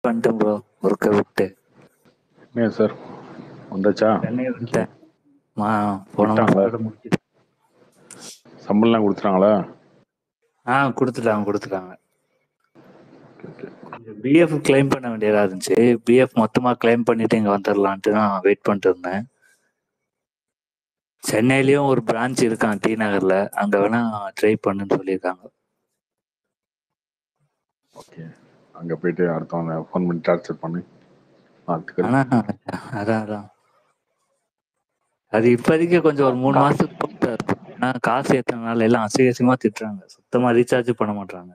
வந்துட்டேன் ப்ரோ ஒர்க்கை விட்டு என்ன சார் வந்தாச்சா சென்னை வந்துட்டேன் மா போன விட்டாங்களா? மாதம் முடிச்சு சம்பளம்லாம் கொடுத்துட்டாங்களா ஆ கொடுத்துட்டாங்க கொடுத்துட்டாங்க பிஎஃப் கிளைம் பண்ண வேண்டியதா இருந்துச்சு பிஎஃப் மொத்தமா கிளைம் பண்ணிட்டு இங்க வந்துடலான்ட்டு நான் வெயிட் பண்ணிட்டு இருந்தேன் சென்னையிலயும் ஒரு பிரான்ச் இருக்கான் டி நகர்ல அங்க வேணா ட்ரை பண்ணுன்னு சொல்லியிருக்காங்க ஓகே அங்கே போயிட்டு அடுத்தவங்க ஃபோன் பண்ணி டார்ச்சர் பண்ணி பார்த்துக்கிறேன் ஆனா அதான் அதான் அது இப்போதைக்கு கொஞ்சம் ஒரு மூணு மாசத்துக்கு போட்டா இருக்கும் ஏன்னா காசு ஏத்தனால எல்லாம் அசிங்கமா திட்டுறாங்க சுத்தமா ரீசார்ஜ் பண்ண மாட்டாங்க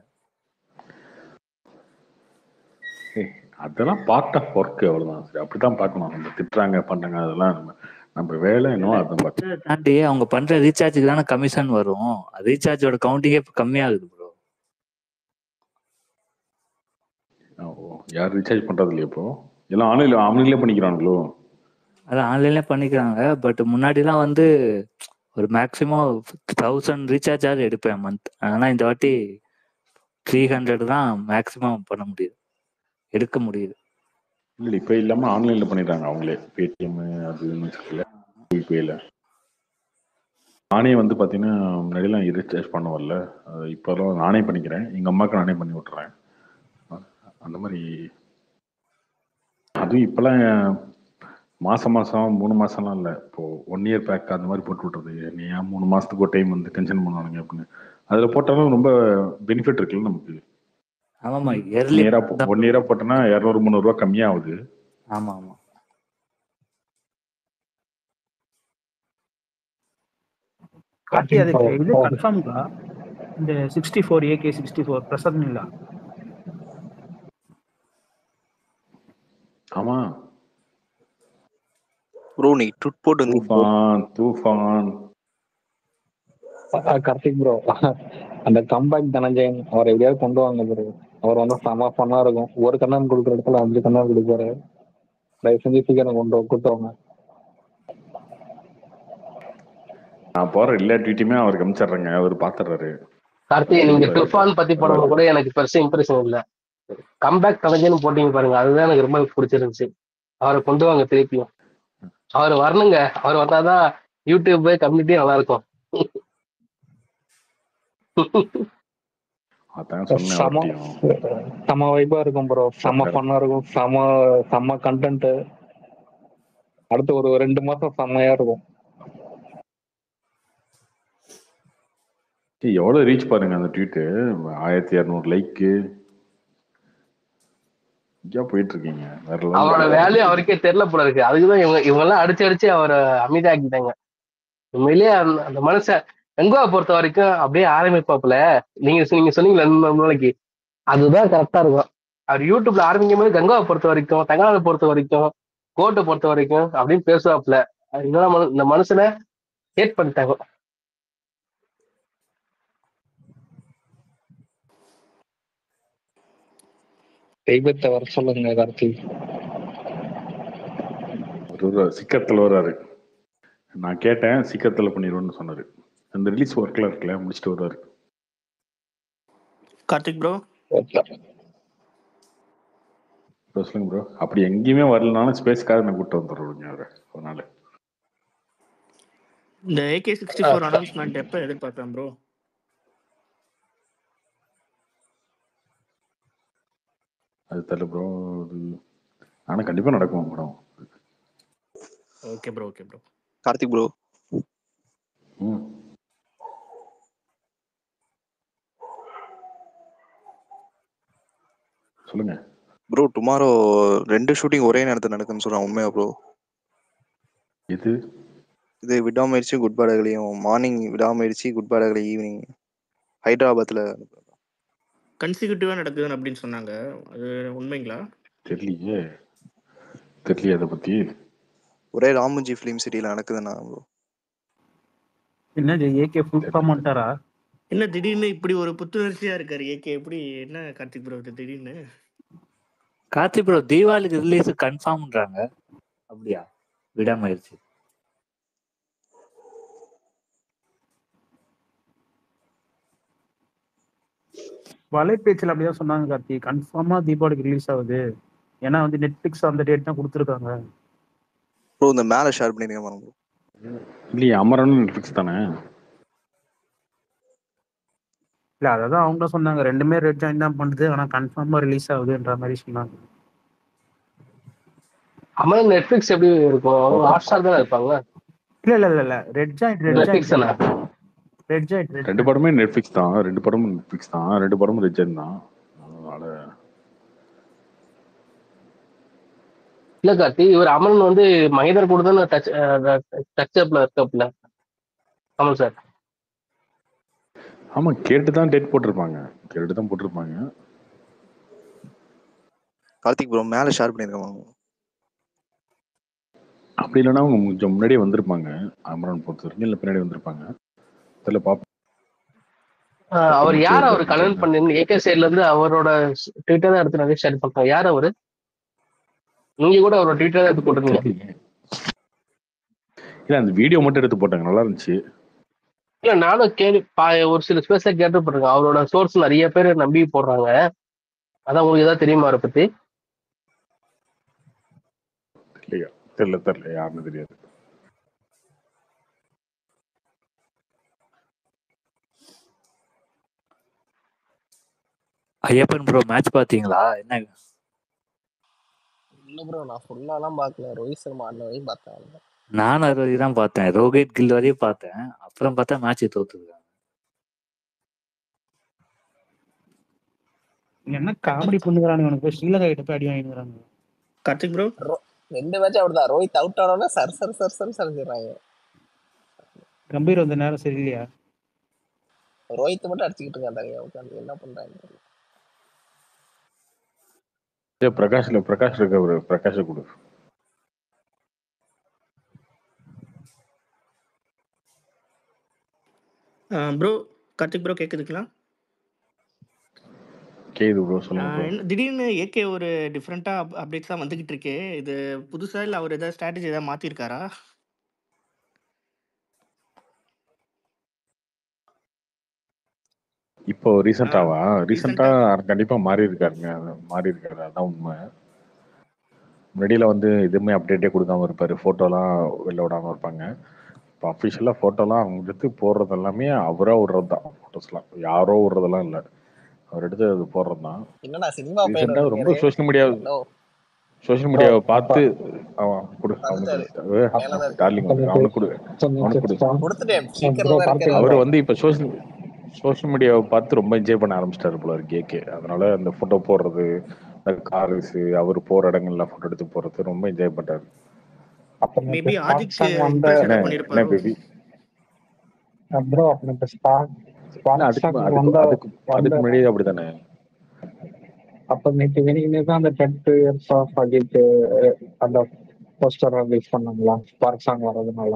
ஏய், அதெல்லாம் பார்ட் ஆஃப் ஒர்க் அவ்வளோதான் சரி அப்படி தான் பார்க்கணும் நம்ம திட்டுறாங்க பண்ணுறாங்க அதெல்லாம் நம்ம நம்ம வேலை என்னவோ அதான் பார்க்கணும் அதை தாண்டி அவங்க பண்ற ரீசார்ஜுக்கு தானே கமிஷன் வரும் ரீசார்ஜோட கவுண்டிங்கே இப்போ கம்மியாகுது ப்ரோ ஓ யார் ரீசார்ஜ் பண்ணுறது இல்லையா இப்போ எல்லாம் ஆன்லைனில் அவங்களே பண்ணிக்கிறானுங்களோ அது ஆன்லைன்ல பண்ணிக்கிறாங்க பட் முன்னாடிலாம் வந்து ஒரு மேக்ஸிமம் தௌசண்ட் ரீசார்ஜ் ஆகுது எடுப்பேன் மந்த் ஆனா இந்த வாட்டி த்ரீ ஹண்ட்ரட் தான் மேக்ஸிமம் பண்ண முடியுது எடுக்க முடியுது இல்லை இப்போ இல்லாமல் ஆன்லைனில் பண்ணிடுறாங்க அவங்களே பேடிஎம் அது இதுன்னு வச்சுக்கல யூபிஐல நானே வந்து பார்த்தீங்கன்னா முன்னாடிலாம் ரீசார்ஜ் பண்ண வரல அது இப்போலாம் நானே பண்ணிக்கிறேன் எங்கள் அம்மாவுக்கு நானே பண்ணி விட்டுறேன் அந்த மாதிரி அதுவும் இப்போலாம் மாதம் மாதம் மூணு மாதம்லாம் இல்லை இப்போது ஒன் இயர் பேக் அந்த மாதிரி போட்டு விட்றது நீ ஏன் மூணு மாதத்துக்கு ஒரு டைம் வந்து டென்ஷன் பண்ணுவானுங்க அப்படின்னு அதில் போட்டாலும் ரொம்ப பெனிஃபிட் இருக்குல்ல நமக்கு ஆமாமா ஒன் இயர்லி இயராக ஒன் இயராக போட்டோன்னா இரநூறு முந்நூறுரூவா கம்மியாகுது ஆமா ஆமா கார்த்தி அதுக்கு இது கன்ஃபார்ம்க்கா இந்த sixty four AK sixty four present இல்ல ஆமாம் ப்ரோ நீ ட்விட் போட்டு வந்தீங்க bro. தூஃபான் தூஃபான் கார்த்திக் ப்ரோ அந்த கம்பேக் தனஞ்சயன் அவரை எப்படியாவது கொண்டு வாங்க ப்ரோ அவர் வந்து செம ஃபன்னா இருக்கும் ஒரு கண்ணன் கொடுக்குற இடத்துல அஞ்சு கண்ணன் கொடுப்பாரு தயவு செஞ்சு சீக்கிரம் கொண்டு வா- கூட்டு வாங்க நான் போற எல்லா ட்வீட்டுமே அவருக்கு அனுப்பிச்சிடுறேங்க அவர் பாத்துறாரு கார்த்தி நீங்க துஃபான் பத்தி போனவங்க கூட எனக்கு பெருசா இம்ப்ரெஷன் இல்ல கம்பேக் கலைஞன்னு போட்டீங்க பாருங்க அதுதான் எனக்கு ரொம்ப பிடிச்சிருந்துச்சு அவரை கொண்டு வாங்க திருப்பியும் அவர் வரணுங்க அவர் வந்தாதான் யூடியூப் கம்யூனிட்டி நல்லா இருக்கும் அதான் சொன்னேன் செம அவர்கிட்டயும். செம வைப்பா இருக்கும் ப்ரோ செம ஃபன்னா இருக்கும் செம செம கண்டென்ட் அடுத்து ஒரு ரெண்டு மாசம் செம்மையா இருக்கும் ஏய், எவ்வளவு ரீச் பாருங்க அந்த ட்வீட்டு ஆயிரத்தி இரநூறு லைக்கு எங்கேயா போயிட்டு இருக்கீங்க வேற level. அவரோட வேல்யூ அவருக்கே தெரியல போல இருக்கு அதுக்குதான் இவங்க இவங்க எல்லாம் அடிச்சு அடிச்சு அவரை அமைதியாக்கிட்டாங்க உண்மையிலேயே அந்த அந்த மனுஷன் கங்குவா பொறுத்த வரைக்கும் அப்படியே ஆரம்பிப்பாப்புல நீங்க சொ- நீங்க சொன்னீங்களா ரெண்டு மூணு நாளைக்கு அதுதான் கரெக்டா இருக்கும் அவர் யூடியூப்ல ஆரம்பிக்கும் போது கங்குவா பொறுத்த வரைக்கும் தங்கலாவை பொறுத்த வரைக்கும் கோட்டை பொறுத்த வரைக்கும் அப்படின்னு பேசுவாப்புல இதெல்லாம் மனு- இந்த மனுஷனை ஹேட் பண்ணிட்டாங்க தெய்வத்தை வர சொல்லுங்க கார்த்திக் ஒரு ஒரு சிக்கத்துல வர்றாரு நான் கேட்டேன் சீக்கிரத்துல பண்ணிடுவோம்னு சொன்னாரு அந்த ரிலீஸ் ஒர்க்ல இருக்குல்ல முடிச்சுட்டு வருவாரு கார்த்திக் ப்ரோ இப்போ சொல்லுங்க ப்ரோ அப்படி எங்கேயுமே வரலனாலும் ஸ்பேஸ்க்காக நான் கூப்பிட்டு வந்துடுறேன் அவரை அதனால இந்த ஏகே சிக்ஸ்டி ஃபோர் அனௌன்ஸ்மெண்ட் எப்போ எதிர்பார்க்கலாம் ப்ரோ அது தெரியல ப்ரோ அது ஆனா கண்டிப்பா நடக்கும் படம் okay bro okay bro Karthik bro ம் சொல்லுங்க ப்ரோ டுமாரோ ரெண்டு ஷூட்டிங் ஒரே நேரத்தில் நடக்குன்னு சொல்றான் உண்மையா ப்ரோ இது இது விடாமுயற்சி குட் பேடகளையும் மார்னிங் விடாமுயற்சி குட் பேடகலை ஈவினிங் ஹைதராபாத்தில் கன்சிக்யூட்டிவாக நடக்குதுன்னு அப்படின்னு சொன்னாங்க அது உண்மைங்களா தெரியலையே தெரியலையே அதை பத்தி ஒரே ராமுஜி ஃபிலிம் சிட்டியில் நடக்குதுன்னா ப்ரோ என்னது ஏகே ஃபுல் ஃபார்ம் பண்ணிட்டாரா என்ன திடீர்னு இப்படி ஒரு புத்துணர்ச்சியா இருக்காரு ஏகே எப்படி என்ன கார்த்திக் ப்ரோ இது திடீர்னு கார்த்தி ப்ரோ தீபாவளிக்கு ரிலீஸ் கன்ஃபார்ம்ன்றாங்க அப்படியா விடாமயிருச்சு வலைபேச்சில் அப்படிதான் சொன்னாங்க கார்த்தி கன்ஃபார்மா தீபாவளிக்கு ரிலீஸ் ஆகுது ஏன்னா வந்து நெட்ஃபிளிக்ஸ் அந்த டேட் தான் கொடுத்துருக்காங்க ப்ரோ இந்த மேல ஷேர் பண்ணிருங்க பாருங்க ப்ரோ இல்லையே அமரன் நெட்ஃபிளிக்ஸ் தானே இல்ல அதான் அவங்க சொன்னாங்க ரெண்டுமே ரெட் ஜாயின் தான் பண்ணுது ஆனா கன்ஃபார்மா ரிலீஸ் ஆகுதுன்ற மாதிரி சொன்னாங்க அமரன் நெட்ஃபிளிக்ஸ் எப்படி இருக்கும் ஹாட் ஸ்டார் தானே இருப்பாங்க இல்ல இல்ல இல்ல இல்ல ரெட் ஜாயின் ரெட் நெட்ஃபிளிக்ஸ் தானே ஜாயின் ரெட் ஜாயின் ரெட் ரெண்டு படமே நெட்ஃபிளிக்ஸ் தான் ரெண்டு படமும் நெட்ஃபிளிக்ஸ் தான் ரெண்டு படமும் ரிஜன் தான் அதனால இல்ல கார்த்தி இவர் அமரன் வந்து மகேந்தர் கூட தானே டச் டச் அப்ல இருக்கப்பல ஆமாம் சார் ஆமா கேட்டு தான் டேட் போட்டிருப்பாங்க கேட்டு தான் போட்டிருப்பாங்க கார்த்திக் ப்ரோ மேல ஷேர் பண்ணிருங்க பாருங்க அப்படி இல்லைன்னா அவங்க கொஞ்சம் முன்னாடியே வந்திருப்பாங்க அமரன் பொறுத்த வரைக்கும் இல்லை பின்னாடி வந்திருப்பாங்க தெரியல பாப்போம் ஆஹ் அவர் யார் அவர் கல்யாணம் பண்ணி ஏகே சைட்ல இருந்து அவரோட ட்விட்டர் தான் எடுத்து நிறைய ஷேர் பண்றாங்க யார் அவரு நீங்க கூட அவரோட ட்விட்டர் தான் எடுத்து போட்டிருந்தீங்க இல்ல அந்த வீடியோ மட்டும் எடுத்து போட்டாங்க நல்லா இருந்துச்சு இல்ல நானும் கேள்வி பா- ஒரு சில ஸ்பேஸ்ல கேட்டுப்பட்டிருக்கேன் அவரோட சோர்ஸ் நிறைய பேர் நம்பி போடுறாங்க அதான் உங்களுக்கு ஏதாவது தெரியுமா அவரை பத்தி இல்லையா தெரியல தெரியல யாருன்னு தெரியாது ஐயப்பன் ப்ரோ மேட்ச் பாத்தீங்களா என்ன இல்ல ப்ரோ நான் ஃபுல்லாலாம் பார்க்கல ரோஹித் சர்மா ஆடின வரையும் பார்த்தேன் அவ்வளவுதான். நானும் அது வரையும் தான் பார்த்தேன் ரோஹித் கில் வரையும் பார்த்தேன் அப்புறம் பார்த்தா மேட்ச் தோத்துருக்காங்க என்ன காமெடி பண்ணுறானுங்க உனக்கு போய் ஸ்ரீலங்கா கிட்ட போய் அடி வாங்கிடுறாங்க கார்த்திக் ப்ரோ ரோ- ரெண்டு மேட்ச் அப்படிதான் ரோஹித் அவுட் ஆனோடனே சர் சர் சர் சர் சரிஞ்சிடறாங்க கம்பீர் வந்த நேரம் சரியில்லையா ரோஹித் மட்டும் அடிச்சுக்கிட்டு இருக்கான் தனியா உட்காந்து என்ன பண்றாங்க தெரியல. ஏய், பிரகாஷ்ல பிரகாஷ் இருக்க ஒரு பிரகாஷ கொடு ப்ரோ கார்த்திக் ப்ரோ கேக்குதுங்களா கேது ப்ரோ சொல்லுங்க ஆஹ் ப்ரோ என்ன திடீர்னு ஏகே ஒரு டிஃப்ரெண்டா அப்டேட்ஸ் தான் வந்துகிட்டு இருக்கு இது புதுசா இல்ல அவர் ஏதாவது ஸ்ட்ராட்டஜி ஏதாவது மாத்திருக்காரா இப்போ ரீசெண்டாவா ரீசெண்டா ரீசெண்டா கண்டிப்பா மாறி இருக்காருங்க மாறி இருக்காரு அதான் உண்மை முன்னாடியில வந்து எதுவுமே அப்டேட்டே கொடுக்காம இருப்பாரு போட்டோலாம் வெளில விடாம இருப்பாங்க இப்போ அஃபிஷியலா போட்டோலாம் அவங்க எடுத்து போடுறது எல்லாமே அவரா விடுறது தான் போட்டோஸ்லாம் யாரோ விடுறதெல்லாம் இல்லை அவர் எடுத்து அது போடுறது தான் என்னடா சினிமா பையன் ரீசெண்டா ரொம்ப இருக்காரு social media hello social bro மீடியாவை அப்ப பார்த்து அவன் கொடு வந்துட்டாரு அவனுக்கு மேலதான் இருக்கு டார்லிங் வந்து அவனுக்கு கொடு அவனுக்கு கொடு கொடுத்துட்டேன் ப்ரோ ஸ்பீக்கர்ல தான் கார்த்திக் இருக்காரு அவர் ப்ரோ வந்து இப்ப சோஷியல் சோஷியல் மீடியாவை பார்த்து ரொம்ப என்ஜாய் பண்ண ஆரம்பிச்சிட்டாரு போல இருக்கு கேக்கு அதனால அந்த போட்டோ போடுறது இந்த கார்ஸ் அவர் போற இடங்கள்ல போட்டோ எடுத்து போறது ரொம்ப என்ஜாய் பண்றாரு அப்ப மேபி நேற்று ஆதிக் ஸ்பார்க் சாங் வந்த இம்ப்ரெஸ் என்ன ஏதாவது என்ன பண்ணிருப்பாரோ பேபி ப்ரோ அப்ப நேற்று ஸ்பார்க் இல்ல ஸ்பார்க் அதுக்கு சாங் அதுக்கு வந்த அதுக்கு வந்த அதுக்கு முன்னாடியே அப்படித்தானே அப்ப நேற்று வெனிங்னே தான் அந்த ten two years of Ajith அந்த போஸ்டர் ரிலீஸ் பண்ணாங்களா ஸ்பார்க் சாங் வர்றதுனால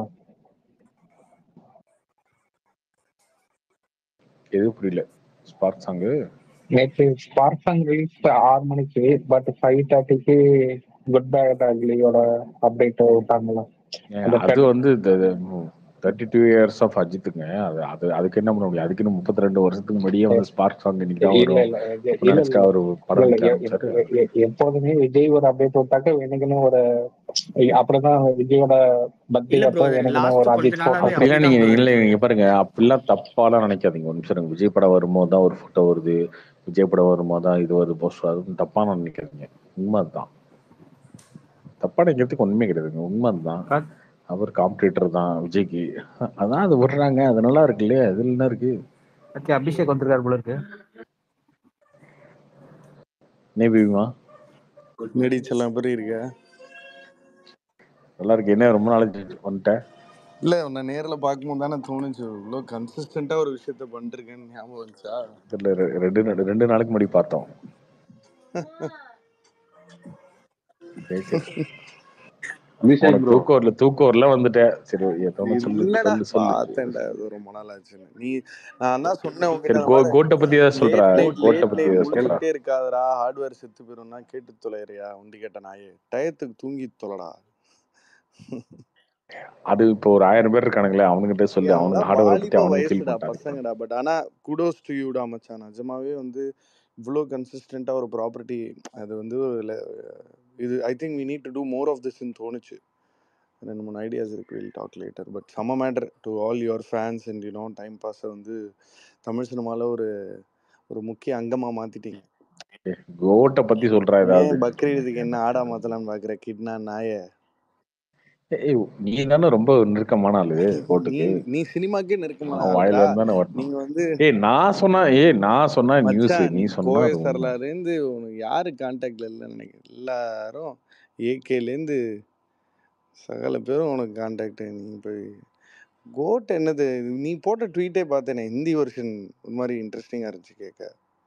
எது புரியல ஸ்பார்க் சாங்கு நேற்று ஸ்பார்க் சாங் ரிலீஸ் ஆறு மணிக்கு பட் ஃபைவ் தேர்ட்டிக்கு குட் பேட் அக்லியோட அப்டேட் விட்டாங்களா அந்த அது டென் வந்து தேர்ட்டி டூ இயர்ஸ் ஆஃப் அஜித்துங்க அது அது அதுக்கு என்ன பண்ண முடியும் அதுக்கு இன்னும் முப்பத்தி ரெண்டு வருஷத்துக்கு முன்னாடியே வந்து ஸ்பார்க் சாங் இன்னைக்கு தான் இல்ல வரும் இல்ல அப்ப இல்ல நினைச்சிட்டு இல்ல அவர் இல்ல படம் இல்ல வைக்க எ- ஆரம்பிச்சாரு எ- எ- எ- எப்போதுமே விஜய் ஒரு அப்டேட் விட்டாக்க வேணுக்குன்னு ஒரு அப்படிதான் விஜயோட பர்த்டே இல்ல ப்ரோ அப்போ வேணுக்குன்னு லாஸ்ட் ஒரு கொஞ்ச அஜித் நாளாவே போட்டோ அப்படிலாம் நீங்க அப்படிதான் ப்ரோ இல்ல இருக்கு நீங்க பாருங்க அப்படிலாம் தப்பாலாம் நினைக்காதீங்க ஒரு நிமிஷம் இருங்க. விஜய் படம் வரும்போது தான் ஒரு போட்டோ வருது விஜய் படம் வரும்போது தான் இது வருது போஸ்ட் வருது தப்பான நினைக்காதீங்க உண்மை அதுதான் தப்பா நினைக்கிறதுக்கு உண்மை கிடையாதுங்க உண்மை அதுதான் கார்த்- அவர் காம்படிட்டர் தான் விஜய்க்கு அதான் அது விடுறாங்க அது நல்லா இருக்கு இல்லையா இதுல என்ன இருக்கு கார்த்தி அபிஷேக் வந்திருக்காரு போல இருக்கு நேபிமா முன்னாடி செல்லாம் பேர் இருக்க நல்லா இருக்கு என்ன ரொம்ப நாளைக்கு வந்துட்டேன் இல்ல உன்னை நேர்ல பார்க்கும்போது தானே தோணுச்சு இவ்வளோ கன்சிஸ்டண்டா ஒரு விஷயத்த பண்ணிருக்கேன்னு ஞாபகம் வந்துச்சா தெரியல ரெ- ரெண்டு நா- ரெண்டு நாளைக்கு முன்னாடி பார்த்தோம் சரி சரி அபிஷேக் உனக்கு ப்ரோ தூக்கம் வரல தூக்கம் வரல வந்துட்டேன் சரி ஏதோ சொல்லு இல்லடா சொல்லு சொல்லு பார்த்தேன்டா அது ரொம்ப நாள் ஆச்சுன்னு நீ நான் தான் சொன்னேன் சரி உங்ககிட்ட கோ அந்த மாதிரி கோட்டை பத்தி ஏதாவது சொல்றா லேட் நைட் கோட்டை லேட் பத்தி நைட் ஏதாவது சொல்றா முழிச்சுக்கிட்டே இருக்காதடா ஹார்ட்வேர் செத்து போயிரும்னா கேட்டு தொலைறியா உண்டி கேட்ட நாயே டயத்துக்கு தூங்கி தொலைடா அது இப்போ ஒரு ஆயிரம் பேர் இருக்கானுங்களே அவனுங்கிட்ட சொல்லு ஏய், அவனுக்கு அதெல்லாம் ஹார்ட்வேர் பத்தி வாலிப அவனுக்கு ஃபீல் வயசுடா பண்ணிட்டாங்க பசங்கடா பட் ஆனா குடோஸ் டு யூடா மச்சான் நிஜமாவே வந்து இவ்வளோ கன்சிஸ்டண்டா ஒரு ப்ராப்பர்ட்டி அது வந்து ஒரு இது I think we need to do more of திஸ்ன்னு தோணுச்சு ரெண்டு மூணு ஐடியாஸ் இருக்கு வில் டாக் லேட்டர் பட் செம்ம matter to all your fans and you know time பாஸை வந்து தமிழ் சினிமாவில் ஒரு ஒரு முக்கிய அங்கமாக மாற்றிட்டீங்க கோட்டை பத்தி சொல்றா ஏதாவது ஏன் பக்ரீதுக்கு என்ன ஆடா மாத்தலாம்னு பார்க்குற கிட்னா நாய ஏய், நீ தானே ரொம்ப நெருக்கமான ஆளு நீ கோட்டுக்கு நீ சினிமாக்கே நெருக்கமான அவன் வாயில ஆளுடா இருந்தானே வரணும் நீங்க வந்து ஏய் நான் சொன்னா ஏய் நான் சொன்னா நியூஸ் மச்சான் நீ நீ சொன்னா கோவை அது உண்மை சரலாலேருந்து உனக்கு யாரு கான்டாக்ட்ல இல்லைன்னு நினைக்கிறேன் எல்லாரும் ஏகேலேருந்து சகல பேரும் உனக்கு கான்டாக்ட் நீ போய் கோட் என்னது நீ போட்ட ட்வீட்டே பார்த்தேனே ஹிந்தி வெர்ஷன் ஒரு மாதிரி இன்ட்ரெஸ்டிங்காக இருந்துச்சு கேட்க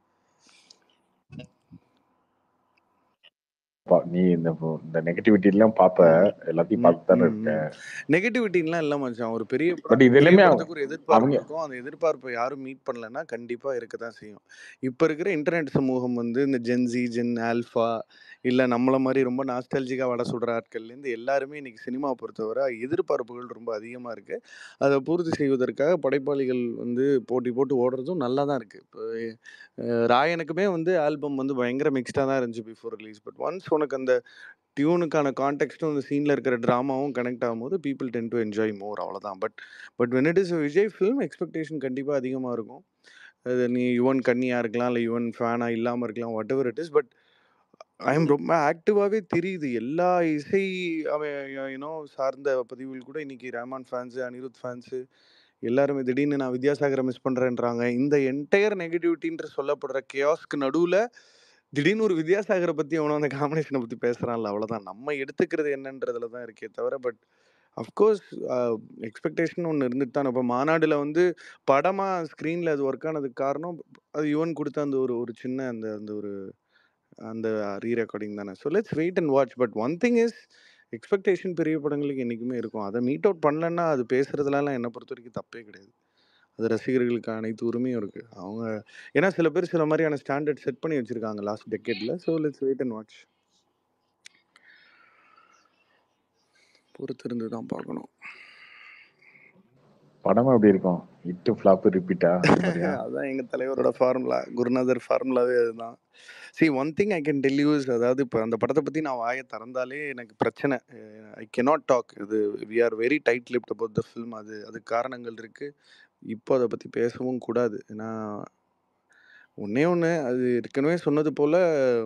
பா- நீ இந்த இந்த நெகட்டிவிட்டி எல்லாம் பார்ப்ப எல்லாத்தையும் ம் பார்த்து தானே ம் இருக்க ம் நெகட்டிவிட்டின்லாம் இல்லை மச்சான் ஒரு பெரிய பட் படம் இது பெரிய எல்லாமே படத்துக்கு ஒரு எதிர்பார்ப்பு அவங்க இருக்கும் அந்த எதிர்பார்ப்பை யாரும் மீட் பண்ணலன்னா கண்டிப்பாக இருக்க தான் செய்யும் இப்போ இருக்கிற இன்டர்நெட் சமூகம் வந்து இந்த ஜென்சி ஜென் ஆல்ஃபா இல்லை நம்மள மாதிரி ரொம்ப நாஸ்டாலஜிக்காக வட சுடுற ஆட்கள்லேருந்து எல்லாருமே இன்னைக்கு சினிமா பொறுத்தவரை எதிர்பார்ப்புகள் ரொம்ப அதிகமாக இருக்குது அதை பூர்த்தி செய்வதற்காக படைப்பாளிகள் வந்து போட்டி போட்டு ஓடுறதும் நல்லா தான் இருக்குது இப்போ அஹ், ராயனுக்குமே வந்து ஆல்பம் வந்து பயங்கர மிக்ஸ்டாக தான் இருந்துச்சு பிஃபோர் ரிலீஸ் பட் ஒன்ஸ் உனக்கு அந்த டியூனுக்கான கான்டெக்ட்டும் அந்த சீனில் இருக்கிற ட்ராமாவும் கனெக்ட் ஆகும்போது people tend to enjoy more அவ்வளோதான் but but when it is Vijay film expectation கண்டிப்பாக அதிகமாக இருக்கும் அது நீ யுவன் கன்னியாக இருக்கலாம் இல்லை யுவன் ஃபேனாக இல்லாமல் இருக்கலாம் whatever it is but I'm ரொம்ப ஆக்டிவாகவே தெரியுது எல்லா இசை யூனோ சார்ந்த பதிவுகள் கூட இன்னைக்கு ரஹ்மான் ஃபேன்ஸு அனிருத் ஃபேன்ஸு எல்லாருமே திடீர்னு நான் வித்யாசாகரை மிஸ் பண்ணுறேன்றாங்க இந்த என்டையர் நெகட்டிவிட்டின்ற சொல்லப்படுற கேயாஸ்க்கு நடுவில் திடீர்னு ஒரு வித்யாசாகரை பற்றி அவனும் அந்த காம்பினேஷனை பற்றி பேசுகிறான்ல அவ்வளோதான் நம்ம எடுத்துக்கிறது என்னன்றதுல தான் இருக்கே தவிர பட் அஃப்கோர்ஸ் எக்ஸ்பெக்டேஷன் ஒன்று இருந்துட்டு தான் இப்போ மாநாடுல வந்து படமாக ஸ்க்ரீனில் அது ஒர்க் ஆனதுக்கு காரணம் அது யுவன் கொடுத்த அந்த ஒரு ஒரு சின்ன அந்த அந்த ஒரு அந்த ரீ ரெக்கார்டிங் தானே so let's wait and watch but one thing is expectation பெரிய படங்களுக்கு என்றைக்குமே இருக்கும் அதை மீட் அவுட் பண்ணலன்னா அது பேசுறதுலலாம் என்னை பொறுத்த வரைக்கும் தப்பே கிடையாது அது ரசிகர்களுக்கு அனைத்து உரிமையும் இருக்குது அவங்க ஏன்னா சில பேர் சில மாதிரியான ஸ்டாண்டர்ட் செட் பண்ணி வச்சுருக்காங்க லாஸ்ட் டெக்கேட்டில் so let's wait and watch பொறுத்திருந்து தான் பார்க்கணும் படமா எப்படி இருக்கும் இட்டு ஃபிளாப் ரிப்பீட்டா அந்த மாதிரியா அதான் எங்கள் தலைவரோட ஃபார்முலா குருநாதர் ஃபார்முலாவே அதுதான் see one thing I can tell use அதாவது இப்போ அந்த படத்தை பற்றி நான் வாயை திறந்தாலே எனக்கு பிரச்சனை ஐ cannot டாக் இது we are very tight lipped about the film அது அதுக்கு காரணங்கள் இருக்குது இப்போ அதை பற்றி பேசவும் கூடாது ஏன்னா ஒன்றே ஒன்று அது ஏற்கனவே சொன்னது போல்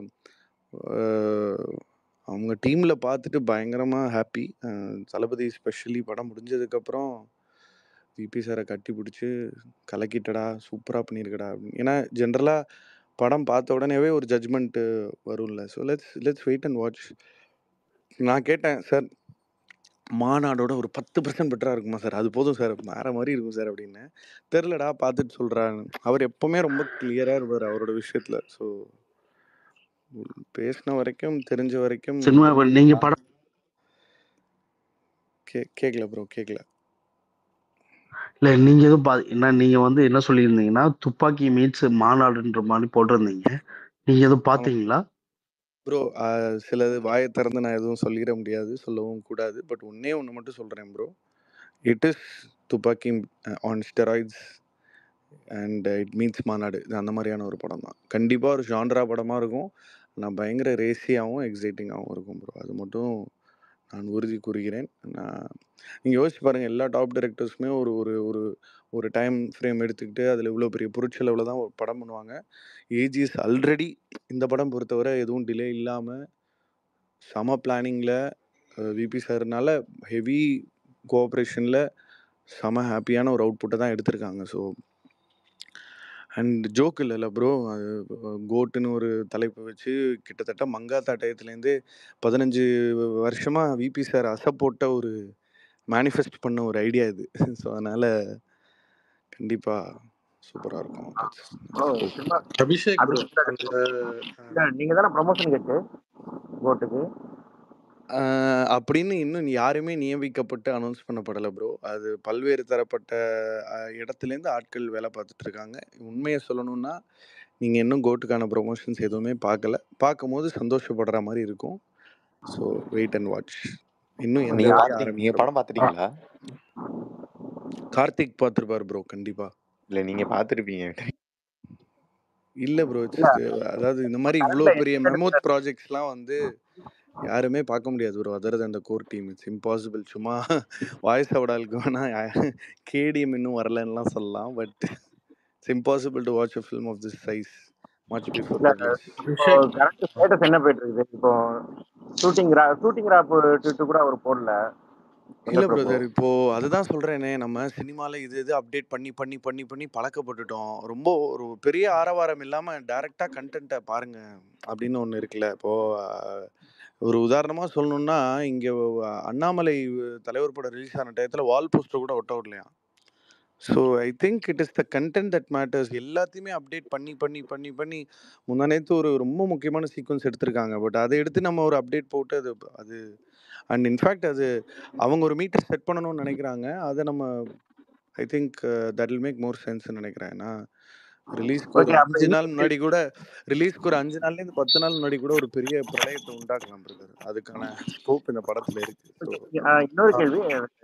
அவங்க டீமில் பார்த்துட்டு பயங்கரமாக ஹாப்பி தளபதி ஸ்பெஷலி படம் முடிஞ்சதுக்கப்புறம் விபி சாரை கட்டி பிடிச்சி கலக்கிட்டடா சூப்பராக பண்ணியிருக்கடா அப்படின்னு ஏன்னா ஜென்ரலாக படம் பார்த்த உடனேவே ஒரு ஜட்ஜ்மெண்ட்டு வரும்ல so let's let's wait and watch நான் கேட்டேன் சார் மாநாடோட ஒரு பத்து பர்சன்ட் பெட்டராக இருக்குமா சார் அது போதும் சார் வேற மாதிரி இருக்கும் சார் அப்படின்னு தெரிலடா பார்த்துட்டு சொல்கிறான்னு அவர் எப்போவுமே ரொம்ப கிளியராக இருப்பார் அவரோட விஷயத்தில் ஸோ பேசின வரைக்கும் தெரிஞ்ச வரைக்கும் சினிமா நீங்க படம் கே கேட்கல ப்ரோ கேட்கல இல்ல நீங்க எதுவும் பா என்ன நீங்க வந்து என்ன சொல்லியிருந்தீங்கன்னா துப்பாக்கி மீட்ஸ் மாநாடுன்ற மாதிரி போட்டிருந்தீங்க நீங்க எதுவும் ஆமாம் பாத்தீங்களா ப்ரோ சிலது வாயை திறந்து நான் எதுவும் சொல்லிட முடியாது சொல்லவும் கூடாது பட் ஒன்றே ஒன்று மட்டும் சொல்கிறேன் bro it is Thuppakki on steroids and it means Maanaadu இது அந்த மாதிரியான ஒரு படம் தான் கண்டிப்பாக ஒரு ஜான்ரா படமாக இருக்கும் நான் பயங்கர ரேசியாகவும் எக்ஸைட்டிங்காகவும் இருக்கும் ப்ரோ அது மட்டும் நான் உறுதி கூறுகிறேன் நான் நீங்கள் யோசிச்சு பாருங்கள் எல்லா டாப் டைரக்டர்ஸுமே ஒரு ஒரு ஒரு ஒரு டைம் ஃப்ரேம் எடுத்துக்கிட்டு அதில் இவ்வளோ பெரிய பொருட்செலவில் தான் ஒரு படம் பண்ணுவாங்க ஏஜிஎஸ் ஆல்ரெடி இந்த படம் பொறுத்தவரை எதுவும் டிலே இல்லாமல் சம பிளானிங்கில் விபி சார்னால ஹெவி கோஆப்ரேஷனில் செம ஹாப்பியான ஒரு அவுட்புட்டை தான் எடுத்திருக்காங்க ஸோ அண்ட் ஜோக் இல்லைல்ல ப்ரோ அது கோட்டுன்னு ஒரு தலைப்பு வச்சு கிட்டத்தட்ட மங்காத்தா டயத்துலேருந்து பதினஞ்சு வருஷமாக விபி சார் அசை போட்ட ஒரு மேனிஃபெஸ்ட் பண்ண ஒரு ஐடியா இது ஸோ அதனால் கண்டிப்பாக சூப்பராக இருக்கும் ப்ரோ சினிமா அபிஷேக் அது ப்ரோ இல்ல அந்த இல்ல, நீங்க தானே ப்ரமோஷன் கேட்டு கோட்டுக்கு ஆஹ் அப்படின்னு இன்னும் யாருமே நியமிக்கப்பட்டு அனௌன்ஸ் பண்ணப்படலை ப்ரோ அது பல்வேறு தரப்பட்ட ஆஹ் இடத்துலேருந்து ஆட்கள் வேலை பார்த்துட்டு இருக்காங்க உண்மையை சொல்லணும்னா நீங்கள் இன்னும் கோட்டுக்கான ப்ரொமோஷன்ஸ் எதுவுமே பார்க்கல பார்க்கும்போது சந்தோஷப்படுற மாதிரி இருக்கும் ஸோ வெயிட் அண்ட் வாட்ச் இன்னும் எந்த நீங்க வேலையும் பாத்துட்டீங்க நீங்க ஆரம்பிக்கல படம் பாத்துட்டீங்களா கார்த்திக் பார்த்துருப்பாரு ப்ரோ கண்டிப்பாக இல்ல நீங்க பாத்துருப்பீங்க இல்லை ப்ரோ இல்ல அதாவது இந்த மாதிரி இவ்வளோ நல்ல பெரிய எதிர்பார்ப்பு மெமோத் ப்ராஜெக்ட்ஸ்லாம் வந்து யாருமே பார்க்க முடியாது ஒரு அதர் அந்த கோர் டீம் இட்ஸ் இம்பாசிபிள் சும்மா வாய்ஸ் அவடாலுக்கு வேணா கேடிஎம் இன்னும் வரலன்னுலாம் சொல்லலாம் but it's impossible to watch a film of this size much before இல்ல ரிலீஸ் இப்போ கரண்ட் ஸ்டேட்டஸ் என்ன போயிட்டு இருக்குது இப்போ ஷூட்டிங் ஷூட்டிங் ராப் ட்விட்டு கூட அவர் போடல எங்க இல்ல பிரபு பிரதர் இப்போ அதுதான் சொல்றேனே நம்ம சினிமால இது இது அப்டேட் பண்ணி பண்ணி பண்ணி பண்ணி பழக்கப்பட்டுட்டோம் ரொம்ப ஒரு பெரிய ஆரவாரம் இல்லாம டைரக்டா கண்டென்ட்டை பாருங்க அப்படின்னு ஒண்ணு இருக்குல்ல இப்போ அஹ், ஒரு உதாரணமா சொல்லணும்னா இங்க அஹ், அண்ணாமலை தலைவர் படம் ரிலீஸ் ஆன டயத்துல வால் போஸ்டர் கூட ஒட்ட விடலையா so I think it is the content that matters எல்லாத்தையுமே அப்டேட் பண்ணி பண்ணி பண்ணி பண்ணி முந்தா நேத்து ஒரு ரொம்ப முக்கியமான சீக்வன்ஸ் எடுத்திருக்காங்க பட் அதை எடுத்து நம்ம ஒரு அப்டேட் போட்டு அது அது அண்ட் இன்ஃபேக்ட் அது அவங்க ஒரு மீட்டர் செட் பண்ணணும்னு நினைக்கிறாங்க அதை நம்ம I think that will make more சென்ஸ்னு நினைக்கிறேன் ஏன்னா ரிலீஸ்க்கு ஒரு ஓகே அப்ப அஞ்சு நாள் இன்னொரு முன்னாடி கூட ரிலீஸ்க்கு ஒரு அஞ்சு நாள்லேருந்து பத்து நாள் முன்னாடி கூட ஒரு பெரிய பிரளயத்தை உண்டாக்கலாம் பிரதர் அதுக்கான ஸ்கோப் இந்த படத்துல இருக்கு ஸோ ஆஹ் இன்னொரு கேள்வி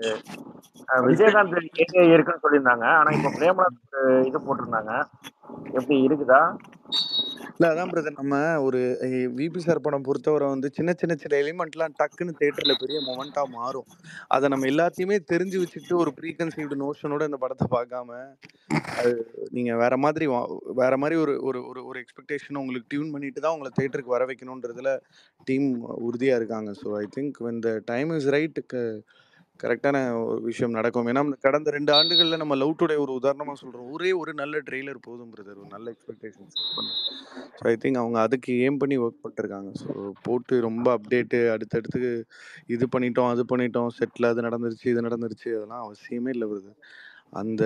அஹ் விஜயகாந்த் ஏகே இருக்குன்னு சொல்லியிருந்தாங்க ஆனா இப்போ பிரேமநாத் ஒரு இது போட்டிருந்தாங்க எப்படி இருக்குதா இல்ல அதான் பிரதர் நம்ம ஒரு விபி சார் படம் பொறுத்தவரை வந்து சின்ன சின்ன சின்ன எலிமெண்ட்லாம் டக்குன்னு தேட்டர்ல பெரிய மொமெண்டா மாறும் அதை நம்ம எல்லாத்தையுமே தெரிஞ்சு வச்சுக்கிட்டு ஒரு ப்ரீ கன்சீவ்டு நோஷனோட இந்த படத்தை பார்க்காம அது நீங்க வேற மாதிரி வா- வேற மாதிரி ஒரு ஒரு ஒரு ஒரு எக்ஸ்பெக்டேஷன் உங்களுக்கு டியூன் பண்ணிட்டு தான் உங்களை தேட்டருக்கு வர வைக்கணுன்றதுல டீம் உறுதியா இருக்காங்க so I think when the time is right கரெக்டான ஒரு விஷயம் நடக்கும் ஏன்னா இந்த கடந்த ரெண்டு ஆண்டுகள்ல நம்ம லவ் டுடே ஒரு உதாரணமா சொல்றோம் ஒரே ஒரு நல்ல ட்ரெய்லர் போதும் பிரதர் ஒரு நல்ல எக்ஸ்பெக்டேஷன் செட் பண்ண ஸோ ஐ திங்க் அவங்க அதுக்கு ஏம் பண்ணி ஒர்க் பண்ணிருக்காங்க ஸோ போட்டு ரொம்ப அப்டேட்டு அடுத்தடுத்து இது பண்ணிட்டோம் அது பண்ணிட்டோம் செட்டில் அது நடந்துருச்சு இது நடந்துருச்சு அதெல்லாம் அவசியமே இல்லை பிரதர் அந்த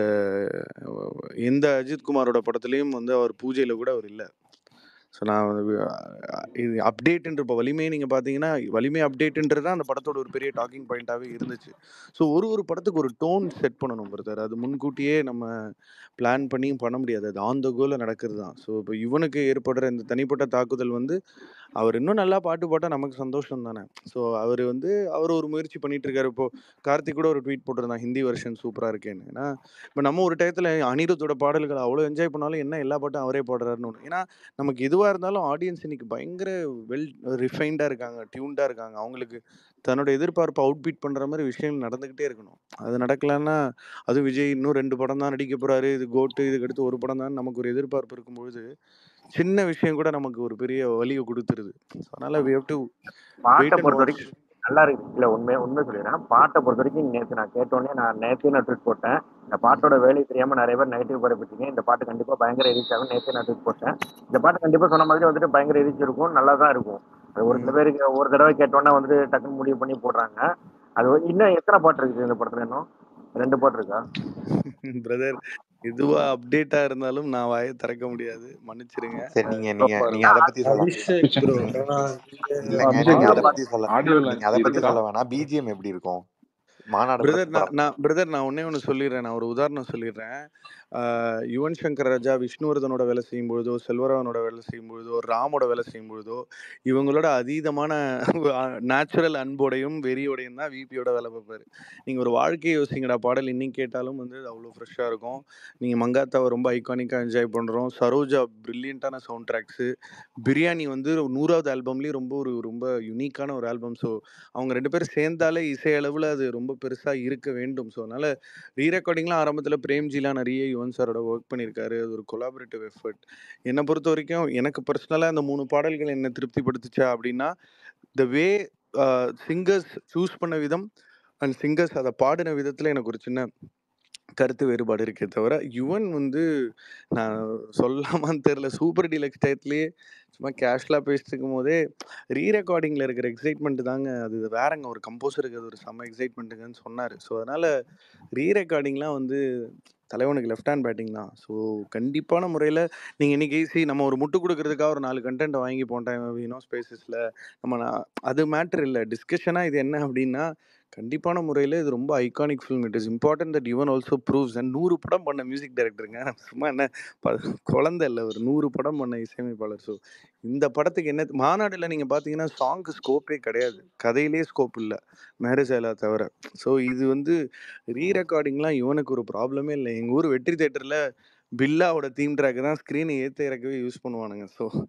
அஹ், எந்த அஜித் குமாரோட படத்துலையும் வந்து அவர் பூஜையில கூட அவர் இல்லை ஸோ நான் வந்து, அஹ், இது அப்டேட்ன்ற இப்போ வலிமை நீங்கள் பார்த்தீங்கன்னா வலிமை அப்டேட்ன்றது தான் அந்த படத்தோட ஒரு பெரிய டாக்கிங் பாயிண்ட்டாகவே இருந்துச்சு ஸோ ஒரு ஒரு படத்துக்கு ஒரு டோன் செட் பண்ணணும் பிரதர் அது முன்கூட்டியே நம்ம பிளான் பண்ணியும் பண்ண முடியாது அது ஆன் த கோல நடக்கிறது தான் ஸோ இப்போ இவனுக்கு ஏற்படுற இந்த தனிப்பட்ட தாக்குதல் வந்து அவர் இன்னும் நல்லா பாட்டு பாட்டா நமக்கு சந்தோஷம் தானே ஸோ அவர் வந்து அவர் ஒரு முயற்சி பண்ணிட்டு இருக்காரு இப்போ கார்த்திக் கூட ஒரு ட்வீட் போட்டிருந்தான் ஹிந்தி வெர்ஷன் சூப்பராக இருக்கேன்னு ஏன்னா இப்போ நம்ம ஒரு டயத்தில் அனிருத்தோட பாடல்கள் அவ்வளோ என்ஜாய் பண்ணாலும் என்ன எல்லா பாட்டும் அவரே பாடுறாருன்னு ஒன்று ஏன்னா நமக்கு எதுவாக இருந்தாலும் ஆடியன்ஸ் இன்னைக்கு பயங்கர வெல் ரிஃபைண்டாக இருக்காங்க டியூன்டாக இருக்காங்க அவங்களுக்கு தன்னோட எதிர்பார்ப்பை அவுட் பீட் பண்ணுற மாதிரி விஷயங்கள் நடந்துக்கிட்டே இருக்கணும் அது நடக்கலன்னா அது விஜய் இன்னும் ரெண்டு படம் தான் நடிக்க போறாரு இது கோட்டு இதுக்கு அடுத்து ஒரு படம் தான் நமக்கு ஒரு எதிர்பார்ப்பு இருக்கும்பொழுது சின்ன விஷயம் கூட நமக்கு ஒரு பெரிய வலியை கொடுத்துருது So, அதனால we have to பாட்டை wait and பொறுத்த watch வரைக்கும் நல்லா இருக்கு இல்ல உண்மை உண்மை சொல்லிடுறேன் பாட்டை பொறுத்த வரைக்கும் நேற்று நான் கேட்டோன்னே நான் நேற்றே நான் ட்விட் போட்டேன் இந்த பாட்டோட வேலை தெரியாம நிறைய பேர் நெகட்டிவ் பரப்பிட்டீங்க இந்த பாட்டு கண்டிப்பா பயங்கர ரீச் ஆகும் நேற்றே நான் ட்விட் போட்டேன் இந்த பாட்டு கண்டிப்பா சொன்ன மாதிரி வந்துட்டு பயங்கர ரீச் இருக்கும் நல்லா தான் இருக்கும் அது ஒரு சில ம். பேருக்கு ஒரு தடவை கேட்டோன்னே வந்துட்டு டக்குன்னு முடிவு பண்ணி போடுறாங்க அது வந்து இன்னும் எத்தனை பாட்டு இருக்குது இந்த படத்துல இன்னும் ரெண்டு பாட்டு இருக்கா பிரதர் இதுவா அப்டேட்டா இருந்தாலும் நான் வாயை திறக்க முடியாது மன்னிச்சிருங்க சரி நீங்க அஹ் நீங்க நீங்க அதை பத்தி சொல்ல அபிஷேக் ப்ரோ ஆஹ் நீங்க இல்லைங்க நீங்க ஆடியோ அதை பத்தி சொல்ல ஆடியோ நீங்க அதை பத்தி இருக்கா சொல்ல வேணாம் பிஜிஎம் எப்படி இருக்கும் மாநாடு பிரதர் படத்து நான் படம் நான் பிரதர் நான் ஒன்னே ஒன்று சொல்லிடுறேன் நான் ஒரு உதாரணம் சொல்லிடுறேன் ஆஹ் யுவன் சங்கர் ராஜா விஷ்ணுவர்தனோட வேலை செய்யும் பொழுதோ செல்வராவனோட வேலை செய்யும் பொழுதோ ராமோட வேலை செய்யும் பொழுதோ இவங்களோட அதீதமான நேச்சுரல் அன்போடையும் வெறியோடையும் தான் விபியோட வேலை பார்ப்பாரு நீங்கள் ஒரு வாழ்க்கையை யோசிங்கடா பாடல் இன்னைக்கு கேட்டாலும் வந்து அவ்வளோ ஃப்ரெஷ்ஷாக இருக்கும் நீங்கள் மங்காத்தாவை ரொம்ப ஐகானிக்காக என்ஜாய் பண்ணுறோம் சரோஜா பிரில்லியண்ட்டான சவுண்ட் ட்ராக்ஸு பிரியாணி வந்து ஒரு நூறாவது ஆல்பம்லேயும் ரொம்ப ஒரு ரொம்ப யூனிக்கான ஒரு ஆல்பம் ஸோ அவங்க ரெண்டு பேரும் சேர்ந்தாலே இசை அளவில் அது ரொம்ப பெருசாக இருக்க வேண்டும் ஸோ அதனால் ரீ ரெக்கார்டிங்லாம் ஆரம்பத்தில் பிரேம்ஜிலாம் நிறைய யுவன் சாரோட ஒர்க் பண்ணியிருக்காரு அது ஒரு கொலாபரேட்டிவ் எஃபர்ட் என்னை பொறுத்த வரைக்கும் எனக்கு பர்சனலாக அந்த மூணு பாடல்கள் என்ன திருப்திப்படுத்துச்சா அப்படின்னா த வே சிங்கர்ஸ் சூஸ் பண்ண விதம் அண்ட் சிங்கர்ஸ் அதை பாடின விதத்தில் எனக்கு ஒரு சின்ன கருத்து வேறுபாடு இருக்கே தவிர யுவன் வந்து நான் சொல்லாமான்னு தெரில சூப்பர் டீலக்ஸ் டயத்துலேயே சும்மா கேஷ்லாம் பேசிட்டு இருக்கும் போதே ரீ ரெக்கார்டிங்கில் இருக்கிற எக்ஸைட்மெண்ட் தாங்க அது வேறங்க ஒரு கம்போசருக்கு அது ஒரு செம்ம எக்ஸைட்மெண்ட்டுங்கன்னு சொன்னார் ஸோ அதனால் ரீ ரெக்கார்டிங்லாம் வந்து தலைவனுக்கு லெஃப்ட் ஹேண்ட் பேட்டிங் தான் ஸோ கண்டிப்பான முறையில் நீங்கள் இன்னைக்கு ஈஸி நம்ம ஒரு முட்டு கொடுக்கறதுக்காக ஒரு நாலு கண்டென்ட் வாங்கி போட்டேன் வீணோ ஸ்பேசஸில் நம்ம நான் அது மேட்ரு இல்லை டிஸ்கஷனாக இது என்ன அப்படின்னா கண்டிப்பான முறையில் இது ரொம்ப iconic film it is important that Yuvan also proves and நூறு படம் பண்ண மியூசிக் டைரக்டருங்க சும்மா என்ன ப குழந்தை இல்லை ஒரு நூறு படம் பண்ண இசையமைப்பாளர் ஸோ இந்த படத்துக்கு என்ன மாநாடுல நீங்கள் பார்த்தீங்கன்னா சாங்க்கு ஸ்கோப்பே கிடையாது கதையிலே ஸ்கோப் இல்லை மேரேஜ் ஆலா தவிர ஸோ இது வந்து ரீ ரெக்கார்டிங்லாம் இவனுக்கு ஒரு ப்ராப்ளமே இல்லை எங்கள் ஊர் வெற்றி தேட்டரில் பில்லாவோட தீம் ட்ராக் தான் ஸ்க்ரீனை ஏற்ற இறக்கவே யூஸ் பண்ணுவானுங்க ஸோ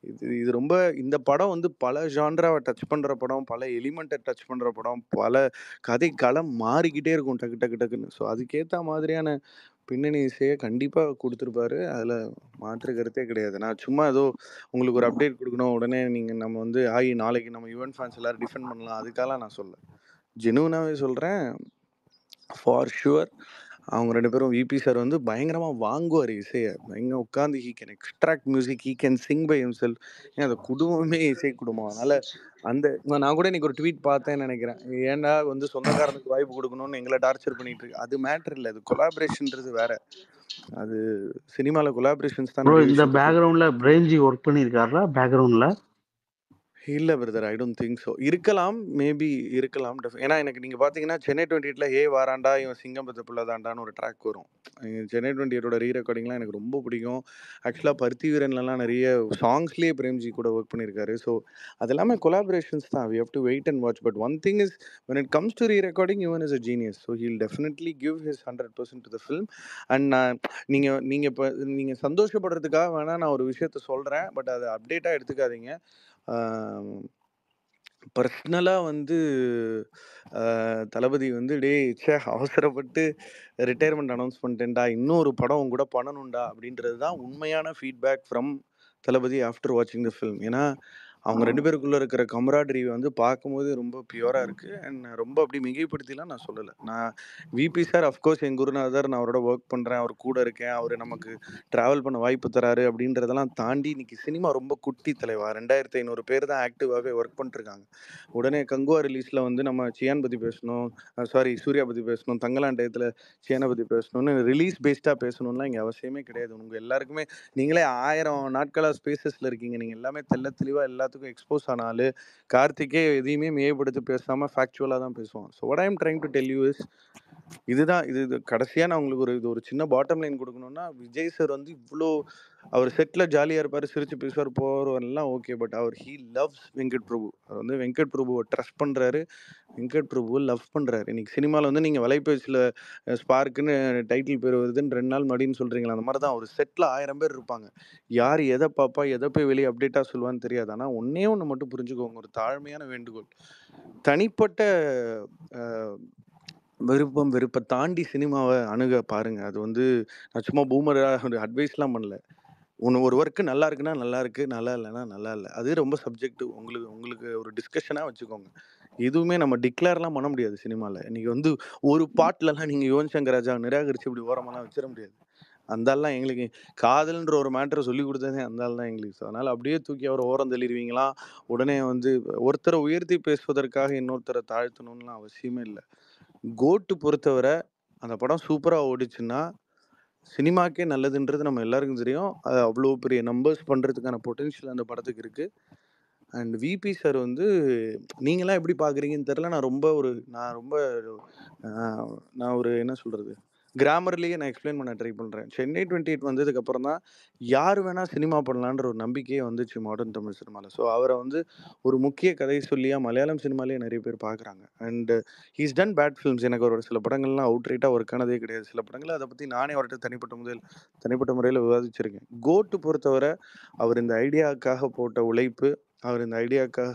இது இது ரொம்ப இந்த படம் வந்து பல ஜான்ராவை டச் பண்ற படம் பல எலிமெண்ட்டை டச் பண்ற படம் பல கதை களம் மாறிக்கிட்டே இருக்கும் டக்கு டக்கு டக்குன்னு ஸோ அதுக்கேற்ற மாதிரியான பின்னணி இசையை கண்டிப்பாக கொடுத்துருப்பாரு அதில் மாற்று கருத்தே கிடையாது நான் சும்மா ஏதோ உங்களுக்கு ஒரு அப்டேட் கொடுக்கணும் உடனே நீங்கள் நம்ம வந்து ஆகி நாளைக்கு நம்ம யுவன் ஃபேன்ஸ் எல்லாரும் டிஃபெண்ட் பண்ணலாம் அதுக்காலாம் நான் சொல்ல ஜெனுவனாகவே சொல்கிறேன் ஃபார் ஷுவர் அவங்க ரெண்டு பேரும் விபி சார் வந்து பயங்கரமாக வாங்குவார் இசையை பயங்கர உட்காந்து he can extract music he can sing by himself ஏன் அந்த குடும்பமே இசை குடும்பம் அதனால அந்த நான் கூட இன்னைக்கு ஒரு ட்வீட் பார்த்தேன்னு நினைக்கிறேன் ஏன்டா வந்து சொந்தக்காரனுக்கு வாய்ப்பு கொடுக்கணும்னு எங்களை டார்ச்சர் பண்ணிட்டு இருக்கு அது மேட்டர் இல்லை அது கொலாபரேஷன்ன்றது வேற அது சினிமாவில் கொலாபரேஷன்ஸ் தான் ப்ரோ நிறைய இந்த விஷயத்தை கொடுக்கும் பேக்ரவுண்ட்ல பிரேம்ஜி ஒர்க் பண்ணியிருக்காரா பேக்ரவுண்ட்ல இல்ல brother I don't think so இருக்கலாம் மேபி இருக்கலாம் def- ஏன்னா எனக்கு நீங்க பாத்தீங்கன்னா சென்னை டுவெண்ட்டி எயிட்ல ஏ வாராண்டா இவன் சிங்கம் பத்த புள்ள தாண்டான்னு ஒரு ட்ராக் வரும் அஹ் சென்னை டுவெண்ட்டி எயிட்டோட ரீ ரெக்கார்டிங்லாம் எனக்கு ரொம்ப பிடிக்கும் ஆக்சுவலாக பருத்தி வீரன்லலாம் நிறைய சாங்ஸ்லேயே பிரேம்ஜி கூட ஒர்க் பண்ணியிருக்காரு ஸோ அது எல்லாமே கொலாபரேஷன்ஸ் தான் we have to wait and watch but one thing is when it comes to re-recording Yuvan is a genius so he'll definitely give his hundred percent to the film and நான் நீங்கள் நீங்கள் இப்போ நீங்கள் சந்தோஷப்படுறதுக்காக வேணால் நான் ஒரு விஷயத்த சொல்கிறேன் பட் அதை அப்டேட்டாக எடுத்துக்காதீங்க பர்சனலாக வந்து ஆஹ் தளபதி வந்து டேய் ச்சே அவசரப்பட்டு ரிட்டையர்மெண்ட் அனௌன்ஸ் பண்ணிட்டேன்டா இன்னும் ஒரு படம் உன் கூட பண்ணணும்டா அப்படின்றது தான் உண்மையான ஃபீட்பேக் ஃப்ரம் தளபதி ஆஃப்டர் வாட்சிங் த ஃபில்ம் ஏன்னா அவங்க ரெண்டு பேருக்குள்ள இருக்கிற கமராடரி வந்து பார்க்கும்போது ரொம்ப பியூராக இருக்குது அண்ட் ரொம்ப அப்படி மிகைப்படுத்திலாம் நான் சொல்லலை நான் விபி சார் அஃப்கோர்ஸ் என் குருநாதர் நான் அவரோட ஒர்க் பண்ணுறேன் அவர் கூட இருக்கேன் அவர் நமக்கு ட்ராவல் பண்ண வாய்ப்பு தராரு அப்படின்றதெல்லாம் தாண்டி இன்னைக்கு சினிமா ரொம்ப குட்டி தலைவா ரெண்டாயிரத்தி ஐநூறு பேர் தான் ஆக்டிவாகவே ஒர்க் பண்ணிருக்காங்க உடனே கங்குவா ரிலீஸில் வந்து நம்ம சியான் பற்றி பேசணும் சாரி சூர்யா பற்றி பேசணும் தங்கலான் டயத்தில் சியானை பற்றி பேசணும்னு ரிலீஸ் பேஸ்டாக பேசணும்லாம் இங்கே அவசியமே கிடையாது உங்கள் எல்லாருக்குமே நீங்களே ஆயிரம் நாட்களாக ஸ்பேசஸில் இருக்கீங்க நீங்கள் எல்லாமே தெள்ள தெளிவாக எல்லாத்துக்கும் எக்ஸ்போஸ் ஆனாலு கார்த்திகே எதையுமே மேயப்படுத்தி பேசாமல் ஃபேக்சுவலாக தான் பேசுவான் so what I'm trying to tell you is இதுதான் இது இது கடைசியாக நான் உங்களுக்கு ஒரு இது ஒரு சின்ன பாட்டம் லைன் கொடுக்கணும்னா விஜய் சார் வந்து இவ்வளோ அவர் செட்டில் ஜாலியாக இருப்பார் சிரிச்சு பேசுவார் போவார் எல்லாம் ஓகே பட் அவர் ஹீ லவ்ஸ் வெங்கட் பிரபு அவர் வந்து வெங்கட் பிரபுவை ட்ரஸ்ட் பண்ணுறாரு வெங்கட் பிரபுவை லவ் பண்ணுறாரு இன்னைக்கு சினிமாவில் வந்து நீங்கள் வலைபேசியில் ஸ்பார்க்குன்னு டைட்டில் பேர் வருதுன்னு ரெண்டு நாள் மடின்னு சொல்கிறீங்களா அந்த மாதிரி தான் ஒரு செட்டில் ஆயிரம் பேர் இருப்பாங்க யார் எதை பார்ப்பா எதை போய் வெளியே அப்டேட்டாக சொல்லுவான்னு தெரியாது ஆனால் ஒன்றே ஒன்று மட்டும் புரிஞ்சுக்கோங்க ஒரு தாழ்மையான வேண்டுகோள் தனிப்பட்ட அஹ், விருப்பம் வெறுப்பை தாண்டி சினிமாவை அணுக பாருங்க அது வந்து நான் சும்மா பூமராக ஒரு அட்வைஸ்லாம் பண்ணல ஒன்று ஒரு ஒர்க்கு நல்லா இருக்குன்னா நல்லா இருக்கு நல்லா இல்லைன்னா நல்லா இல்லை அது ரொம்ப சப்ஜெக்ட் உங்களுக்கு உங்களுக்கு ஒரு டிஸ்கஷனாக வச்சுக்கோங்க எதுவுமே நம்ம டிக்ளேர்லாம் பண்ண முடியாது சினிமாவில் இன்னைக்கு வந்து ஒரு பாட்டிலலாம் நீங்கள் யுவன் சங்கர் ராஜா நிராகரித்து இப்படி ஓரமெல்லாம் வச்சிட முடியாது அந்த ஆள்லாம் எங்களுக்கு காதல்ன்ற ஒரு மேட்டரை சொல்லி கொடுத்ததே அந்த ஆள் தான் எங்களுக்கு ஸோ அதனால் அப்படியே தூக்கி அவர் ஓரம் தள்ளிடுவீங்களா உடனே வந்து ஒருத்தரை உயர்த்தி பேசுவதற்காக இன்னொருத்தரை தாழ்த்தணும்லாம் அவசியமே இல்லை கோட்டு பொறுத்தவரை அந்த படம் சூப்பராக ஓடிச்சுன்னா சினிமாக்கே நல்லதுன்றது நம்ம எல்லாருக்கும் தெரியும் அது அவ்வளோ பெரிய நம்பர்ஸ் பண்ணுறதுக்கான பொட்டென்ஷியல் அந்த படத்துக்கு இருக்குது அண்ட் விபி சார் வந்து நீங்களாம் எப்படி பார்க்குறீங்கன்னு தெரில நான் ரொம்ப ஒரு நான் ரொம்ப ஆஹ், நான் ஒரு என்ன சொல்கிறது கிராமர்லேயே நான் எக்ஸ்பிளைன் பண்ண ட்ரை பண்ணுறேன் சென்னை டுவெண்ட்டி எயிட் வந்ததுக்கப்புறம் தான் யார் வேணால் சினிமா பண்ணலான்ற ஒரு நம்பிக்கையே வந்துச்சு மாடர்ன் தமிழ் சினிமாவில் ஸோ அவரை வந்து ஒரு முக்கிய கதை சொல்லியாக மலையாளம் சினிமாலேயே நிறைய பேர் பார்க்குறாங்க and he's done bad films எனக்கு அவரோட சில படங்கள்லாம் அவுட் ரைட்டாக ஒர்க் ஆனதே கிடையாது சில படங்கள் அதை பற்றி நானே அவர்கிட்ட தனிப்பட்ட முதல் தனிப்பட்ட முறையில் விவாதிச்சிருக்கேன் கோட்டு பொறுத்தவரை அவர் இந்த ஐடியாவுக்காக போட்ட உழைப்பு அவர் இந்த ஐடியாவுக்காக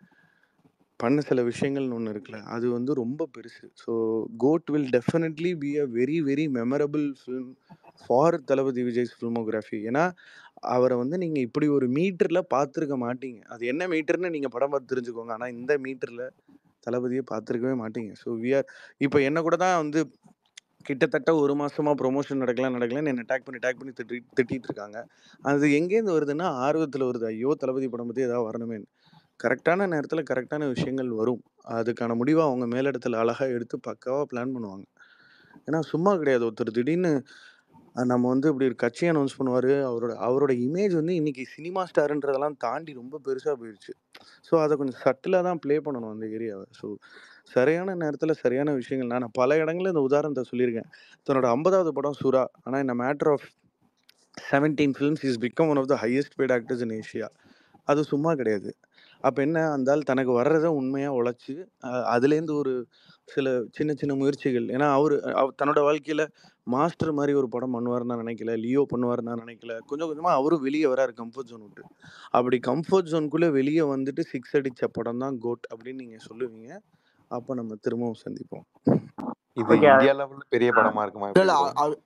பண்ண சில விஷயங்கள்னு ஒன்று இருக்குல்ல அது வந்து ரொம்ப பெருசு so GOAT will definitely be a very very memorable film for Thalapathy Vijay's filmography ஏன்னா அவரை வந்து நீங்கள் இப்படி ஒரு மீட்டரில் பார்த்துருக்க மாட்டீங்க அது என்ன மீட்டர்னு நீங்கள் படம் பார்த்து தெரிஞ்சுக்கோங்க ஆனால் இந்த மீட்டரில் தளபதியை பார்த்துருக்கவே மாட்டீங்க ஸோ வி ஆர் இப்போ என்ன கூட தான் வந்து கிட்டத்தட்ட ஒரு மாசமா ப்ரொமோஷன் நடக்கலாம் நடக்கலன்னு என்ன டேக் பண்ணி டேக் பண்ணி திட்டி திட்டிட்டு இருக்காங்க அது எங்கேருந்து வருதுன்னா ஆர்வத்தில் வருது ஐயோ தளபதி படம் பற்றி ஏதாவது வரணுமே கரெக்டான நேரத்தில் கரெக்டான விஷயங்கள் வரும் அதுக்கான முடிவை அவங்க மேலிடத்துல அழகாக எடுத்து பக்காவாக பிளான் பண்ணுவாங்க ஏன்னா சும்மா கிடையாது ஒருத்தர் திடீர்னு அஹ், நம்ம வந்து இப்படி ஒரு கட்சி அனௌன்ஸ் பண்ணுவார் அவரோட அவரோட இமேஜ் வந்து இன்னைக்கு சினிமா ஸ்டாருன்றதெல்லாம் தாண்டி ரொம்ப பெருசாக போயிடுச்சு ஸோ அதை கொஞ்சம் சட்டிலாக தான் ப்ளே பண்ணணும் அந்த ஏரியாவை ஸோ சரியான நேரத்தில் சரியான விஷயங்கள் நான் பல இடங்களில் இந்த உதாரணத்தை சொல்லியிருக்கேன் தன்னோட ஐம்பதாவது படம் சுறா ஆனால் இந்த matter of seventeen films is become one of the highest paid actors in Asia அது சும்மா கிடையாது அப்போ என்ன அந்த ஆள் தனக்கு வர்றதை உண்மையாக உழைச்சி அதுலேருந்து ஒரு சில சின்ன சின்ன முயற்சிகள் ஏன்னா அவர் தன்னோட வாழ்க்கையில் மாஸ்டர் மாதிரி ஒரு படம் பண்ணுவார்னு நான் நினைக்கல லியோ பண்ணுவார்னு நான் நினைக்கல கொஞ்சம் கொஞ்சமாக அவரும் வெளியே வராரு கம்ஃபர்ட் ஜோன் விட்டு அப்படி கம்ஃபர்ட் ஜோனுக்குள்ளே வெளியே வந்துட்டு சிக்ஸ் அடித்த படம் தான் கோட் அப்படின்னு நீங்கள் சொல்லுவீங்க அப்போ நம்ம திரும்பவும் சந்திப்போம் இது ஓகே இந்தியா லெவல்ல பெரிய படமா இருக்குமா இல்ல எப்படி இல்ல ப்ரோ அ- அ-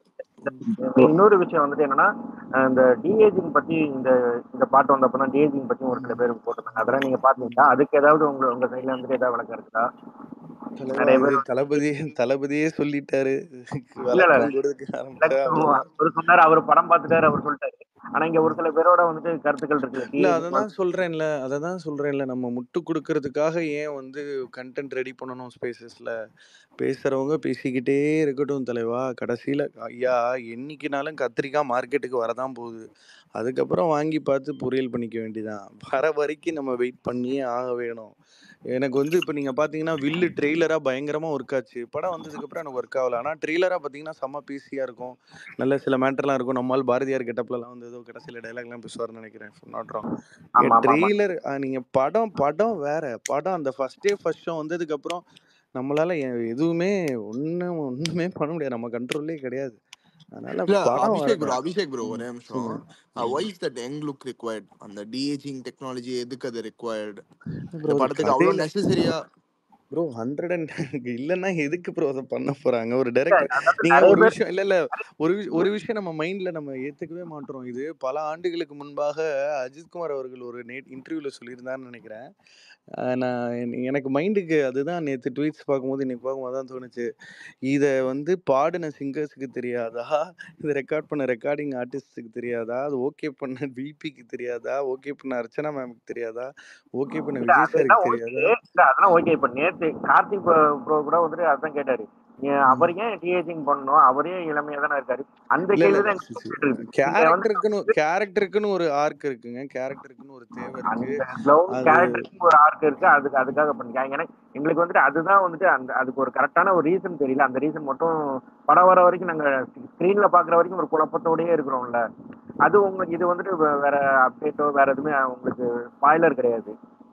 இன்னொரு விஷயம் வந்துட்டு என்னன்னா அஹ் இந்த டிஏஜிங் பத்தி இந்த இந்த பாட்டு வந்தப்ப தான் டிஏஜிங் பத்தி ஒரு சில பேர் போட்டிருந்தாங்க அதெல்லாம் நீங்க பாத்தீங்களா அதுக்கு ஏதாவது உங்க உங்க சைட்ல வந்துட்டு ஏதாவது விளக்கம் இருக்குதா தலைவா நிறைய இது பேர் தளபதியே தளபதியே சொல்லிட்டாரு இல்ல இல்ல விளக்கம் கொடுக்க ஆரம்பிச்சா அவ்வளவுதான் அவர் சொன்னாரு அவர் படம் பார்த்துட்டாரு அவர் சொல்லிட்டாரு ஆனா இங்க ஒரு சில பேரோட வந்துட்டு கருத்துக்கள் இருக்குல்ல இல்ல டிஏஜிங் அததான் சொல்றேன்ல அததான் சொல்றேன்ல நம்ம முட்டு கொடுக்கறதுக்காக ஏன் வந்து கண்டென்ட் ரெடி பண்ணணும் ஸ்பேசஸ்ல பேசுறவங்க பேசிக்கிட்டே இருக்கட்டும் தலைவா கடைசியில ஐயா என்னைக்குனாலும் கத்திரிக்காய் மார்க்கெட்டுக்கு வரதான் போகுது அதுக்கப்புறம் வாங்கி பார்த்து பொரியல் பண்ணிக்க வேண்டியதான் வர வரைக்கும் நம்ம வெயிட் பண்ணியே ஆக வேணும் எனக்கு வந்து இப்போ நீங்கள் பார்த்தீங்கன்னா வில்லு ட்ரெய்லராக பயங்கரமாக ஒர்க் ஆச்சு படம் வந்ததுக்கப்புறம் எனக்கு ஒர்க் ஆகல ஆனால் ட்ரெய்லராக பார்த்தீங்கன்னா செம்ம பீஸியாக இருக்கும் நல்ல சில மேட்டர்லாம் இருக்கும் நம்மால் பாரதியார் கெட்டப்லலாம் வந்து ஏதோ கடைசியில் டைலாக்லாம் பேசுவார்னு நினைக்கிறேன் நாட் ராங் ஆமா ஆமா ஆமா ட்ரெய்லர் நீங்கள் படம் படம் வேற படம் அந்த ஃபர்ஸ்ட் டே ஃபர்ஸ்ட் ஷோ வந்ததுக்கப்புறம் நம்மளால எ- எதுவுமே ஒன்றும் ஒன்றுமே பண்ண முடியாது நம்ம கண்ட்ரோல்லே கிடையாது அதனால இல்ல படம் அபிஷேக் ப்ரோ வரட்டும் அபிஷேக் ப்ரோ ம் ஒரே நிமிஷம் ம் ஒய் ம் is that young look required அந்த டிஏஜிங் டெக்னாலஜி எதுக்கு அது ரிக்வயர்டு இந்த ப்ரோ அது படத்துக்கு அவ்வளோ கதையில நெசசரியா ப்ரோ ஹண்ட்ரட் அண்ட் இல்லைன்னா எதுக்கு ப்ரோ அதை பண்ண போறாங்க ஒரு இல்ல, டைரக்டர் அதாவது நீங்க நிறைய ஒரு பேர் விஷயம் இல்ல இல்ல ஒரு விஷ- ஒரு விஷயம் நம்ம மைண்ட்ல நம்ம ஏத்துக்கவே மாட்டோம் இது பல ஆண்டுகளுக்கு முன்பாக அஜித்குமார் அவர்கள் ஒரு நே இன்டர்வியூல சொல்லியிருந்தான்னு நினைக்கிறேன் ஆஹ் நான் என்- எனக்கு மைண்டுக்கு அதுதான் நேற்று ட்வீட்ஸ் பார்க்கும்போது இன்னைக்கு பார்க்கும்போது தான் தோணுச்சு இதை வந்து பாடின சிங்கர்ஸுக்கு தெரியாதா இதை ரெக்கார்ட் பண்ண ரெக்கார்டிங் ஆர்டிஸ்ட்டுக்கு தெரியாதா அது ஓகே பண்ண விபிக்கு தெரியாதா ஓகே பண்ண அர்ச்சனா மேமுக்கு தெரியாதா ஓகே பண்ண இல்ல விஜய் அதெல்லாம் சாருக்கு ஓகே தெரியாதா இல்ல அதெல்லாம் ஓகே இப்ப நேத்து கார்த்திக் ப்ரோ கூட வந்துட்டு அதான் கேட்டாரு ஏன் ம். அவர் ஏன் டிஏஜிங் பண்ணணும் அவரே இளமையா தானே இருக்காரு அந்த இல்ல இல்ல கேள்வி இல்ல தான் சி, சி. கேட்டு இருக்கு நீங்க வந்து கேரக்டருக்குன்னு கேரக்டருக்குன்னு ஒரு ஆர்க் இருக்குங்க கேரக்டருக்குன்னு ஒரு தேவை இருக்கு அந்த கிளவுன் அது கேரக்டருக்கு ஒரு ஆர்க் இருக்கு அதுக்கு அதுக்காக பண்ணிருக்காங்க எனக்கு எங்களுக்கு வந்துட்டு அதுதான் வந்துட்டு அந்த அதுக்கு ஒரு கரெக்டான ஒரு ரீசன் தெரியல அந்த ரீசன் மட்டும் படம் வர வரைக்கும் நாங்க ஸ்கிரீன்ல பாக்குற வரைக்கும் ஒரு குழப்பத்தோடயே இருக்கிறோம்ல அது உங்களுக்கு இது வந்துட்டு வே- வேற அப்டேட்டோ வேற எதுவுமே உங்களுக்கு ஸ்பாய்லர் கிடையாது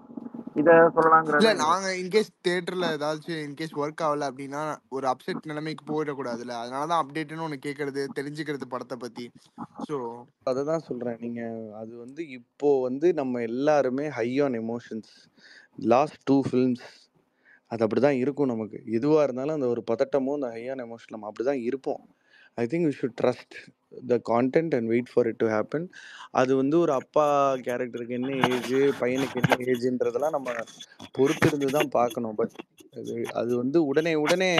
இத இல்ல சொல்லலாங்கிறது நாங்க இன்கேஸ் தியேட்டர்ல ஏதாச்சும் இன்கேஸ் ஒர்க் ஆகல அப்படின்னா ஒரு அப்செட் நிலைமைக்கு போயிடக்கூடாதுல்ல அதனாலதான் அப்டேட்னு ஒண்ணு கேக்குறது தெரிஞ்சுக்கிறது படத்தை பத்தி ஸோ அதை தான் சொல்றேன் நீங்க அது வந்து இப்போ வந்து நம்ம எல்லாருமே high on emotions last two films அது அப்படிதான் இருக்கும் நமக்கு எதுவாக இருந்தாலும் அந்த ஒரு பதட்டமும் அந்த ஹையான எமோஷன் நம்ம அப்படி தான் இருப்போம் I think we should trust the content and wait for it to happen அது வந்து ஒரு அப்பா கேரக்டருக்கு என்ன ஏஜ் பையனுக்கு என்ன ஏஜ்ன்றதெல்லாம் நம்ம பொறுத்து இருந்து தான் பார்க்கணும் பட் அது அது வந்து உடனே உடனே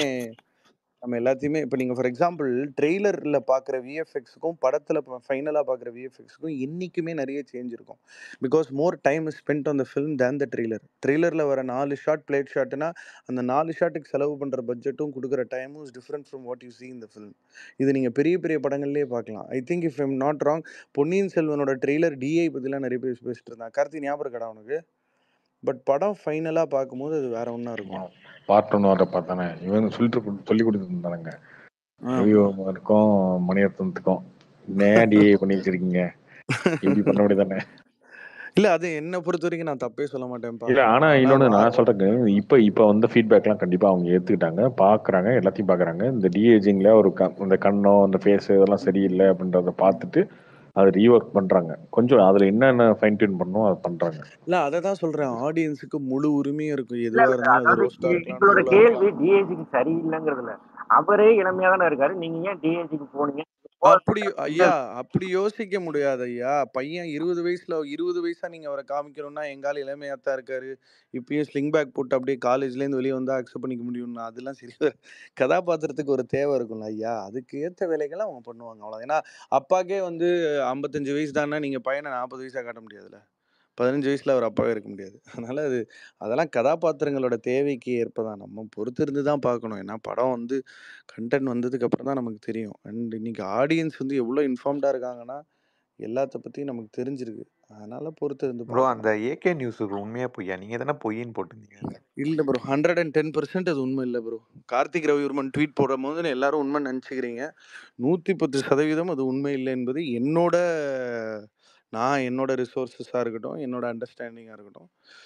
நம்ம எல்லாத்தையுமே இப்போ நீங்கள் ஃபார் எக்ஸாம்பிள் ட்ரெய்லரில் பார்க்குற விஎஃப்எக்ஸுக்கும் படத்தில் ஃபைனலாக பார்க்குற விஎஃப்எக்ஸுக்கும் என்றைக்குமே நிறைய சேஞ்ச் இருக்கும் because more time is spend on the film than the trailer ட்ரெய்லரில் வர நாலு ஷாட் பிளேட் ஷாட்னா அந்த நாலு ஷாட்டுக்கு செலவு பண்ணுற பட்ஜெட்டும் கொடுக்குற டைமும் is different from what you see in the film இது நீங்கள் பெரிய பெரிய படங்கள்லேயே பார்க்கலாம் I think if am not wrong Ponniyin செல்வனோட ட்ரெய்லர் டிஐ பற்றிலாம் நிறைய பேர் பேசிட்டு இருந்தாங்க கார்த்தி ஞாபகம் இருக்கடா உனக்கு பட் படம் ஃபைனலாக பார்க்கும்போது அது வேற ஒன்றா இருக்கும் பார்ட் ஒன் வர பார்த்தானே இவங்க சொல்லிட்டு சொல்லி கொடுத்துருந்தானுங்க ஆ ரவிவர்மனுக்கும் மணிரத்னத்துக்கும் என்ன டிஏ பண்ணி வச்சிருக்கீங்க இப்படி பண்ண முடியாதானே இல்ல அது என்ன பொறுத்த வரைக்கும் நான் தப்பே சொல்ல மாட்டேன்ப்பா இல்ல ஆனா ஆனா இன்னொன்னு வா- நான் சொல்றேன் இப்ப இப்ப வந்த ஃபீட்பேக்லாம் கண்டிப்பா அவங்க ஏத்துக்கிட்டாங்க பாக்குறாங்க எல்லாத்தையும் பாக்குறாங்க இந்த டிஏஜிங்ல ஒரு க- இந்த கண்ணோ அந்த ஃபேஸ் இதெல்லாம் சரியில்லை அப்படின்றத பார்த்துட்டு அதை ரீஒர்க் பண்றாங்க கொஞ்சம் அதுல என்னென்ன ஃபைன் டியூன் பண்ணணும் அதை பண்றாங்க இல்ல அதை தான் சொல்றேன் ஆடியன்ஸுக்கு முழு உரிமையும் இருக்கும் இல்ல எதுவா இல்ல இருந்தாலும் அது அதாவது ரோஸ்டா எ- இருக்கலாம் எங்களோட ட்ரோலா கேள்வி இருக்கலாம் டிஏஜிக்கு சரியில்லைங்கிறதுல அவரே இளமையா தானே இருக்காரு நீங்க ஏன் டிஏஜிக்கு போனீங்க அப்படி ஐயா அப்படி யோசிக்க முடியாது ஐயா பையன் இருபது வயசுல இருபது வயசா நீங்க அவரை காமிக்கணும்னா எங்கால இளமையாத்தான் இருக்காரு இப்பயும் ஸ்லிங் பேக் போட்டு அப்படியே காலேஜ்ல இருந்து வெளியே வந்தா அக்செப்ட் பண்ணிக்க முடியும்னா அதெல்லாம் சரி வர- கதாபாத்திரத்துக்கு ஒரு தேவை இருக்கும்ல ஐயா அதுக்கு ஏத்த வேலைகளை அவங்க பண்ணுவாங்க அவ்வளவு ஏன்னா அப்பாக்கே வந்து ஐம்பத்தஞ்சு வயசு தானே நீங்க பையனை நாற்பது வயசா காட்ட முடியாதுல்ல பதினஞ்சு வயசுல அவர் அப்பாவே இருக்க முடியாது அதனால அது அதெல்லாம் கதாபாத்திரங்களோட தேவைக்கு ஏற்பதான் நம்ம பொறுத்து இருந்து தான் பார்க்கணும் ஏன்னா படம் வந்து கண்டென்ட் வந்ததுக்கு அப்புறம் தான் நமக்கு தெரியும் அண்ட் இன்னைக்கு ஆடியன்ஸ் வந்து எவ்வளோ இன்ஃபார்ம்டா இருக்காங்கன்னா எல்லாத்த பத்தியும் நமக்கு தெரிஞ்சிருக்கு அதனால பொறுத்து இருந்து ப்ரோ பார்க்கணும் அந்த ஏகே நியூஸுக்கு உண்மையா பொய்யா நீங்க தானே பொய்ன்னு போட்டிருந்தீங்க இல்ல bro hundred and ten percent அது உண்மை இல்லை ப்ரோ கார்த்திக் ரவிவர்மன் ட்வீட் போடும் போது எல்லாரும் உண்மை நினச்சிக்கிறீங்க நூற்றி பத்து சதவீதம் அது உண்மை இல்லை என்பது என்னோட நான் என்னோட ரிசோர்ஸஸாக இருக்கட்டும் என்னோட அண்டர்ஸ்டாண்டிங்காக இருக்கட்டும்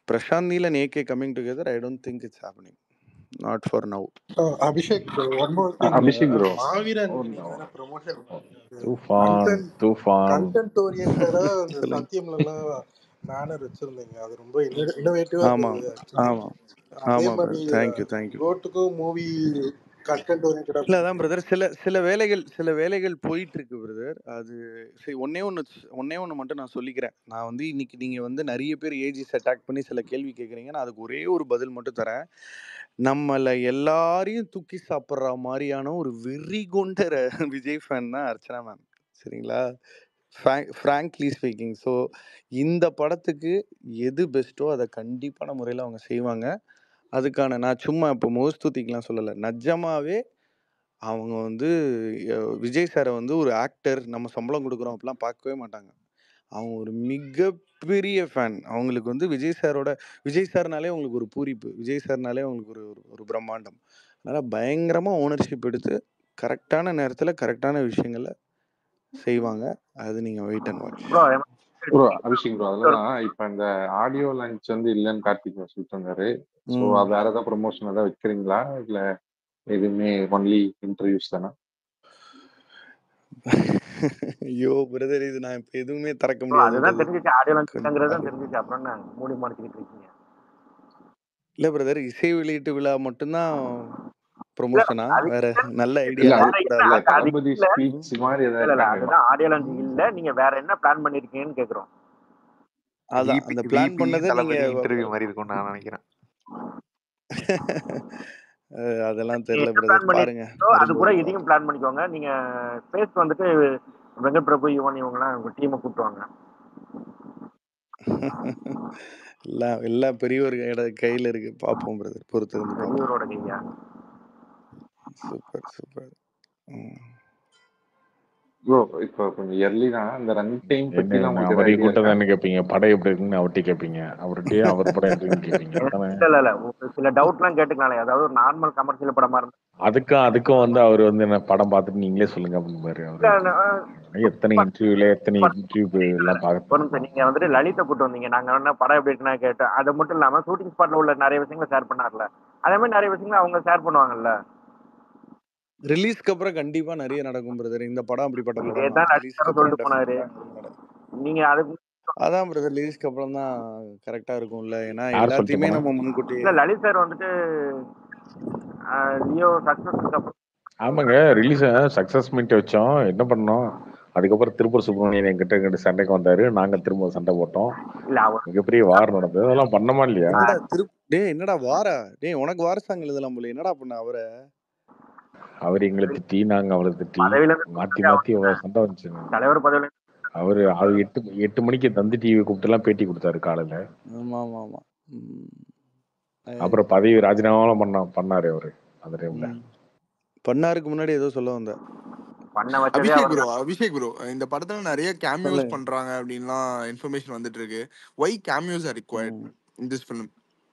பிரசாந்த் நீலன் AK coming together I don't think it's happening not for now Uh, Abhishek, bro, one more thing. Abhishek Uh, bro Maaveeran நீங்க தானே ப்ரொமோஷன் தூஃபான் கண்டென்ட் தூஃபான் கண்டென்ட் ஓரியன்டா அந்த சொல்லுங்க சத்தியம்லாம் பேனர் வச்சிருந்தீங்க அது ரொம்ப இன்னோவேட்டிவா ஆமா இருந்தது ஆக்சுவலி ஆமா அதே ஆமா மாதிரி பிரதர் தேங்க்யூ தேங்க்யூ கோட்டுக்கும் மூவி கண்டென்ட் ஓரியன்டா இல்ல அதான் பிரதர் சில சில வேலைகள் சில வேலைகள் போயிட்டு இருக்கு பிரதர் அது சரி ஒன்னே ஒன்று ஒன்னே ஒன்று மட்டும் நான் சொல்லிக்கிறேன் நான் வந்து இன்னைக்கு நீங்க வந்து நிறைய பேர் ஏஜிஸ் அட்டாக் பண்ணி சில கேள்வி கேட்குறீங்க நான் அதுக்கு ஒரே ஒரு பதில் மட்டும் தரேன் நம்மள எல்லாரையும் தூக்கி சாப்பிட்ற மாதிரியான ஒரு வெறி கொண்ட ர- விஜய் ஃபேன் தான் அர்ச்சனா மேம் சரிங்களா ஃப்ராங்க்லி ஸ்பீக்கிங் ஸோ இந்த படத்துக்கு எது பெஸ்ட்டோ அதை கண்டிப்பான முறையில் அவங்க செய்வாங்க அதுக்கான நான் சும்மா இப்போ முகஸ்துதிக்கெலாம் சொல்லலை நிஜமாவே அவங்க வந்து அஹ், விஜய் சாரை வந்து ஒரு ஆக்டர் நம்ம சம்பளம் கொடுக்குறோம் அப்படிலாம் பார்க்கவே மாட்டாங்க அவங்க ஒரு மிகப்பெரிய ஃபேன் அவங்களுக்கு வந்து விஜய் சாரோட விஜய் சார்னாலே அவங்களுக்கு ஒரு பூரிப்பு விஜய் சார்னாலே அவங்களுக்கு ஒரு ஒரு ஒரு பிரம்மாண்டம் அதனால் பயங்கரமாக ஓனர்ஷிப் எடுத்து கரெக்டான நேரத்தில் கரெக்டான விஷயங்களை செய்வாங்க அது நீங்கள் wait and watch bro bro Abhishek bro அதெல்லாம் இப்ப இந்த ஆடியோ லான்ச் வந்து இல்லைன்னு கார்த்திக் சொல்லிட்டு இருந்தாரு ஸோ ம் வேற ஏதாவது ப்ரொமோஷன் ஏதாவது வைக்கிறீங்களா இல்ல எதுவுமே ஒன்லி இன்டர்வியூஸ் தானே ஐயோ பிரதர் இது நான் இப்போ எதுவுமே திறக்க ப்ரோ முடியாது அதுதான் பிரதர் தெரிஞ்சிச்சு ஆடியோ லான்ச்ங்கிறது தான் அது தெரிஞ்சிச்சு அப்புறம் என்ன மூடி மறைச்சிக்கிட்டு இருக்கீங்க இல்லை பிரதர் இசை வெளியீட்டு விழா மட்டும்தான் இல்ல ப்ரொமோஷனா அது வேற நல்ல இல்ல ஐடியா அது வேற என்ன இல்ல அது அது தளபதி இல்ல ஸ்பீச் மாதிரி இல்ல ஏதாவது இல்ல இருக்காங்க அதுதான் ஆடியோ லான்ச் இல்ல நீங்க வேற என்ன பிளான் பண்ணிருக்கீங்கன்னு கேக்குறோம் அதான் விபி அந்த பிளான் விபி பண்ணதை தளபதி நீங்க இன்டர்வியூ மாதிரி இருக்கும்னு நான் நினைக்கிறேன் அஹ் அதெல்லாம் நீங்க தெரியல என்ன பிளான் பிரதர் பாருங்க பண்ணிருக்கீங்களோ அது கூட வரும்போது இதையும் பிளான் பண்ணிக்கோங்க நீங்க ஸ்பேஸ் வந்துட்டு வெங்கட் பிரபு யுவன் இவங்கலாம் உங்க டீமை கூப்பிட்டு வாங்க எல்லாம் எல்லாம் பெரியவர் இட- கையில இருக்கு பார்ப்போம் பிரதர் பொறுத்து இருந்து பார்ப்போம் பெரியவரோட கையா சூப்பர் சூப்பர் ப்ரோ இப்போ கொஞ்சம் எர்லி தான் இந்த ரன் டைம் என்ன பத்தி எல்லாம் என்ன உங்களுக்கு ஏதாவது அவரையும் ஐடியா கூட்ட இருக்கா தானே கேட்பீங்க படம் எப்படி இருக்குன்னு அவர்கிட்ட கேட்பீங்க அவர்கிட்டயே அவர் படம் எப்படி இருக்குன்னு கேட்பீங்க அதானே இல்ல இல்ல இல்ல ஒரு சில டவுட்லாம் கேட்டுக்கலாம்ல அதாவது ஒரு நார்மல் கமர்ஷியல் படமா இருந்தா அதுக்கும் அதுக்கும் வந்து அவர் வந்து என்ன படம் பார்த்துட்டு நீங்களே சொல்லுங்க அப்படின்னு பாரு இல்ல, அவரு நான் எத்தனை இன்டர்வியூல எத்தனை யூடியூப் எல்லாம் ஒரு பார்த்து நிமிஷம் நீங்க வந்துட்டு லலிதா கூட்டு வந்தீங்க நாங்க என்ன படம் எப்படி இருக்குன்னா கேட்டோம் அது மட்டும் இல்லாம ஷூட்டிங் ஸ்பாட்ல உள்ள நிறைய விஷயங்களை ஷேர் பண்ணார்ல அதே மாதிரி நிறைய விஷயங்களை அவங்க ஷேர் பண்ணுவாங்கல்ல ரிலீஸ்க்கு அப்புறம் கண்டிப்பா நிறைய நடக்கும் பிரதர் இந்த படம் அப்படிப்பட்ட இதே படம் தான் தான் ரிலீஸ்க்கு லலிதா அப்புறம் சொல்லிட்டு போனாரு டெஃபினட்டா நடக்கும் நீங்க அதுக்கு அதான் பிரதர் ரிலீஸ்க்கு அப்புறம் தான் கரெக்டா இருக்கும்ல ஏன்னா யார் சொல்லிட்டு எல்லாத்தையுமே போனா நம்ம முன்கூட்டியே இல்ல லலித் சார் வந்துட்டு ஆஹ், லியோ சக்சஸ்க்கு அப்புறம் ஆமாங்க ரிலீஸ் சக்சஸ் மீட் வச்சோம் என்ன பண்ணோம் அதுக்கப்புறம் திருப்பூர் சுப்பிரமணியன் என்கிட்ட எங்கிட்ட சண்டைக்கு வந்தாரு நாங்க திரும்ப சண்டை போட்டோம் இல்ல அவர் மிகப்பெரிய வார் நடந்தது அதெல்லாம் பண்ணமா இல்லையா என்னடா திரு டேய் என்னடா வாரா டேய் உனக்கு வார சாங் எழுதலாம் போல என்னடா பண்ண அவரை அவர் எங்களை திட்டி நாங்க அவரை திட்டி பதவியில இருந்து மாத்தி மாத்தி அவ்வளவு சண்டை வந்துச்சுங்க தலைவர் பதவியில இருந்து அவரு அவர் எட்டு எட்டு மணிக்கு தந்தி டிவி கூப்பிட்டு எல்லாம் பேட்டி கொடுத்தாரு காலையில ஆமா ஆமா ஆமா ம். அஹ் அப்புறம் பதவி ராஜினாமாலாம் பண்ண பண்ணாரு அவரு அந்த டைம்ல ம். பண்ணாருக்கு முன்னாடி ஏதோ சொல்ல வந்த பண்ண வச்சதே அபிஷேக் அவர் ப்ரோ அபிஷேக் ப்ரோ இந்த படத்துல நிறைய கேமியோஸ் சொல்லுங்க பண்றாங்க அப்படின்லாம் இன்ஃபர்மேஷன் வந்துட்டு இருக்கு ஒய் கேமியோஸ் ஆர் ரிக்வயர்ட் ம். இன் திஸ் ஃபிலிம்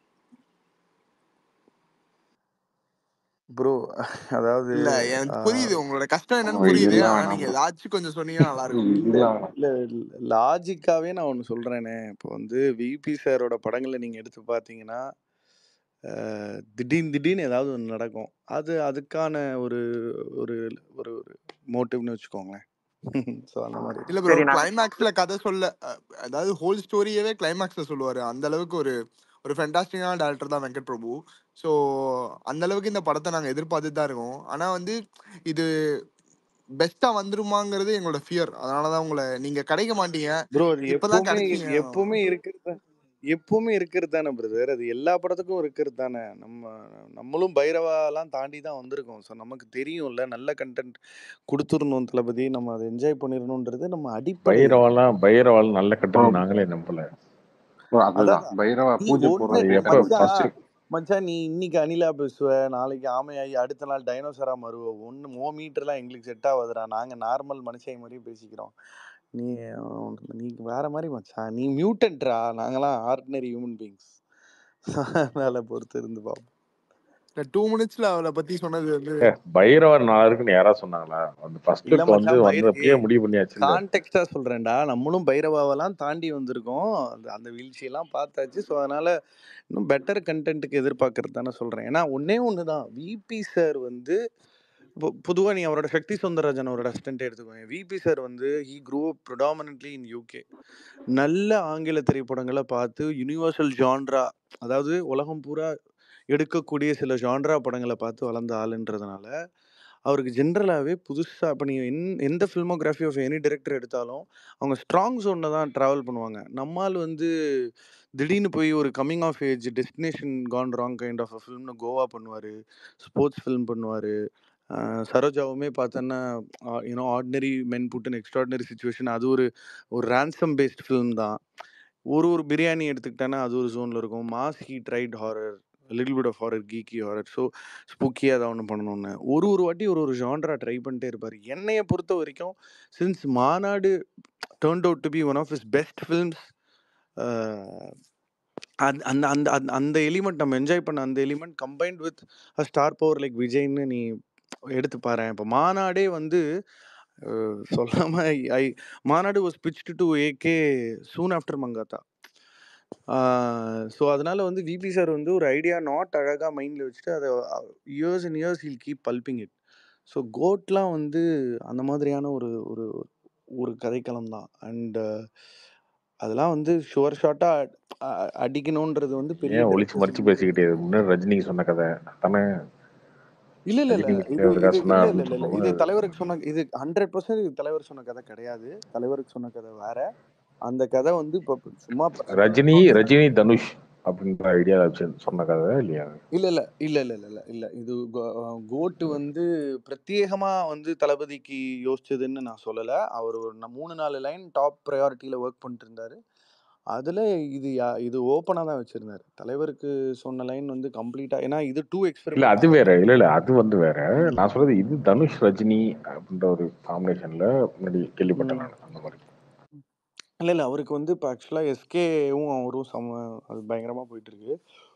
ப்ரோ அதாவது இல்ல எனக்கு புரியுது ஆஹ், உங்களோட கஷ்டம் என்னன்னு அவன் புரியுது இதெல்லாம் ஆனா நீங்க நம்ம ஏதாச்சும் கொஞ்சம் சொன்னீங்கன்னா நல்லா இருக்கும் இல்ல இதெல்லாம் இல்ல லாஜிக்காவே நான் ஒன்று சொல்றேனே இப்போ வந்து விபி சாரோட படங்களை நீங்க எடுத்து பார்த்தீங்கன்னா ஆஹ், திடீர்னு திடீர்னு ஏதாவது ஒன்று நடக்கும் அது அதுக்கான ஒரு ஒரு ஒரு ஒரு மோட்டிவ்னு வச்சுக்கோங்களேன் ஸோ அந்த மாதிரி இல்ல ப்ரோ சரி நான் கிளைமேக்ஸ்ல கதை சொல்ல அஹ், அதாவது ஹோல் ஸ்டோரியவே கிளைமேக்ஸ்ல சொல்லுவாரு அந்த அளவுக்கு ஒரு ஒரு ஃபென்டாஸ்டிக்கான டேரக்டர் தான் வெங்கட் பிரபு ஸோ அந்த அளவுக்கு இந்த படத்தை நாங்க எதிர்பார்த்துட்டு தான் இருக்கோம் ஆனா வந்து இது பெஸ்டா வந்துருமாங்கிறது எங்களோட ஃபியர் அதனால தான் உங்களை நீங்க கிடைக்க மாட்டீங்க ப்ரோ அது இப்பதான் எப்பவுமே கிடைச்சீங்க எப்பவுமே இருக்கிறது எப்பவுமே இருக்கிறது தானே பிரதர் அது எல்லா படத்துக்கும் இருக்கிறது தானே நம்ம நம்மளும் பைரவாலாம் தாண்டி தான் வந்திருக்கோம் ஸோ நமக்கு தெரியும்ல நல்ல கண்டென்ட் கொடுத்துடணும் தளபதி நம்ம அதை என்ஜாய் பண்ணிடணுன்றது நம்ம அடிப்படை பைரவாலாம் பைரவால் நல்ல ப்ரோ கட்டணம் நாங்களே நம்பல ப்ரோ அதுதான் அதான் பைரவா நீ பூஜை ஒண்ணு போடுறது அது எப்ப மச்சான் ஃபர்ஸ்ட் மச்சான் நீ இன்னைக்கு அணிலா பேசுவ நாளைக்கு ஆமையாகி அடுத்த நாள் டைனோசரா மறுவ ஒன்று மோ மீட்டர்லாம் எங்களுக்கு செட் ஆகாதுடா நாங்கள் நார்மல் மனுஷங்க மாதிரி பேசிக்கிறோம் நீ அஹ், நீ வேற மாதிரி மச்சான் நீ மியூட்டன்ட்ரா நாங்களாம் ஆர்டினரி ஹியூமன் பீங்ஸ் அதனால பொறுத்து இருந்து பார்ப்போம் இந்த டூ மினிட்ஸ்ல அவளை பத்தி சொன்னது வந்து ஏ, பைரவர் நல்லா இருக்குன்னு யாராவது சொன்னாங்களா அந்த ஃபர்ஸ்ட் இல்ல லுக் வந்து மச்சான் பைர வந்தப்பயே முடிவு பண்ணியாச்சு இல்ல கான்டெக்டா சொல்றேன்டா நம்மளும் பைரவாவெல்லாம் தாண்டி வந்திருக்கோம் அந்த அந்த வீழ்ச்சியெல்லாம் பார்த்தாச்சு ஸோ அதனால இன்னும் பெட்டர் கண்டென்ட்டுக்கு எதிர்பார்க்கறது தானே சொல்றேன் ஏன்னா ஒன்னே ஒன்று தான் விபி சார் வந்து பொதுவாக நீ அவரோட சக்தி சுந்தரராஜன் அவரோட அசிஸ்டன்ட் எடுத்துக்கோங்க விபி சார் வந்து he grew predominantly in UK நல்ல ஆங்கில திரைப்படங்களை பார்த்து யுனிவர்சல் ஜான்ரா அதாவது உலகம் பூரா எடுக்கக்கூடிய சில ஜான்ரா படங்களை பார்த்து வளர்ந்த ஆளுன்றதுனால அவருக்கு ஜென்ரலாகவே புதுசாக இப்போ நீங்கள் என் எந்த ஃபில்மோகிராஃபி ஆஃப் எனி டைரக்டர் எடுத்தாலும் அவங்க ஸ்ட்ராங் ஜோனில் தான் ட்ராவல் பண்ணுவாங்க நம்மால் வந்து திடீர்னு போய் ஒரு coming of age destination gone wrong kind of a ஃபில்ம்னு கோவா பண்ணுவார் ஸ்போர்ட்ஸ் ஃபில்ம் பண்ணுவார் சரோஜாவுமே பார்த்தோன்னா you know ordinary men put extraordinary situation அது ஒரு ஒரு ரேன்சம் பேஸ்ட் ஃபில்ம் தான் ஒரு ஒரு பிரியாணி எடுத்துக்கிட்டேன்னா அது ஒரு ஜோனில் இருக்கும் mass he tried horror little bit of horror geeky horror so ஸ்பூக்கியாக ஏதாவது ஒன்று பண்ணணும்னு ஒரு ஒரு வாட்டி ஒரு ஒரு ஜான்ரா ட்ரை பண்ணிட்டே இருப்பார் என்னையை பொறுத்த வரைக்கும் since Maanaadu turned out to be one of his best films அந்த அந்த அந்த அந்த அந்த எலிமெண்ட் நம்ம என்ஜாய் பண்ண அந்த element combined with a star power like விஜய்னு நீ எடுத்து பாரு இப்போ மாநாடே வந்து அஹ், சொல்லாம I Maanaadu was pitched to AK soon after Mankatha so அதனால வந்து விபி சார் வந்து ஒரு ஐடியா நாட் அழகாக மைண்டில் வச்சுட்டு அதை years and years he'll keep bulbing it so கோட்லாம் வந்து அந்த மாதிரியான ஒரு ஒரு ஒரு கதைக்களம் தான் அண்ட் அதெல்லாம் வந்து ஷுவர் ஷார்ட்டாக அடிக்கணுன்றது வந்து பெரிய ஏன் ஒளிச்சு directors மறைச்சு பேசிக்கிட்டே முன்னாடி ரஜினிக்கு சொன்ன கதை தானே இல்ல இல்ல இல்ல ரஜினிக்கு இது ஒரு இது சொன்னா இல்ல இல்ல அப்படின்னு இல்ல இல்ல இது சொல்லுவாங்க தலைவருக்கு சொன்ன இது ஹண்ட்ரட் பர்சன்ட் இது தலைவர் சொன்ன கதை கிடையாது தலைவருக்கு சொன்ன கதை வேற அந்த கதை வந்து இப்போ சும்மா ப- ரஜினி ரஜினி தனுஷ் அப்படின்ற ஐடியா சொன்ன கதை இல்லையா இல்ல இல்ல இல்ல இல்ல இல்ல இல்ல இல்ல இது கோ- கோட்டு வந்து பிரத்யேகமா வந்து தளபதிக்கு யோசிச்சதுன்னு நான் சொல்லல அவர் ஒரு ந- மூணு நாலு லைன் டாப் ப்ரையாரிட்டியில ஒர்க் பண்ணிட்டு இருந்தாரு அதுல இது யா- இது ஓப்பனா தான் வச்சிருந்தாரு தலைவருக்கு சொன்ன லைன் வந்து கம்ப்ளீட்டா ஏன்னா இது டூ இல்ல எக்ஸ்பெரிமெண்ட் அது வேற இல்ல இல்ல அது வந்து வேற நான் சொல்றது இது தனுஷ் ரஜினி அப்படின்ற ஒரு காம்பினேஷன்ல முன்னாடி கேள்விப்பட்டேன் நான் அந்த மாதிரி இல்ல இல்ல அவருக்கு வந்து இப்போ ஆக்சுவலா எஸ்கேவும் அவரும் சம அது பயங்கரமா போயிட்டு இருக்கு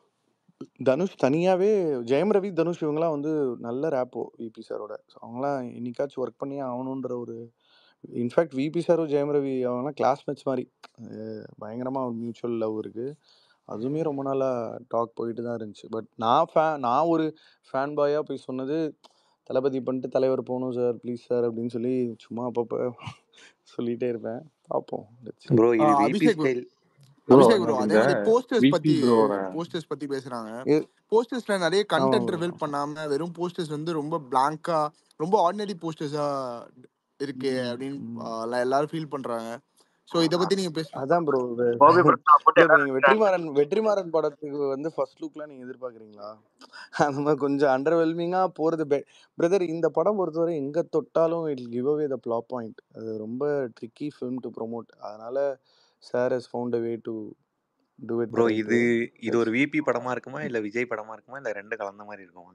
தனுஷ் தனியாவே ஜெயம் ரவி தனுஷ் இவங்கலாம் வந்து நல்ல ரேப்போ விபி சாரோட ஸோ அவங்களாம் என்னைக்காச்சும் ஒர்க் பண்ணியே ஆகணுன்ற ஒரு இன்ஃபேக்ட் விபி சாரும் ஜெயம் ரவி அவங்கலாம் கிளாஸ்மேட்ஸ் மாதிரி அஹ் பயங்கரமா மியூச்சுவல் லவ் இருக்கு அதுவுமே ரொம்ப நாளா டாக் போயிட்டு தான் இருந்துச்சு பட் நான் ஃபேன் நான் ஒரு ஃபேன் பாயா போய் சொன்னது தளபதி பண்ணிட்டு தலைவர் போகணும் சார் ப்ளீஸ் சார் அப்படின்னு சொல்லி சும்மா அப்பப்போ சொல்லிட்டே இருப்பேன் பார்ப்போம் Let's see. ப்ரோ இது ah VP Abhishek bro style bro Abhishek bro எனக்கு அதே இந்த மாதிரி போஸ்டர்ஸ் விபி பத்தி ப்ரோட போஸ்டர்ஸ் பத்தி பேசுறாங்க இது- போஸ்டர்ஸ்ல நிறைய ஆமா கண்டென்ட் bro. ரிவீல் பண்ணாம வெறும் போஸ்டர்ஸ் வந்து ரொம்ப பிளாங்கா ரொம்ப ஆர்டினரி போஸ்டர்ஸா இருக்கு ம், அப்படின்னு ம். ஆஹ் எல்லா- எல்லாரும் ஃபீல் பண்றாங்க சோ இத பத்தி நீங்க பேச அதான் ப்ரோ கோபி படத்தை இல்ல போட்டு இப்போ எல்லாரும் நீங்க நினைக்கிறாங்க வெற்றிமாறன் வெற்றிமாறன் படத்துக்கு வந்து ஃபர்ஸ்ட் லுக்லாம் நீங்க எதிர்பார்க்குறீங்களா அந்த மாதிரி கொஞ்சம் அண்டர்வெல்மிங்கா போறது பெ பிரதர் இந்த படம் பொறுத்தவரை எங்க தொட்டாலும் it give away the plot point அது ரொம்ப ட்ரிக்கி ஃபிலிம் டு ப்ரோமோட் அதனால sir has found a way to do it the bro right இது வே இது ஒரு விபி படமா இருக்குமா இல்ல விஜய் படமா இருக்குமா இல்ல ரெண்டு கலந்த மாதிரி இருக்குமா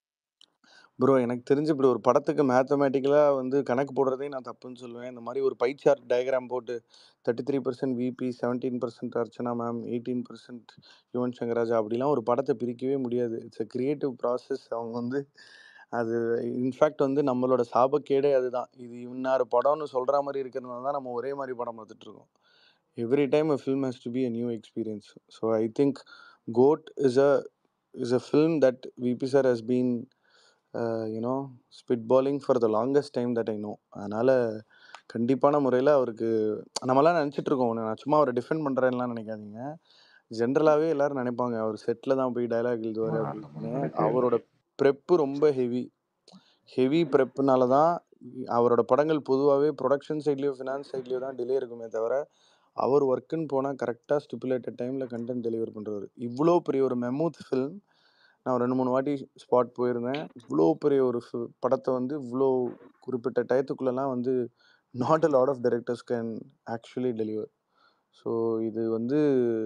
ப்ரோ எனக்கு தெரிஞ்சு இப்படி ஒரு படத்துக்கு மேத்தமேட்டிக்கலாக வந்து கணக்கு போடுறதே நான் தப்புன்னு சொல்லுவேன் இந்த மாதிரி ஒரு பை சார்ட் டயக்ராம் போட்டு thirty three percent VP seventeen percent Archana ma'am eighteen percent Yuvan Shankar Raja அப்படிலாம் ஒரு படத்தை பிரிக்கவே முடியாது இட்ஸ் a கிரியேட்டிவ் ப்ராசஸ் அவங்க வந்து அது இன்ஃபேக்ட் வந்து நம்மளோட சாபக்கேடே அதுதான் இது இன்னார் படம்னு சொல்கிற மாதிரி இருக்கிறதுனால தான் நம்ம ஒரே மாதிரி படம் பார்த்துட்டு இருக்கோம் every time a film has to be a new experience so i think goat is a is a film that vp sir has been uh, you know spitballing for the longest time that i know அதனால கண்டிப்பான முறையில் அவருக்கு நம்மலாம் நினச்சிட்டு இருக்கோம் நான் சும்மா அவரை டிஃபெண்ட் பண்ணுறேன்லாம் நினைக்காதீங்க ஜென்ரலாகவே எல்லாரும் நினைப்பாங்க அவர் செட்டில் தான் போய் டைலாக் எழுதுவார் ஆஹ் அப்படின்னு நம்மளுக்கு அவரோட ப்ரெப்பு ரொம்ப ஹெவி ஹெவி ப்ரெப்புனால தான் அவரோட படங்கள் பொதுவாகவே ப்ரொடக்ஷன் சைட்லேயோ ஃபினான்ஸ் சைட்லேயோ தான் டிலே இருக்குமே தவிர அவர் ஒர்க்குன்னு போனால் கரெக்டாக ஸ்டிப்புலேட்டட் டைமில் கண்டென்ட் டெலிவர் பண்ணுறவர் இவ்வளோ பெரிய ஒரு மெமூத் ஃபில்ம் நான் ரெண்டு மூணு வாட்டி ஸ்பாட் போயிருந்தேன் இவ்வளோ பெரிய ஒரு fi- படத்தை வந்து இவ்வளோ குறிப்பிட்ட டயத்துக்குள்ளெல்லாம் வந்து not a lot of directors can actually deliver so இது வந்து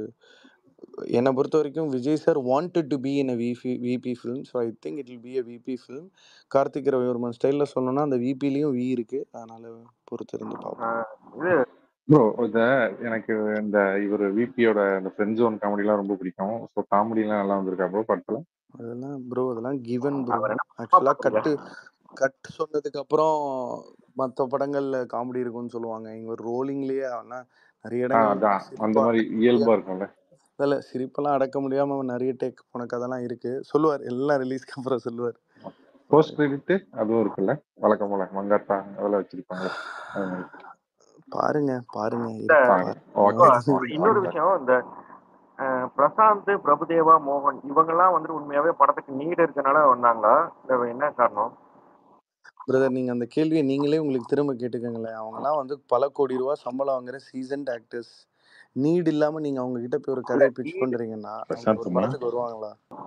என்னை பொறுத்த வரைக்கும் Vijay sir wanted to be in a VP VP film so I think it will be a VP film Karthik Ravivarman ஸ்டைலில் சொல்லணும்னா அந்த விபிலையும் வி இருக்குது அதனால் பொறுத்திருந்து பார்ப்போம் ஆஹ் இது ப்ரோ இந்த எனக்கு இந்த இவர் விபியோட இந்த ஃப்ரெண்ட் ஜோன் காமெடிலாம் ரொம்ப பிடிக்கும் ஸோ காமெடிலாம் நல்லா வந்திருக்கா ப்ரோ படத்துல அதெல்லாம் ப்ரோ அதெல்லாம் கிவன் ப்ரோ அவர் என்ன ஆக்சுவலாக பண்ணுங்க கட்டு கட் சொன்னதுக்கு அப்புறம் மற்ற படங்கள்ல காமெடி இருக்கும்னு சொல்லுவாங்க இங்க ஒரு ரோலிங்லயே ஆனால் நிறைய ஆ இடங்கள் அதான் அந்த சிரிப்பா மாதிரி அடக்க இயல்பா முடியாம இருக்கும்ல இல்ல சிரிப்பெல்லாம் அடக்க முடியாம நிறைய டேக் போன கதெல்லாம் இருக்கு சொல்லுவார் எல்லாம் ரிலீஸ்க்கு அப்புறம் சொல்லுவார் போஸ்ட் கிரெடிட் அதுவும் இருக்குல்ல வழக்கம் போல மங்காத்தா அதெல்லாம் வச்சிருப்பாங்க அது மாதிரி பாருங்க பாருங்க இந்த இருக்கு பாருங்க பாருங்க ஓகே இப்போ ஓகே இன்னொரு ஓகே விஷயம் இந்த அஹ், பிரசாந்த் பிரபுதேவா மோகன் இவங்கெல்லாம் வந்துட்டு உண்மையாவே படத்துக்கு நீடு இருக்கனால வந்தாங்களா இல்ல என்ன காரணம் பிரதர் நீங்க அந்த கேள்வியை நீங்களே உங்களுக்கு திரும்ப கேட்டுக்கங்களேன் அவங்கலாம் வந்து பல கோடி ரூபா சம்பளம் வாங்குற சீசன்ட் ஆக்டர்ஸ் நீட் இல்லாம நீங்க அவங்க கிட்ட போய் ஒரு இல்ல கதையை பிச் நீடு பண்றீங்கன்னா அவங்க பிரசாந்த் ஒரு குமார் படத்துக்கு வருவாங்களா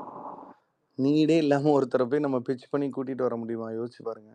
நீடே இல்லாம ஒருத்தரை போய் நம்ம பிச் பண்ணி கூட்டிட்டு வர முடியுமா யோசிச்சு பாருங்க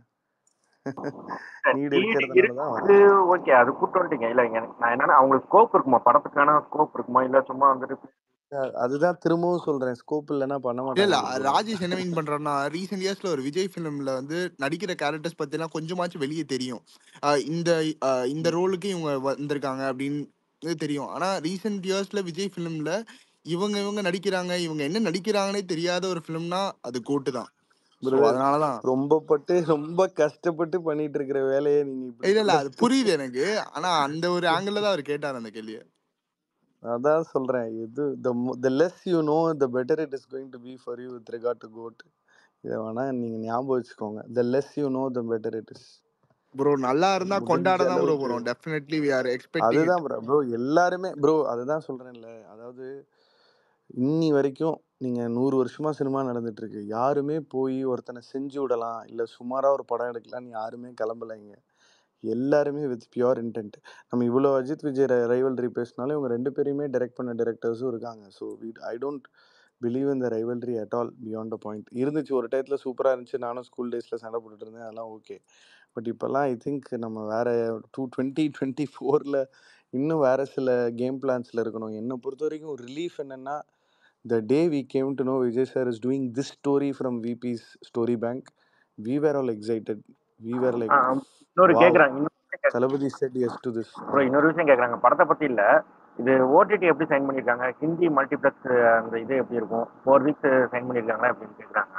நீடு நீடு இருக்கிறதுனால தான் இருக்குது வராங்க ஓகே அது கூட்டு வந்துட்டீங்க இல்ல எனக்கு நான் என்னன்னா அவங்களுக்கு ஸ்கோப் இருக்குமா படத்துக்கான ஸ்கோப் இருக்குமா இல்ல சும்மா வந்துட்டு அஹ் அதுதான் திரும்பவும் சொல்றேன் ஸ்கோப் இல்லைன்னா பண்ண இல்ல இல்ல மாட்டாங்க bro. ராஜேஷ் என்ன மீன் பண்றாருன்னா ரீசெண்ட் இயர்ஸ்ல ஒரு விஜய் ஃபிலிம்ல வந்து நடிக்கிற கேரக்டர்ஸ் பத்தி எல்லாம் கொஞ்சமாச்சும் வெளியே தெரியும் ஆஹ் இந்த ஆஹ் இந்த ரோலுக்கு இவங்க வந்திருக்காங்க அப்படின்னு தெரியும் ஆனா ரீசெண்ட் இயர்ஸ்ல விஜய் ஃபிலிம்ல இவங்க இவங்க நடிக்கிறாங்க இவங்க என்ன நடிக்கிறாங்கன்னே தெரியாத ஒரு ஃபிலிம்னா அது கோட்டு தான் ஸோ பிரதர் அதனாலதான் ரொம்ப பட்டு ரொம்ப கஷ்டப்பட்டு பண்ணிட்டு இருக்கிற வேலையை நீங்க இப்படி இல்ல இல்ல அது சொல்றது புரியுது எனக்கு ஆனா அந்த ஒரு ஆங்கிள் தான் அவர் கேட்டார் அந்த கேள்வியை அதான் சொல்றேன் எது the mo- the less you know the better it is going to be for you with regard to goat இதை வேணா நீங்க ஞாபகம் வச்சுக்கோங்க the less you know the better it is bro நல்லா இருந்தா முடிஞ்ச கொண்டாட தான் ப்ரோ அளவுக்கு போறோம் definitely we are expecting it அதுதான் ப்ரோ ப்ரோ எல்லாருமே ப்ரோ அதுதான் சொல்றேன்ல அதாவது இன்னி வரைக்கும் நீங்க நூறு வருஷமா சினிமா நடந்துட்டு இருக்கு யாருமே போய் ஒருத்தனை செஞ்சு விடலாம் இல்ல சுமாரா ஒரு படம் எடுக்கலாம்னு யாருமே கிளம்பலைங்க எல்லாருமே வித் பியோர் இன்டென்ட் நம்ம இவ்வளோ அஜித் விஜய் ரைவல்ரி பேசினாலும் இவங்க ரெண்டு பேரையுமே டைரக்ட் பண்ண டேரக்டர்ஸும் இருக்காங்க so I don't believe in the rivalry at all beyond a point இருந்துச்சு ஒரு டயத்தில் சூப்பராக இருந்துச்சு நானும் ஸ்கூல் டேஸில் சண்டை போட்டுட்டு இருந்தேன் அதெல்லாம் ஓகே பட் இப்போல்லாம் ஐ திங்க் நம்ம வேற டூ டுவெண்ட்டி டுவெண்ட்டி ஃபோரில் இன்னும் வேற சில கேம் பிளான்ஸில் இருக்கணும் என்னை பொறுத்த வரைக்கும் ரிலீஃப் என்னென்னா the day we came to know Vijay sir is doing this story from VP's story bank we were all excited we were like இன்னொரு வாவ் கேக்குறாங்க இன்னொரு Thalapathy set yes to this bro இன்னொரு விஷயம் கேக்குறாங்க படத்தை பத்தி இல்ல இது ஓடிடி எப்படி சைன் பண்ணிருக்காங்க ஹிந்தி மல்டிப்ளெக்ஸ் அந்த இது எப்படி இருக்கும் ஃபோர் வீக்ஸ் சைன் பண்ணிருக்காங்களா அப்படின்னு கேக்குறாங்க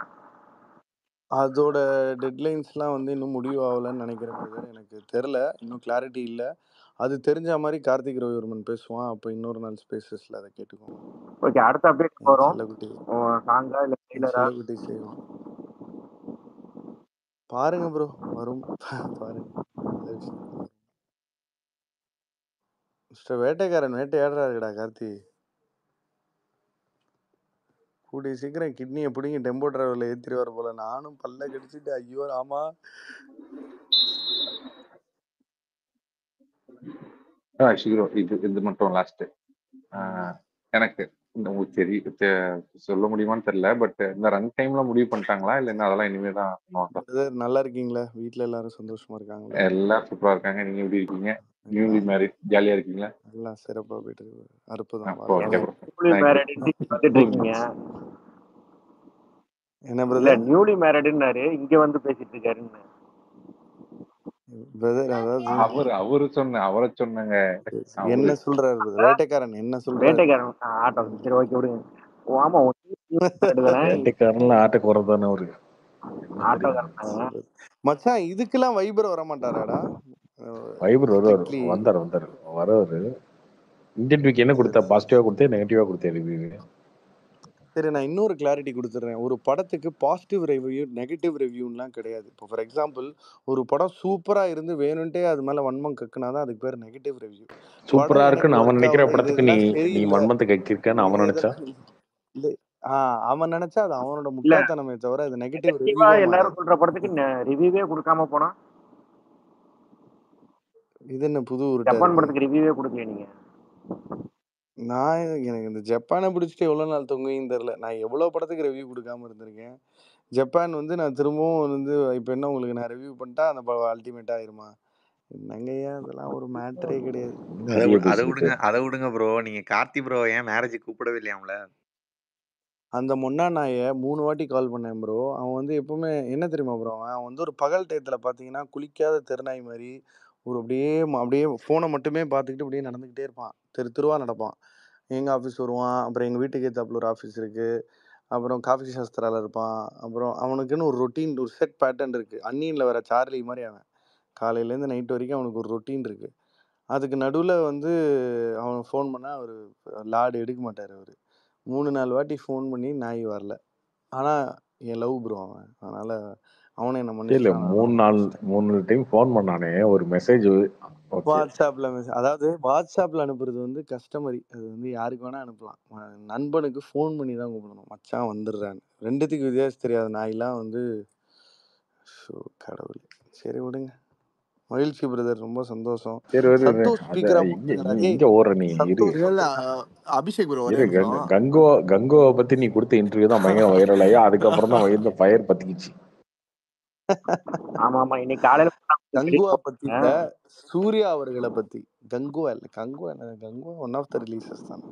அதோட டெட்லைன்ஸ்லாம் வந்து இன்னும் முடிவு ஆகலைன்னு நினைக்கிறேன் பிரதர் எனக்கு தெரில இன்னும் கிளாரிட்டி இல்லை அது தெரிஞ்ச மாதிரி கார்த்திக் ரவிவர்மன் பேசுவான் அப்போ இன்னொரு நாள் ஸ்பேசஸில் அதை கேட்டுக்கோங்க ஓகே அடுத்த அப்டேட் என் வரும் செல்லக்குட்டி சாங்கா இல்ல என் ட்ரெய்லரா செல்லக்குட்டி செய்வான் பாருங்க ப்ரோ வரும் பாருங்க நல்ல விஷயம் வரும் மிஸ்டர் வேட்டைக்காரன் வேட்டையாடுறாருடா கார்த்தி கூடிய சீக்கிரம் கிட்னியை பிடிங்கி டெம்போ டிராவலில் ஏற்றிட்டு வர போல நானும் பல்ல கடிச்சிட்டு ஐயோ ஆமா ஆ ஷீரோ இது இது மட்டும் லாஸ்ட் எனக்கு இந்த உங்களுக்கு தெரி தெ- சொல்ல முடியுமான்னு தெரியல பட் இந்த ரன் டைம்ல முடிவு பண்ணிட்டாங்களா இல்ல என்ன அதெல்லாம் இனிமே தான் பண்ணுவாங்களா பிரதர் நல்லா இருக்கீங்களா வீட்டில் எல்லாரும் சந்தோஷமா இருக்காங்களா எல்லாம் சூப்பரா இருக்காங்க நீங்க எப்படி இருக்கீங்க நியூலி எல்லாம் மேரிட் ஜாலியா இருக்கீங்களா எல்லாம் சிறப்பாக போயிட்டு இருக்கு அற்புதம் அப்போ ஓகே வாழ்த்துக்கள் ப்ரோ நியூலி மேரிட் பார்த்துட்டு இருக்கீங்க என்ன இல்ல பிரதர் நியூலி மேரிடுன்னாரு இங்க வந்து பேசிட்டு இருக்காருன்னு பிரதர் அதாவது அவர் அவரு சொன்ன அவரை சொன்னங்க அவரு என்ன சொல்றாரு brother? வேட்டைக்காரன் என்ன சொல்றாரு வேட்டைக்காரன் ஆ, ஆட்டோ சரி ஓகே விடுங்க ஓ ஆமா தானே வேட்டைக்காரன்ல ஆட்டை குறதானே ஒரு என்ன ஆட்டோக்காரன் தெரியும் தானே மச்சான் இதுக்கெல்லாம் வைபர் வர மாட்டாராடா வைபர் வருவார் ஸ்ட்ரிக்ட்லி வந்தார் வந்தார் வரவர் இந்தியன் வீக் என்ன கொடுத்தா பாசிட்டிவா கொடுத்தே நெகட்டிவா கொடுத்தே ரிவ்யூ சரி நான் இன்னொரு கிளாரிட்டி கொடுத்துட்றேன் ஒரு படத்துக்கு பாசிட்டிவ் ரிவ்யூ நெகட்டிவ் ரிவ்யூலாம் கிடையாது இப்போ ஃபார் எக்ஸாம்பிள் ஒரு படம் சூப்பரா இருந்து வேணும்ட்டே அது மேல வன்மம் கக்குனா தான் அதுக்கு பேர் நெகட்டிவ் ரிவ்யூ சூப்பரா படம் எனக்கு இருக்குன்னு அவன் ஒர்க் நினைக்கிற ஆகல இது படத்துக்கு நீ இதெல்லாம் நீ சரியில்லை மன்மத்தை கக்கிருக்கன்னு அவன் நினைச்சா இதெல்லாம் இல்ல ஆ அவன் நினைச்சா அது அவனோட இல்ல முட்டாள்தனமே தவிர அது நெகட்டிவ் நெகட்டிவா ரிவ்யூவா எல்லாரும் மாறாது சொல்ற படத்துக்கு ரிவ்யூவே கொடுக்காம போனா இது என்ன புது உருட்டா ஜப்பான் இருக்கு படத்துக்கு ரிவ்யூவே கொடுக்கல நீங்க நான் எனக்கு இந்த ஜப்பானை பிடிச்சிட்டு எவ்வளோ நாள் தொங்குன்னு தெரில நான் எவ்வளோ படத்துக்கு ரிவ்யூ கொடுக்காம இருந்திருக்கேன் ஜப்பான் வந்து நான் திரும்பவும் வந்து இப்போ என்ன உங்களுக்கு நான் ரிவ்யூ பண்ணிட்டா அந்த அல்டிமேட் ஆயிருமா என்னங்கய்யா அதெல்லாம் ஒரு மேட்ரே கிடையாது அதை நிறைய விடு- அதை பேசிக்கிட்டு விடுங்க அதை விடுங்க ப்ரோ நீங்க கார்த்தி ப்ரோ ஏன் மேரேஜ் கூப்பிடவே இல்லையாம்ல அந்த முன்னா நாயை மூணு வாட்டி கால் பண்ணேன் ப்ரோ அவன் வந்து எப்பவுமே என்ன தெரியுமா ப்ரோ அவன் வந்து ஒரு பகல் டயத்தில் பார்த்தீங்கன்னா குளிக்காத தெருநாய் மாதிரி ஒரு அப்படியே ம- அப்படியே ஃபோனை மட்டுமே பார்த்துக்கிட்டு அப்படியே நடந்துக்கிட்டே இருப்பான் தெரு தெருவா நடப்பான் எங்கள் ஆஃபீஸ் வருவான் அப்புறம் எங்கள் வீட்டுக்கு ஏற்றாப்புல ஒரு ஆஃபீஸ் இருக்குது அப்புறம் காஃபி சாஸ்திரால இருப்பான் அப்புறம் அவனுக்குன்னு ஒரு ரொட்டீன் ஒரு செட் பேட்டர்ன் இருக்குது அன்னியனில் வர சார்லி மாதிரி அவன் காலையிலேருந்து நைட் வரைக்கும் அவனுக்கு ஒரு ரொட்டீன் இருக்குது அதுக்கு நடுவில் வந்து அவன் ஃபோன் பண்ணால் அவர் லாடு எடுக்க மாட்டார் அவர் மூணு நாலு வாட்டி ஃபோன் பண்ணி நாய் வரல ஆனால் என் லவ் ப்ரோ அவன் அதனால் அவனை என்ன இல்ல மன்னிச்சிட்டான் நான் மூணு அவனை நாள் மன்னிச்சிட்டேன் மூணு டைம் ஃபோன் பண்ணானே ஒரு மெசேஜ் ஓகே வாட்ஸ்அப்பில் மெசேஜ் அதாவது வாட்ஸ்அப்பில் அனுப்புறது வந்து கஸ்டமரி அது வந்து யாருக்கு வேணால் அனுப்பலாம் அஹ் நண்பனுக்கு ஃபோன் பண்ணி தான் கூப்பிடணும் மச்சான் வந்துடுறான்னு ரெண்டுத்துக்கு வித்தியாசம் தெரியாத நாயெல்லாம் வந்து ஷோ கடவுளே சரி விடுங்க மகிழ்ச்சி பிரதர் ரொம்ப சந்தோஷம் சரி ஒரு சந்தோஷ் அத ஸ்பீக்கரா இங்க போட்டுங்கடா இங்க ஏய் இங்க ஓடுற நீ இரு சந்தோஷ் இல்ல இல்ல மட்டும் அஹ், அபிஷேக் ப்ரோ ஒரே இரு கங்க நிமிஷம் கங்கோ கங்கோவை பத்தி நீ கொடுத்த இன்டர்வியூ தான் பயங்கர வைரல் ஆகி அதுக்கப்புறம் தான் இந்த ஃபயர் பத்திக்கிச்சு ஆமா ஆமா இன்னைக்கு காலையில கங்குவா பத்தி இல்ல சூர்யா அவர்களை பத்தி கங்குவா இல்ல கங்குவா என்ன Kanguva one of the releases தான்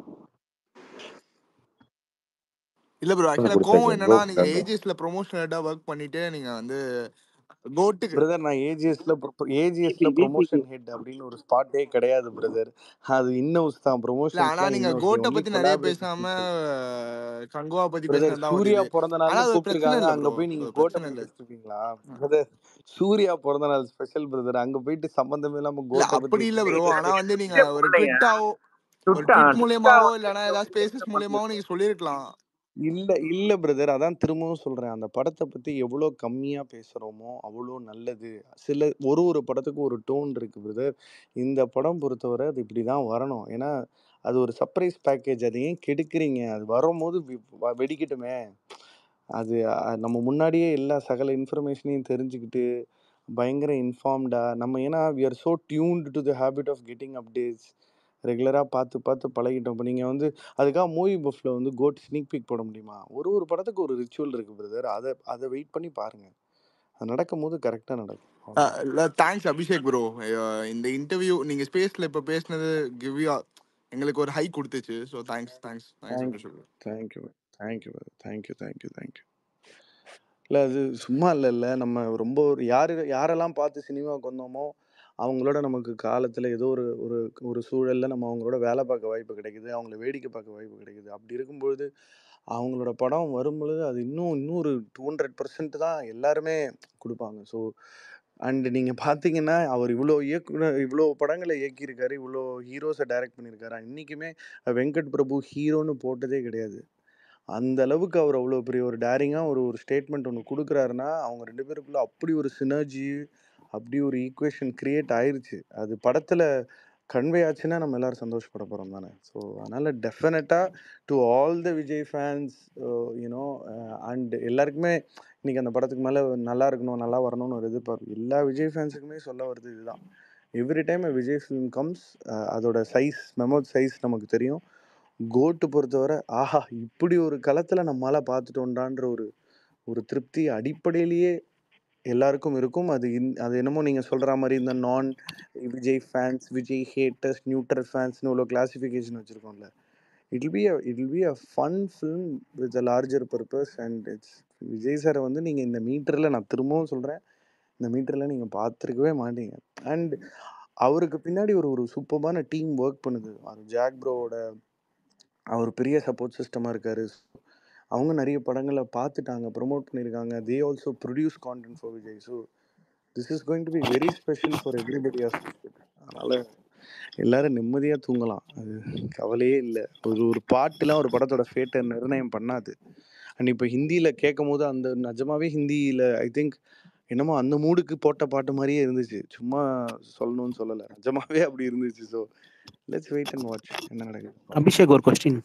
இல்ல ப்ரோ வந்து ஆக்சுவலா கோவம் கொடுத்தாச்சு என்னன்னா கோ நீங்க கங்கோ ஏஜிஎஸ்ல ப்ரொமோஷன் ஹெட்டா ஒர்க் பண்ணிட்டு நீங்க வந்து கோட்டுக்கு பிரதர் நான் ஏஜிஎஸ்ல ஏஜிஎஸ்ல ப்ரொமோஷன் ஹெட் அப்படின்னு ஒரு ஸ்பாட்டே கிடையாது பிரதர் அது இன்னவுஸ் தான் இல்ல ப்ரொமோஷன்ஸ் ஆனா தான் நீங்க இன்னவுஸ் கோட்டை ஒன்லி பத்தி நிறைய கொலாபரேட்டிவ் பேசாம பீப்புள் அஹ், கங்குவா பத்தி பிரதர் பேசினது தான் சூர்யா வந்தது பிறந்த ஆனா நாள்னு அது ஒரு பிரச்சனை கூப்பிட்டுருக்காங்க இல்ல அங்க ப்ரோ போய் நீங்க அது ஒரு கோட்டை பிரச்சனை பத்தி இல்ல வச்சிட்டு இருக்கீங்களா பிரதர் சூர்யா பிறந்த நாள் ஸ்பெஷல் பிரதர் அங்க போயிட்டு சம்பந்தமே இல்லாம இல்ல கோட்டை பத்தி அப்படி இல்ல ப்ரோ வச்சிட்டு ஆனா வந்து நீங்க ட்விட்டே ஒரு போடலைங்க ட்விட்டாவோ ஒரு ட்விட்டா ட்விட் ட்விட்டா மூலியமாவோ வந்து இல்லனா ஏதாவது ஸ்பேசஸ் மூலியமாவோ நீங்க சொல்லிருக்கலாம் இல்ல இல்ல பிரதர் அதான் திரும்பவும் சொல்றேன் அந்த படத்தை பத்தி எவ்வளவு கம்மியா பேசுறோமோ அவ்வளோ நல்லது சில ஒரு ஒரு படத்துக்கும் ஒரு டோன் இருக்கு பிரதர் இந்த படம் பொறுத்தவரை அது இப்படிதான் வரணும் ஏன்னா அது ஒரு சர்ப்ரைஸ் பேக்கேஜ் அதை ஏன் கெடுக்குறீங்க அது வரும்போது வி- வ- வெடிக்கட்டுமே அது அஹ், நம்ம முன்னாடியே எல்லா சகல இன்ஃபர்மேஷனையும் தெரிஞ்சுக்கிட்டு பயங்கர இன்ஃபார்ம்டா நம்ம ஏன்னா we are so tuned to the habit of getting updates ரெகுலராக பார்த்து பார்த்து பழகிட்டோம் இப்போ நீங்கள் வந்து அதுக்காக மூவி பஃப்ல வந்து கோட் ஸ்னீக் பீக் போட முடியுமா ஒரு ஒரு படத்துக்கு ஒரு ரிச்சுவல் இருக்குது பிரதர் அதை அதை வெயிட் பண்ணி பாருங்க அது நடக்கும் போது கரெக்டாக நடக்கும் அவ்வளோதான் அஹ், இல்ல தேங்க்ஸ் அபிஷேக் ப்ரோ இந்த இன்டர்வியூ நீங்க ஸ்பேஸ்ல இப்ப பேசினது கிவ் யூ எங்களுக்கு ஒரு ஹை கொடுத்துச்சு so thanks thanks thanks thank Abhishek bro thank you thank you thank you thank you thank you இல்லை அது சும்மா இல்லை இல்லை நம்ம ரொம்ப ஒரு யார் யாரெல்லாம் பார்த்து சினிமாவுக்கு வந்தோமோ அவங்களோட நமக்கு காலத்தில் ஏதோ ஒரு ஒரு ஒரு சூழலில் நம்ம அவங்களோட வேலை பார்க்க வாய்ப்பு கிடைக்குது அவங்கள வேடிக்கை பார்க்க வாய்ப்பு கிடைக்குது அப்படி இருக்கும்பொழுது அவங்களோட படம் வரும்பொழுது அது இன்னும் இன்னொரு டூ ஹண்ட்ரட் பர்சன்ட் தான் எல்லாருமே கொடுப்பாங்க ஸோ அண்ட் நீங்கள் பார்த்தீங்கன்னா அவர் இவ்வளோ இயக்குனர் இவ்வளோ படங்களை இயக்கியிருக்காரு இவ்வளோ ஹீரோஸை டைரக்ட் பண்ணியிருக்காரு இன்றைக்குமே வெங்கட் பிரபு ஹீரோன்னு போட்டதே கிடையாது அந்த அளவுக்கு அவர் அவ்வளோ பெரிய ஒரு டேரிங்காக ஒரு ஒரு ஸ்டேட்மெண்ட் ஒன்று கொடுக்குறாருன்னா அவங்க ரெண்டு பேருக்குள்ள அப்படி ஒரு சினர்ஜி அப்படி ஒரு ஈக்குவேஷன் கிரியேட் ஆயிருச்சு அது படத்தில் கன்வே ஆச்சுன்னா நம்ம எல்லாரும் சந்தோஷப்பட போகிறோம் தானே ஸோ அதனால் டெஃபினட்டாக to all the Vijay fans you know and எல்லாருக்குமே இன்னைக்கு அந்த படத்துக்கு மேலே நல்லா இருக்கணும் நல்லா வரணும்னு ஒரு எதிர்பார்ப்பு எல்லா விஜய் ஃபேன்ஸுக்குமே சொல்ல வருது இதுதான் every time Vijay film comes அதோட சைஸ் மெமோ சைஸ் நமக்கு தெரியும் கோட்டு பொறுத்தவரை ஆஹா இப்படி ஒரு களத்தில் நம்மளால் பார்த்துட்டோண்டான்ற ஒரு ஒரு திருப்தி அடிப்படையிலேயே எல்லாருக்கும் இருக்கும் அது இன் அது என்னமோ நீங்கள் சொல்கிற மாதிரி இந்த நான் Vijay fans Vijay haters neutral ஃபேன்ஸ்னு இவ்வளோ கிளாசிஃபிகேஷன் வச்சுருக்கோம்ல it will be a it will be a fun film with a larger purpose and it's Vijay சாரை வந்து நீங்கள் இந்த மீட்டரில் நான் திரும்பவும் சொல்கிறேன் இந்த மீட்டரில் நீங்கள் பார்த்துருக்கவே மாட்டீங்க அண்ட் அவருக்கு பின்னாடி ஒரு ஒரு சூப்பரான டீம் ஒர்க் பண்ணுது அது ஜாக் ப்ரோவோட அவர் பெரிய சப்போர்ட் சிஸ்டமாக இருக்காரு அவங்க நிறைய படங்களை பார்த்துட்டாங்க ப்ரொமோட் பண்ணியிருக்காங்க they also produce content for Vijay so this is going to be very special for everybody of அதனால் எல்லாரும் நிம்மதியாக தூங்கலாம் அது கவலையே இல்லை ஒரு ஒரு பாட்டுலாம் ஒரு படத்தோட ஃபேட்டை நிர்ணயம் பண்ணாது அண்ட் இப்போ ஹிந்தியில் கேட்கும் போது அந்த நிஜமாவே ஹிந்தியில் ஐ திங்க் என்னமோ அந்த மூடுக்கு போட்ட பாட்டு மாதிரியே இருந்துச்சு சும்மா சொல்லணும்னு சொல்லலை நிஜமாவே அப்படி இருந்துச்சு so let's wait and watch என்ன நடக்குது அபிஷேக் ஒரு கொஸ்டின்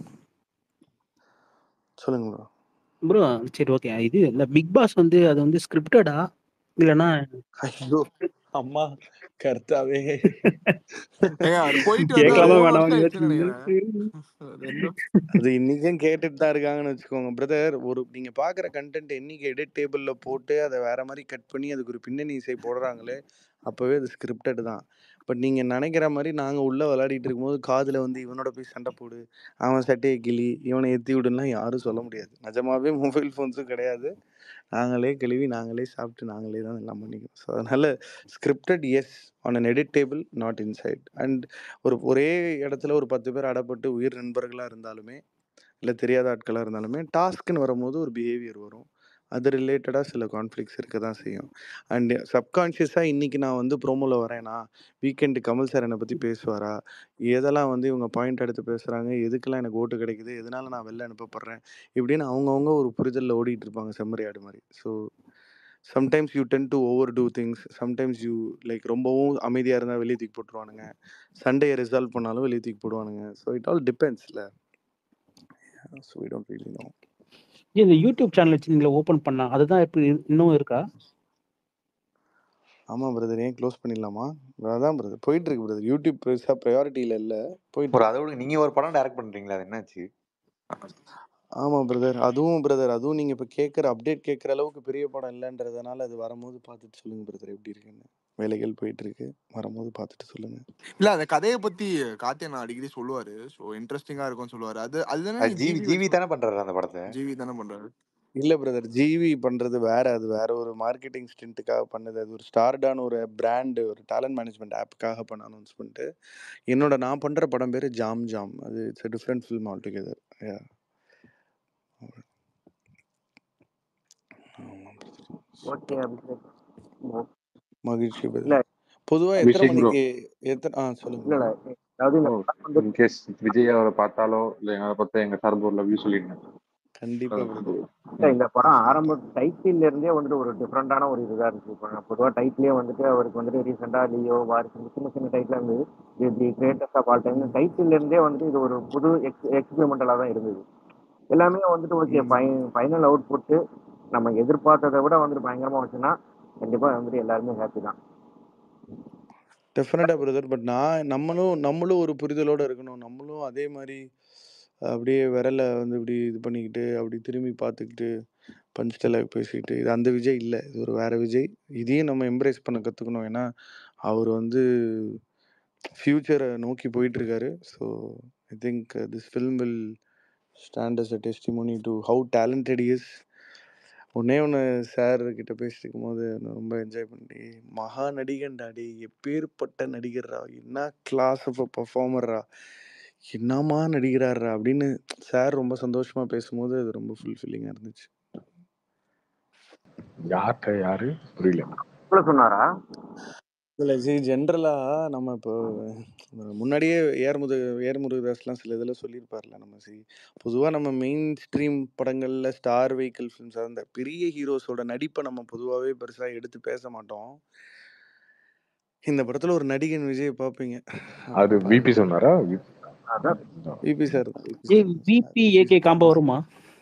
சொல்லுங்க ப்ரோ ப்ரோ சரி ஓகே இது இந்த பிக் பாஸ் வந்து அது வந்து ஸ்கிரிப்டடா இல்லைன்னா ஐயோ அம்மா கர்த்தாவே ஏங்க அது போயிட்டு வந்து ஒரு கேட்கலாமா மூணு வேணாமா வருஷம் ஆயிடுச்சுன்னு நினைக்கிறேன் ரெண்டும் அது இன்னைக்கும் கேட்டுட்டு தான் இருக்காங்கன்னு வச்சுக்கோங்க பிரதர் ஒரு நீங்க பாக்குற கண்டென்ட் என்னைக்கு எடிட் டேபிள்ல போட்டு அதை வேற மாதிரி கட் பண்ணி அதுக்கு ஒரு பின்னணி இசை போடுறாங்களே அப்பவே அது ஸ்கிரிப்டட் தான் பட் நீங்க நினைக்கிற மாதிரி நாங்க உள்ள விளையாடிட்டு இருக்கும்போது காதுல வந்து இவனோட போய் சண்டை போடு அவன் சட்டையை கிளி இவனை ஏத்தி விடுன்னா யாரும் சொல்ல முடியாது நிஜமாவே மொபைல் ஃபோன்ஸும் கிடையாது நாங்களே கழுவி நாங்களே சாப்பிட்டு நாங்களே தான் எல்லாம் பண்ணிக்கிறோம் ஸோ அதனால scripted as on an edit table not inside and ஒரு ஒரே இடத்துல ஒரு பத்து பேர் அடப்பட்டு உயிர் நண்பர்களாக இருந்தாலுமே இல்லை தெரியாத ஆட்களாக இருந்தாலுமே டாஸ்க்குன்னு வரும்போது ஒரு பிஹேவியர் வரும் அது ரிலேட்டடாக சில கான்ஃப்ளிக்ஸ் இருக்க தான் செய்யும் அண்ட் சப்கான்ஷியஸாக இன்றைக்கி நான் வந்து ப்ரோமோவில் வரேனா வீக்கெண்டு கமல் சார் என்னை பற்றி பேசுவாரா எதெல்லாம் வந்து இவங்க பாயிண்ட் எடுத்து பேசுகிறாங்க எதுக்கெல்லாம் எனக்கு ஓட்டு கிடைக்குது எதனால நான் வெளில அனுப்பப்படுறேன் இப்படின்னு அவங்கவுங்க ஒரு புரிதலில் ஓடிட்டு இருப்பாங்க செம்மறி ஆடு மாதிரி so sometimes you tend to overdo things sometimes you like ரொம்பவும் அமைதியாக இருந்தால் வெளியே தூக்கி போட்டுருவானுங்க சண்டையை ரிசால்வ் பண்ணாலும் வெளியே தூக்கி போடுவானுங்க ஸோ இட் ஆல் டிபெண்ட்ஸ்ல so we don't really know இந்த யூடியூப் சேனல் வச்சு ஓபன் பண்ணா அதுதான் இப்ப இன்னும் இருக்கா ஆமாம் பிரதர் ஏன் க்ளோஸ் பண்ணிடலாமா அதான் பிரதர் போயிட்டு இருக்கு பிரதர் யூடியூப் பெருசாக ப்ரையாரிட்டியில் இல்லை போயிட்டு ஒரு இருக்கு அதோட நீங்க ஒரு படம் டைரக்ட் பண்றீங்களா அது என்னாச்சு ஆமாம் பிரதர் அதுவும் பிரதர் அதுவும் நீங்கள் இப்போ கேட்குற அப்டேட் கேட்குற அளவுக்கு பெரிய படம் இல்லைன்றதுனால அது வரும்போது பார்த்துட்டு சொல்லுங்கள் பிரதர் எப்படி இருக்குன்னு வேலைகள் போயிட்டு இருக்கு வரும்போது பார்த்துட்டு சொல்லுங்கள் இல்ல அந்த கதையை பத்தி கார்த்தியன் அடிக்கடி சொல்லுவாரு சோ இன்ட்ரெஸ்டிங்கா இருக்கும்னு சொல்லுவாரு அது அதுதானே அது ஜிவி ஜிவி தானே பண்றாரு அந்த படத்தை ஜிவி தானே பண்றாரு இல்லை பிரதர் ஜிவி பண்ணுறது வேற அது வேற ஒரு மார்க்கெட்டிங் ஸ்டிண்ட்டுக்காக பண்ணது அது ஒரு ஸ்டார்டான ஒரு பிராண்டு ஒரு டேலண்ட் மேனேஜ்மெண்ட் ஆப்புக்காக பண்ண அனௌன்ஸ்மெண்ட்டு என்னோட நான் பண்ணுற படம் பேர் ஜாம் ஜாம் அது it's different film all together okay Abhishek ஓ- மகிழ்ச்சி இல்ல பிரதர் பொதுவாக எத்தனை அபிஷேக் ப்ரோ மணிக்கு எத்தனை ஆ சொல்லுங்க இல்ல இல்ல அதாவது இந்த படம் வந்து இன்கேஸ் விஜய் அவரை பார்த்தாலோ இல்லை எங்களை பார்த்தா எங்க சார்பு ஒரு லவ் சொல்லிடுங்க கண்டிப்பா பிரதர் இல்ல, இந்த படம் ஆரம்ப டைட்டில் இருந்தே வந்துட்டு ஒரு டிஃப்ரெண்டான ஒரு இதுதான் இருந்துச்சு இப்போ பொதுவாக டைட்டிலே வந்துட்டு அவருக்கு வந்துட்டு ரீசெண்டா லியோ வாரிசு இந்த சின்ன சின்ன டைட்டில் இருந்து the the greatest of all time title இருந்தே வந்துட்டு இது ஒரு புது எக்ஸ் எக்ஸ்பெரிமெண்டலாக தான் இருந்தது எல்லாமே வந்துட்டு ஓகே ஃபைனல் அவுட் புட்டு நம்ம எதிர்பார்த்ததை விட வந்துட்டு பயங்கரமா வச்சுன்னா கண்டிப்பா வந்துட்டு எல்லாருமே ஹாப்பி தான் டெஃபினட்டாக பிரதர் பட் நான் நம்மளும் நம்மளும் ஒரு புரிதலோட இருக்கணும் நம்மளும் அதே மாதிரி அப்படியே விரல வந்து இப்படி இது பண்ணிக்கிட்டு அப்படி திரும்பி பார்த்துக்கிட்டு பஞ்ச் டைலாக் பேசிக்கிட்டு இது அந்த விஜய் இல்லை இது ஒரு வேற விஜய் இதையும் நம்ம எம்ப்ரேஸ் பண்ண கற்றுக்கணும் ஏன்னா அவர் வந்து ஃப்யூச்சரை நோக்கி போயிட்டு இருக்காரு so I think this film will stand as a testimony to how talented is ஒன்னே ஒன்று சார் கிட்ட பேசிட்டு இருக்கும்போது நான் ரொம்ப என்ஜாய் பண்ணி மகா நடிகன்டா டே எப்பேற்பட்ட நடிகர்ரா என்ன கிளாஸ் ஆஃப் அ பர்ஃபார்மர்ரா என்னமா நடிக்கிறாரா அப்படின்னு சார் ரொம்ப சந்தோஷமா பேசும்போது அது ரொம்ப ஃபுல்ஃபில்லிங்காக இருந்துச்சு யார்கிட்ட யாரு புரியல உங்களை சொன்னாரா இல்லை ஜி ஜென்ரலாக நம்ம இப்போ முன்னாடியே ஏர்முது ஏர்முருகதாஸ்லாம் சில இதில் சொல்லியிருப்பார்ல நம்ம சி பொதுவாக நம்ம மெயின் ஸ்ட்ரீம் படங்களில் ஸ்டார் வெஹிக்கிள் ஃபிலிம்ஸ் அந்த பெரிய ஹீரோஸோட நடிப்பை நம்ம பொதுவாகவே பெருசாக எடுத்து பேச மாட்டோம் இந்த படத்தில் ஒரு நடிகன் விஜய் பார்ப்பீங்க அது விபி சொன்னாரா அதான் விபி சார் தான் ஏய் விபி ஏகே காம்போ வருமா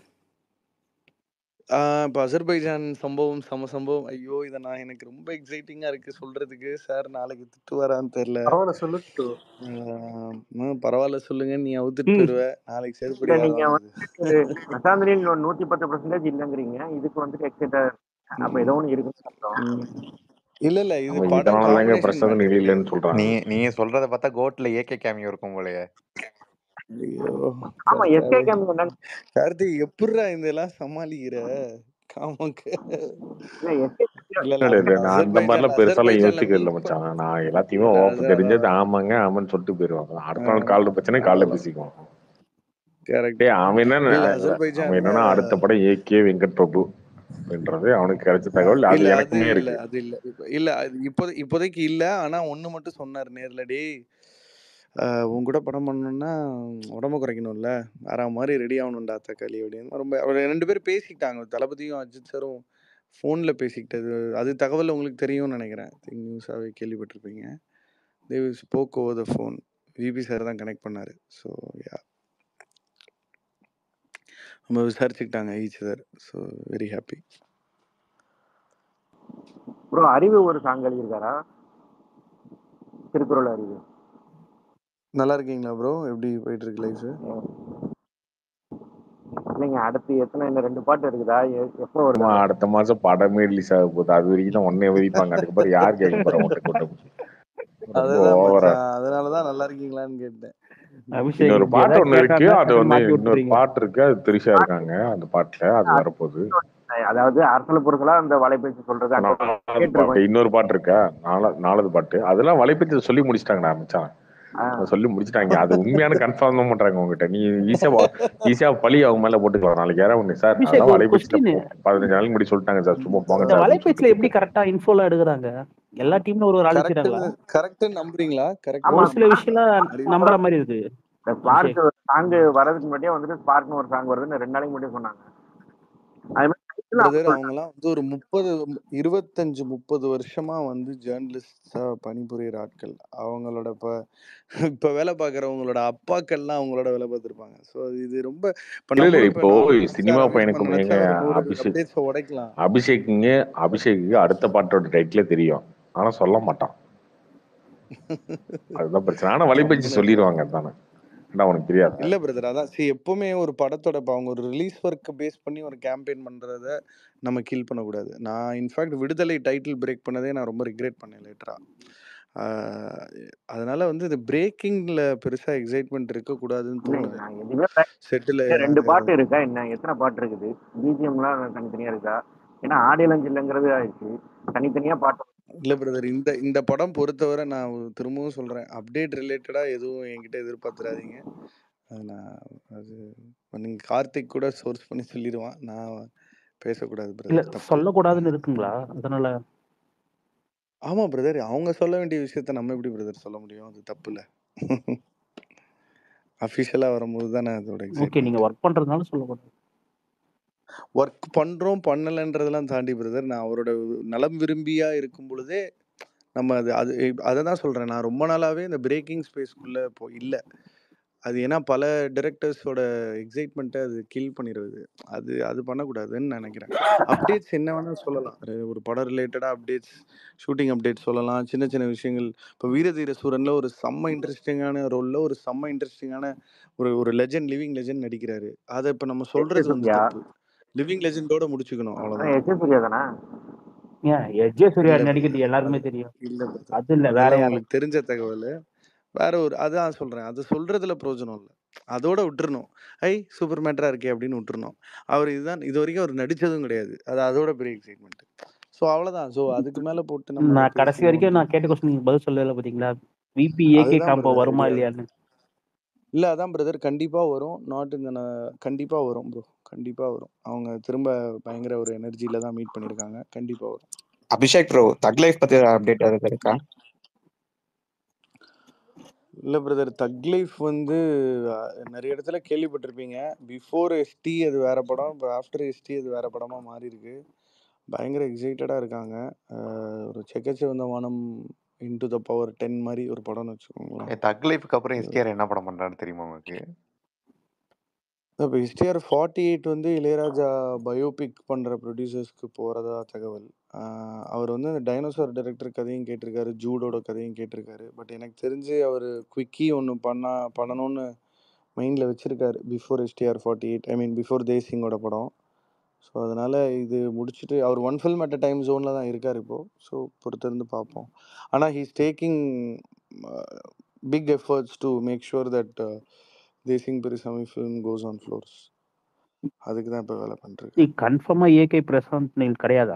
இப்போ அசர்பைஜான் சம்பவம் சம சம்பவம் ஐயோ இதை நான் எனக்கு ரொம்ப எக்ஸைட்டிங்காக இருக்குது சொல்கிறதுக்கு சார் நாளைக்கு திட்டு வரான்னு தெரில பரவாயில்ல சொல்லு பரவாயில்ல சொல்லுங்க நீ அவுத்துட்டு ம். போயிடுவ நாளைக்கு செருப்படி இல்ல நீங்க ஆகாது வந்துட்டு பிரசாந்தினின் நூத்தி பத்து பர்சன்டேஜ் இல்லைங்கிறீங்க இதுக்கு வந்துட்டு எக்ஸைட்டா அப்ப ஏதோ ஒண்ணு இருக்குன்னு அர்த்தம் ம். இல்ல இல்ல இது அவன் படம் இதனால தாங்க காம்பினேஷன் பிரசாத் மேட்டர் இல்லைன்னு சொல்றாங்க நீ நீங்க சொல்றத பார்த்தா கோட்ல ஏகே கேமியோ இருக்கும் போலயே ஐயோ ஆமா எஸ்கே கர்த்தாவே கேம் என்ன கார்த்திக் எப்படிடா இதெல்லாம் சமாளிக்கிற காமக்கு இல்ல எஸ்கே இல்ல இல்ல இல்ல இல்ல நான் அந்த மாதிரிலாம் அசர்பைஜான்ல பெருசாலாம் அசர்பைஜான்ல யோசிக்கிறது இல்ல மீட் மச்சான் நான் எல்லாத்தையுமே ஓப்ப அதான் தெரிஞ்சது அதான் ஆமாங்க ஆமான்னு சொல்லிட்டு போயிருவாங்க அடுத்த நாள் காலைல பிரச்சனை காலைல பேசிக்குவோம் கரெக்ட் டேய் அவன் என்ன இல்ல அவன் அசர்பைஜான்ல என்னன்னா அடுத்த படம் ஏகே வெங்கட் பிரபு அப்படின்றது அவனுக்கு கிடைச்ச தகவல் அது இல்ல அது எனக்குமே இல்ல இருக்கு அது இல்ல இப்ப இல்ல அது இப்போதை இப்போதைக்கு இல்ல ஆனா ஒண்ணு மட்டும் சொன்னார் நேர்ல டேய் ஆஹ் உன் கூட படம் பண்ணணும்னா உடம்ப குறைக்கணும்ல வேற மாதிரி ரெடி ஆகணும்டா தக்காளி அப்படின்னு ரொம்ப அவர் ரெண்டு பேரும் பேசிக்கிட்டாங்க தளபதியும் அஜித் சாரும் ஃபோனில் பேசிக்கிட்டது அது தகவல் உங்களுக்கு தெரியும்னு நினைக்கிறேன் திங்க் நியூஸாகவே கேள்விப்பட்டிருப்பீங்க they've spoke over the phone VP sir தான் கனெக்ட் பண்ணார் ஸோ யா நம்ம விசாரிச்சுக்கிட்டாங்க each other so very happy bro அறிவு ஒரு சாங் எழுதியிருக்காரா திருக்குறள் அறிவு நல்லா இருக்கீங்களா ப்ரோ எப்படி போயிட்டு இருக்கு லைஃப் இல்லைங்க அடுத்து எத்தனை இன்னும் ரெண்டு பாட்டு இருக்குதா எ- எப்போ ஆமா, வருதா அடுத்த மாசம் படமே ரிலீஸ் ஆக போகுது அது வரைக்கும் தான் ஒன்னே வெறிப்பாங்க அதுக்கப்புறம் யார் கேட்க போறா ஒன்றை கொண்டு ரொம்ப அதுதான் ஓவரா மச்சான் அதனால தான் நல்லா இருக்கீங்களான்னு கேட்டேன் அபிஷேக் இன்னொரு இப்படி பாட்டு ஏதாவது ஒண்ணு இருக்கு கேட்டா அது வந்து மாத்தி இன்னொரு விட்டுறீங்க பாட்டு இருக்கு அது திரிஷா இருக்காங்க அந்த பாட்டுல அது வரப்போகுது அதாவது அரசல பொருட்களா அந்த வலைபேச்சு சொல்றது அங்க நாலாவது கேட்டிருக்கோம் பாட்டு இன்னொரு பாட்டு இருக்கா நாலா நாலாவது பாட்டு அதெல்லாம் வலைப்பத்தி சொல்லி முடிச்சிட்டாங்கடா மச்சான் அதை சொல்லி முடிச்சிட்டாங்க அது உண்மையான கன்ஃபார்ம் தான் பண்றாங்க உங்ககிட்ட நீ ஈஸியா ஈஸியா பழி அவங்க மேல போட்டுக்கலாம் நாளைக்கு யாராவது ஒண்ணு சார் அபிஷேக் அதெல்லாம் ஒரு வலைபேச்சில கொஸ்டின் பதினஞ்சு நாளைக்கு முன்னாடி சொல்லிட்டாங்க சார் சும்மா போங்க இந்த சார் அப்படின்னு வலைபேச்சில சொல்லிட்டு எப்படி கரெக்டா இன்ஃபோலாம் எடுக்கிறாங்க எல்லா டீம்ல ஒரு ஒரு ஆள் கரெக்ட் வச்சிருக்காங்களா கரெக்ட் நம்புறீங்களா கரெக்ட் ஒரு சில விஷயம்லாம் நம்புற மாதிரி இருக்கு இந்த ஸ்பார்க் சாங் வரதுக்கு முன்னாடியே வந்துட்டு ஸ்பார்க்னு ஒரு சாங் வருதுன்னு ரெண்டு நாளைக்கு முன்னாடியே சொன்னாங்க அது மாதிரி title பிரதர் அவங்க அவங்கலாம் வந்து ஒரு முப்பது இருபத்தஞ்சு முப்பது வருஷமா வந்து ஜேர்னலிஸ்டா பணிபுரியிற ஆட்கள் அவங்களோட இப்ப இப்ப வேலை பார்க்குறவங்களோட அப்பாக்கள்லாம் அவங்களோட வேலை பார்த்துருப்பாங்க ஸோ இது ரொம்ப இப்போ இல்ல இல்ல நம்மளும் இப்போ இப்போ நானும் புதுசா சினிமா ரமேஷ் பையனுக்கும் மன்னன் ஏங்க வச்சா ஒரு நூறு அபிஷேக் அப்டேட்ஸை உடைக்கலாம் அபிஷேக்குங்க அபிஷேக்கு அடுத்த பாட்டோட டைட்டிலே தெரியும் ஆனா சொல்ல மாட்டான் அதுதான் பிரச்சனை ஆனா வலைபேச்சு நம்மள சொல்லிடுவாங்க தானே ஏன்னா உனக்கு தெரியாது இல்ல பிரதர் அதான் சரி எப்பவுமே ஒரு படத்தோட இப்போ அவங்க ஒரு ரிலீஸ் ஒர்க்கை பேஸ் பண்ணி ஒரு கேம்பெயின் பண்றத நம்ம கில் பண்ணக்கூடாது நான் இன்ஃபேக்ட் விடுதலை டைட்டில் பிரேக் பண்ணதே நான் ரொம்ப ரிக்ரெட் பண்ணேன் லேட்டரா அதனால வந்து இது பிரேக்கிங்ல பெருசா எக்ஸைட்மெண்ட் இருக்கக்கூடாதுன்னு இல்லைங்க தோணுது நான் எதுவுமே plan செட்டில் இல்ல, ரெண்டு பாட்டு இருக்கா என்ன எத்தனை பாட்டு இருக்குது பிஜிஎம்லாம் தனித்தனியா இருக்கா ஏன்னா ஆடியோ லஞ்ச் இல்லைங்கிறது ஆயிடுச்சு தனித்தனியா பாட்டு இல்ல பிரதர் இந்த இந்த படம் பொறுத்தவரை நான் ஒரு- திரும்பவும் சொல்றேன் அப்டேட் ரிலேட்டடா எதுவும் என்கிட்ட எதிர்பார்த்துறாதீங்க அது நான் அது நீங்க கார்த்திக் கூட சோர்ஸ் பண்ணி சொல்லிடுவான் நான் பேசக்கூடாது இல்ல பிரதர் தப்பு சொல்லக்கூடாதுன்னு இருக்குங்களா அதனால ஆமா பிரதர் அவங்க சொல்ல வேண்டிய விஷயத்த நம்ம எப்படி பிரதர் சொல்ல முடியும் அது தப்பு இல்ல அஃபிஷியலா வரும்போது தானே அதோட ஓகே எக்ஸைட்மெண்ட் நீங்க ஒர்க் பண்றதுனால சொல்லக்கூடாது ஒர்க் பண்றோம் பண்ணலன்றதெல்லாம் தாண்டி பிரதர் நான் அவரோட நலம் விரும்பியா இருக்கும் பொழுதே நம்ம அது அது அதை தான் சொல்றேன் நான் ரொம்ப நாளாவே இந்த பிரேக்கிங் ஸ்பேஸ்க்குள்ள இப்போ இல்லை அது ஏன்னா பல டிரெக்டர்ஸோட எக்ஸைட்மெண்ட்டை அது கில் பண்ணிடுது அது அது பண்ணக்கூடாதுன்னு நினைக்கிறேன் அப்டேட்ஸ் என்ன வேணால் சொல்லலாம் ஒரு- ஒரு படம் ரிலேட்டடாக அப்டேட்ஸ் ஷூட்டிங் அப்டேட் சொல்லலாம் சின்ன சின்ன விஷயங்கள் இப்போ வீரதீர சூரனில் ஒரு செம்ம இன்ட்ரெஸ்டிங்கான ரோலில் ஒரு செம்ம இன்ட்ரெஸ்டிங்கான ஒரு ஒரு லெஜெண்ட் லிவிங் லெஜெண்ட் நடிக்கிறாரு அதை இப்போ நம்ம எஸ் சொல்றது வந்து சூர்யா தப்பு லிவிங் லெஜெண்டோட முடிச்சுக்கணும் அவ்வளோதான் எஸ் சூர்யா தானே ஏன் எஜே சூர்யா இல்ல நடிக்கிறது brother. எல்லாருக்குமே அது தெரியும் இல்ல brother. அது இல்ல வேற அதெல்லாம் யாரும் உங்களுக்கு தெரிஞ்ச தகவல் வேற ஒரு அதான் சொல்றேன் அது சொல்றதுல பிரயோஜனம் இல்லை அதோட விட்டுறணும் ஐ சூப்பர் மேட்டரா இருக்கே அப்படின்னு விட்டுறணும் அவர் இதுதான் இது வரைக்கும் அவர் நடிச்சதும் கிடையாது அது அதோட பெரிய எக்ஸைட்மெண்ட் ஸோ அவ்வளவுதான் ஸோ அதுக்கு மேல போட்டு நம்ம அதை நான் கடைசி பேசி வரைக்கும் ஒன்றும் நான் கேட்ட கொஸ்டின் பதில் சொல்லல பாத்தீங்களா விபி ஏகே அதுதான் காம்போ பிரதர் வருமா இது இல்லையான்னு இல்ல அதான் பிரதர் கண்டிப்பா வரும் நாட் இந்த கண்டிப்பா வரும் ப்ரோ கண்டிப்பா வரும் அவங்க திரும்ப பயங்கர ஒரு எனர்ஜில தான் மீட் பண்ணிருக்காங்க கண்டிப்பா வரும் அபிஷேக் ப்ரோ தக் லைஃப் பத்தி அப்டேட் எதாவது இருக்கா இல்ல பிரதர் தக் லைஃப் வந்து அஹ், நிறைய இடத்துல கேள்விப்பட்டிருப்பீங்க பிஃபோர் எஸ்டி அது வேற படம் இப்போ ஆஃப்டர் எஸ்டி அது வேற படமா மாறி இருக்கு பயங்கர எக்ஸைட்டடா இருக்காங்க அஹ், ஒரு செக்கச்சே வந்த வானம் இன்டு த பவர் டென் மாதிரி ஒரு படம்னு வச்சுக்கோங்களேன் தக் லைஃப்க்கு அப்புறம் எஸ்டிஆர் என்ன படம் பண்றான்னு தெரியுமா உங்களுக்கு இப்போ எஸ்டிஆர் ஃபார்ட்டி எயிட் வந்து இளையராஜா பயோபிக் பண்ணுற ப்ரொடியூசர்ஸ்க்கு போகிறதா தகவல் ஆஹ் அவர் வந்து அந்த டைனோசார் டைரக்டர் கதையும் கேட்டிருக்காரு ஜூடோட கதையும் கேட்டிருக்காரு பட் எனக்கு தெரிஞ்சு அவர் குவிக்கி ஒன்று பண்ணா பண்ணணும்னு மைண்டில் வச்சுருக்காரு before STR forty eight I mean before தேசிங்கோட படம் ஸோ அதனால் இது முடிச்சுட்டு அவர் one film at a time ஜோனில் தான் இருக்கார் இப்போது ஸோ பொறுத்திருந்து பார்ப்போம் ஆனால் he's taking big efforts to make sure that Desingh Periyasamy film goes on floors அதுக்கு தான் இப்போ வேலை பண்ணிருக்கு கன்ஃபார்மா ஏகே பிரசாந்த் நீல் கிடையாதா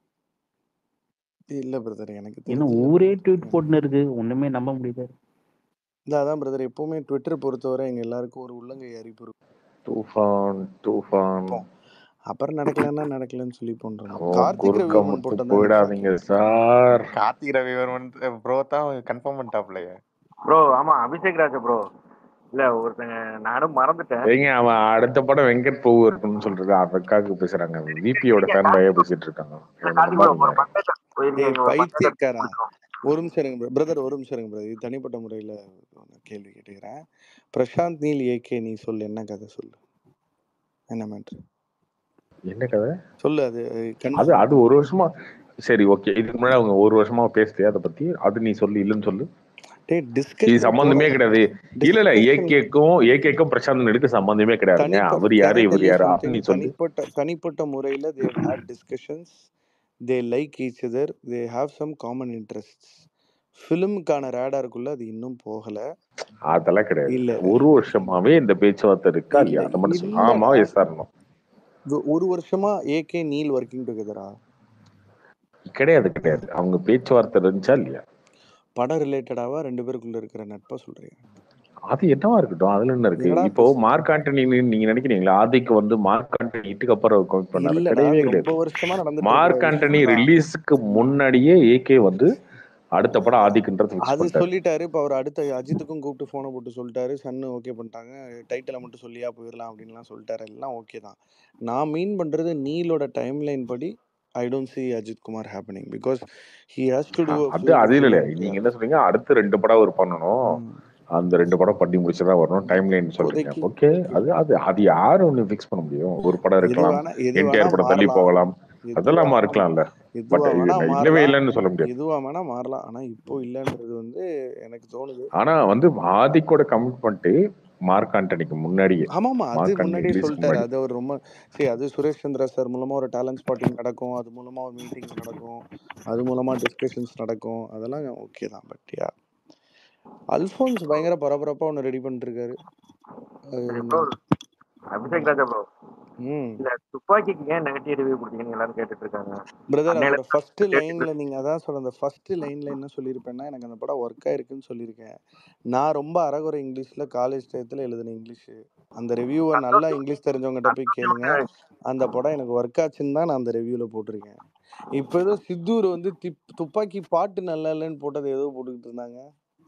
இல்லை பிரதர் எனக்கு ஏன்னா தெரிஞ்சு ஊரே ட்வீட் போட்டுன்னு இருக்கு ஒண்ணுமே நம்ப முடியுது இல்லை அதான் பிரதர் எப்போவுமே ட்விட்டர் பொறுத்தவரை எங்கள் எல்லாருக்கும் ஒரு உள்ளங்கை அரிப்பு இருக்கும் தூஃபான் தூஃபான் அப்புறம் நடக்கலன்னா நடக்கலன்னு சொல்லி போன்றோம் ஓ கார்த்திக் குறுக்க ரவிவர்மன் முட்டு போட்டது தான் எனக்கு போயிடாதீங்க shocking sir Karthik Ravivarman bro தான் கன்ஃபார்ம் பண்ணிட்டாப்லையே ப்ரோ ஆமா அபிஷேக் ராஜா ப்ரோ இல்ல ஒருத்தங்க நானும் மறந்துட்டேன் ஏங்க அவன் அடுத்த படம் வெங்கட் பிரபு இருக்குன்னு சொல்றது அதுக்காக பேசுறாங்க விபியோட ஃபேன் பாயா பேசிட்டு இருக்காங்க இவனை கார்த்திக் ப்ரோ ஒரு நம்பாதீங்க பந்தயத்துல ஏய் போயிருக்கீங்க ஒரு பந்தயத்துல பைத்தியக்காரா ஒரு நிமிஷம் இருங்க பிரதர் ஒரு நிமிஷம் இருங்க பிரதர் இது தனிப்பட்ட முறையில் கேள்வி கேட்டுக்கிறேன் பிரசாந்த் நீல் ஏகே நீ சொல்லு என்ன கதை சொல்லு என்ன மேட்ரு என்ன கதை சொல்லு அது அது கன்ஃபார்ம் அது ஒரு வருஷமா சரி ஓகே இதுக்கு முன்னாடி அவங்க ஒரு வருஷமா பேசலையா அதை பத்தி அது நீ சொல்லு இல்லைன்னு சொல்லு டேய் இது டிஸ்கஷன் சம்பந்தமே போனோம் கிடையாது இல்ல இல்ல டிஸ்கஷன் ஏகேக்கும் ஏகேக்கும் பிரசாந்த் நெடுக்கு சம்பந்தமே கிடையாதுங்க தனிப்பட்ட அவர் யாரு கேன் இவர் டெல் யூ யாரு அப்படின்னு சம்திங் நீ சொல்லு தனிப்பட்ட தனிப்பட்ட முறையில் they had discussions they like each other they have some common interests ஃபிலிமுக்கான ரேடாருக்குள்ள அது இன்னும் போகல அதெல்லாம் கிடையாது இல்ல ஒரு வருஷமாவே இந்த பேச்சுவார்த்தை இருக்கா இல்ல இல்லையா அதை மட்டும் சொல்லு இல்லடா ஆமா எஸ் சார்னோ இது ஒரு வருஷமா ஏகே நீல் ஒர்க்கிங் டுகெதரா கிடையாது கிடையாது அவங்க பேச்சுவார்த்தை இருந்துச்சா இல்லையா படம் ரிலேட்டடாவா ரெண்டு பேருக்குள்ள இருக்கிற நட்பா சொல்றீங்க அது என்னவா இருக்கட்டும் அதுல என்ன இருக்கு என்னடா இப்போ பேசுறீங்க மார்க் ஆண்டனி நீங்க நினைக்கிறீங்களா ஆதிக்கு வந்து மார்க் ஆண்டனி ஹிட்டுக்கு அப்புறம் கமிட் பண்ணாரு இல்லடா கிடையவே அது ரொம்ப கிடையாது வருஷமா நடந்துட்டு மார்க் இருக்கிற ஆண்டனி விஷயம் தான் ரிலீஸுக்கு முன்னாடியே ஏகே வந்து அடுத்த படம் ஆதிக்குன்றது ஃபிக்ஸ் அது பண்ணிட்டாரு சொல்லிட்டாரு இப்போ அவர் அடுத்த அஜித்துக்கும் கூப்பிட்டு ஃபோனை போட்டு சொல்லிட்டாரு சன்னு ஓகே பண்ணிட்டாங்க டைட்டிலை மட்டும் சொல்லியா போயிடலாம் அப்படின்லாம் சொல்லிட்டாரு எல்லாம் ஓகே தான் நான் மீன் பண்றது நீலோட டைம் லைன் படி I don't see Ajith Kumar happening because he has to do அது அது இல்ல இல்ல நீங்க என்ன சொல்றீங்க அடுத்து ரெண்டு படம் அவர் பண்ணணும் அந்த ரெண்டு படம் பண்ணி முடிச்சுதான் வரணும் டைம் லைன் சொல்றீங்க இப்போதைக்கு ஓகே அது அது அது யாரு ஒண்ணு ஃபிக்ஸ் பண்ண முடியும் ஒரு படம் எது இருக்கலாம் வேணா எது வேணா என்டிஆர் படம் தள்ளி மாறலாம் போகலாம் எதுவா அதெல்லாம் வேணா இருக்கலாம்ல பட் எதுவா வேணா இல்லவே மாறலாம் இல்லைன்னு சொல்ல முடியாது எதுவா வேணா மாறலாம் ஆனா இப்போ இல்லைன்றது வந்து எனக்கு தோணுது ஆனா வந்து ஆதிக்கோட கமிட் பண்ணிட்டு மார்க் ஆண்டனிக்கு முன்னாடியே ஆமாமா அது மார்க் ஆண்டனி முன்னாடியே ரிலீஸ்க்கு சொல்லிட்டாரு முன்னாடி அது அவர் ரொம்ப சரி அது சுரேஷ் சந்திரா சார் மூலமா ஒரு டேலண்ட் ஸ்பாட்டிங் நடக்கும் அது மூலமா ஒரு மீட்டிங் நடக்கும் அது மூலமா டிஸ்கஷன்ஸ் நடக்கும் அதெல்லாம் ஓகே தான் பட் யா அல்ஃபோன்ஸ் பயங்கர பரபரப்பா ஒன்று ரெடி பண்ணிட்டு இருக்காரு அது சரி கொஞ்சம் ப்ரோ அபிஷேக் ராஜா ப்ரோ ம் இல்ல துப்பாக்கிக்கு ஏன் நெகட்டிவ் ரிவ்யூ கொடுத்தீங்கன்னு எல்லாரும் கேட்டுட்டு இருக்காங்க பிரதர் அன்னையில அதோட ஃபர்ஸ்ட் கேட்டுட்டு லைன்ல நீங்க அதான் சொல்ற அந்த ஃபர்ஸ்ட் லைன்ல என்ன சொல்லியிருப்பேன்னா எனக்கு அந்த படம் ஒர்க் ஆயிருக்குன்னு சொல்லியிருக்கேன் நான் ரொம்ப அறகுறை இங்கிலீஷ்ல காலேஜ் டயத்துல எழுதின இங்கிலீஷ் அந்த ரிவ்யூவை நல்லா இங்கிலீஷ் தெரிஞ்சவங்ககிட்ட போய் கேளுங்க அந்த படம் எனக்கு ஒர்க் ஆச்சுன்னு தான் நான் அந்த ரிவ்யூல போட்டிருக்கேன் இப்போ ஏதோ சித்தூர் வந்து திப் துப்பாக்கி பாட்டு நல்லா இல்லைன்னு போட்டது ஏதோ போட்டுக்கிட்டு இருந்தாங்க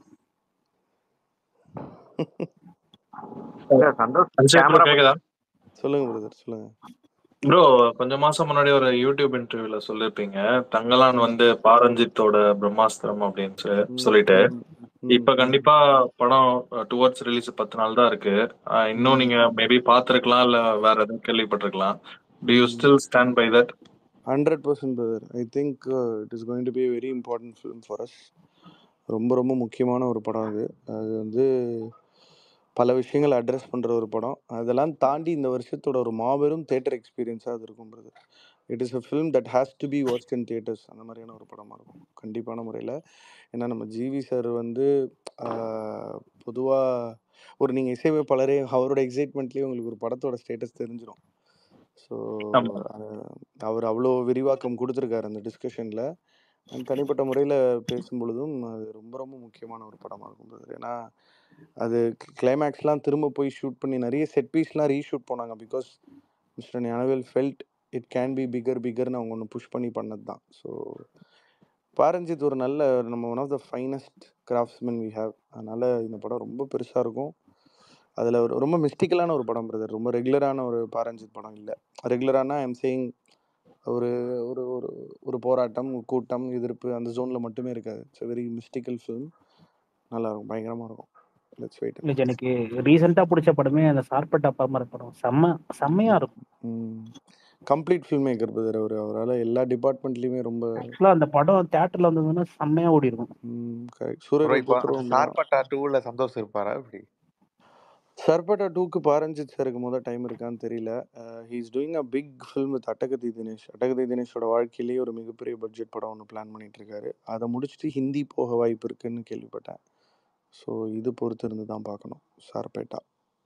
இல்ல சந்தோஷ் அபிஷேக் ப்ரோ கேமரா கேக்குதா சொல்லுங்க பிரதர் சொல்லுங்க ப்ரோ கொஞ்ச மாசம் முன்னாடி ஒரு யூடியூப் இன்டர்வியூல சொல்லிருப்பீங்க தங்கலான் ம் வந்து பாரஞ்சித்தோட பிரம்மாஸ்திரம் அப்படின்னு சொ- ம் சொல்லிட்டு ம் ம் இப்ப ம் கண்டிப்பா படம் டுவர்ட்ஸ் ரிலீஸ் பத்து நாள் தான் இருக்கு அஹ் இன்னும் ம் நீங்க மேபி பாத்திருக்கலாம் இல்ல வேற எதுவும் கேள்விப்பட்டிருக்கலாம் do you um still stand by that hundred percent brother I think it is going to be very important film for us ரொம்ப ரொம்ப முக்கியமான ஒரு படம் அது அது வந்து பல விஷயங்களை அட்ரஸ் பண்ணுற ஒரு படம் அதெல்லாம் தாண்டி இந்த வருஷத்தோட ஒரு மாபெரும் தேட்டர் எக்ஸ்பீரியன்ஸாக அது இருக்கும் brother it is a film that has to be watch in theatres அந்த மாதிரியான ஒரு படமாக இருக்கும் கண்டிப்பான முறையில் ஏன்னா நம்ம ஜிவி சார் வந்து பொதுவாக ஒரு நீங்கள் இசையமைப்பாளரே அவரோட எக்ஸைட்மெண்ட்லேயே உங்களுக்கு ஒரு படத்தோட ஸ்டேட்டஸ் தெரிஞ்சிடும் ஸோ ஆமா அவர் அவ்வளோ விரிவாக்கம் கொடுத்துருக்காரு அந்த டிஸ்கஷனில் தனிப்பட்ட முறையில் பேசும் பொழுதும் அது ரொம்ப ரொம்ப முக்கியமான ஒரு படமாக இருக்கும் brother. ஏன்னா அது கிளைமேக்ஸ்லாம் திரும்ப போய் ஷூட் பண்ணி நிறைய செட் பீஸ்லாம் ரீஷூட் போனாங்க because mister Gnanavel felt it can be bigger பிகர்னு அவங்க ஒன்று புஷ் பண்ணி பண்ணது தான் ஸோ பாரஞ்சித் ஒரு நல்ல நம்ம one of the finest craftsman we have அதனால் இந்த படம் ரொம்ப பெருசாக இருக்கும் அதில் ஒரு ரொம்ப மிஸ்டிக்கலான ஒரு படம் பிரதர் ரொம்ப ரெகுலரான ஒரு பாரஞ்சித் படம் இல்லை ரெகுலரானா ஐம் சேயிங் ஒரு ஒரு ஒரு ஒரு போராட்டம் கூட்டம் எதிர்ப்பு அந்த ஜோனில் மட்டுமே இருக்காது இட்ஸ் வெரி மிஸ்டிக்கல் ஃபிலிம் நல்லா இருக்கும் பயங்கரமாக இருக்கும் லெட்ஸ் வெயிட் இல்ல எனக்கு ரீசெண்டா பிடிச்ச படமே அந்த சார்பட்டா பாமர படம் செம்ம செம்மையா இருக்கும் கம்ப்ளீட் ஃபில்ம் மேக்கர் பிரதர் அவர் அவரால் எல்லா டிபார்ட்மெண்ட்லேயுமே ரொம்ப ஆக்சுவலா அந்த படம் தியேட்டர்ல வந்ததுன்னா செம்மையா ஓடி இருக்கும் கரெக்ட் ப்ரோ சூரியன் இப்போ புத்திரம் அந்த சார்பட்டா டூல சந்தோஷ் இருப்பாரா இப்படி சர்பட்டா டூக்கு பாரஞ்சித் சாருக்கு முதல் டைம் இருக்கான்னு தெரியல he is doing a big film with Attakathi Dinesh Attakathi தினேஷோட வாழ்க்கையிலேயே ஒரு மிகப்பெரிய பட்ஜெட் படம் ஒன்று பிளான் பண்ணிட்டு இருக்காரு அதை முடிச்சுட்டு ஹிந்தி போக வாய்ப்பு இருக்குன்னு கேள்விப்பட்டேன் ஸோ இது பொறுத்து இருந்து தான் பார்க்கணும் Sarpatta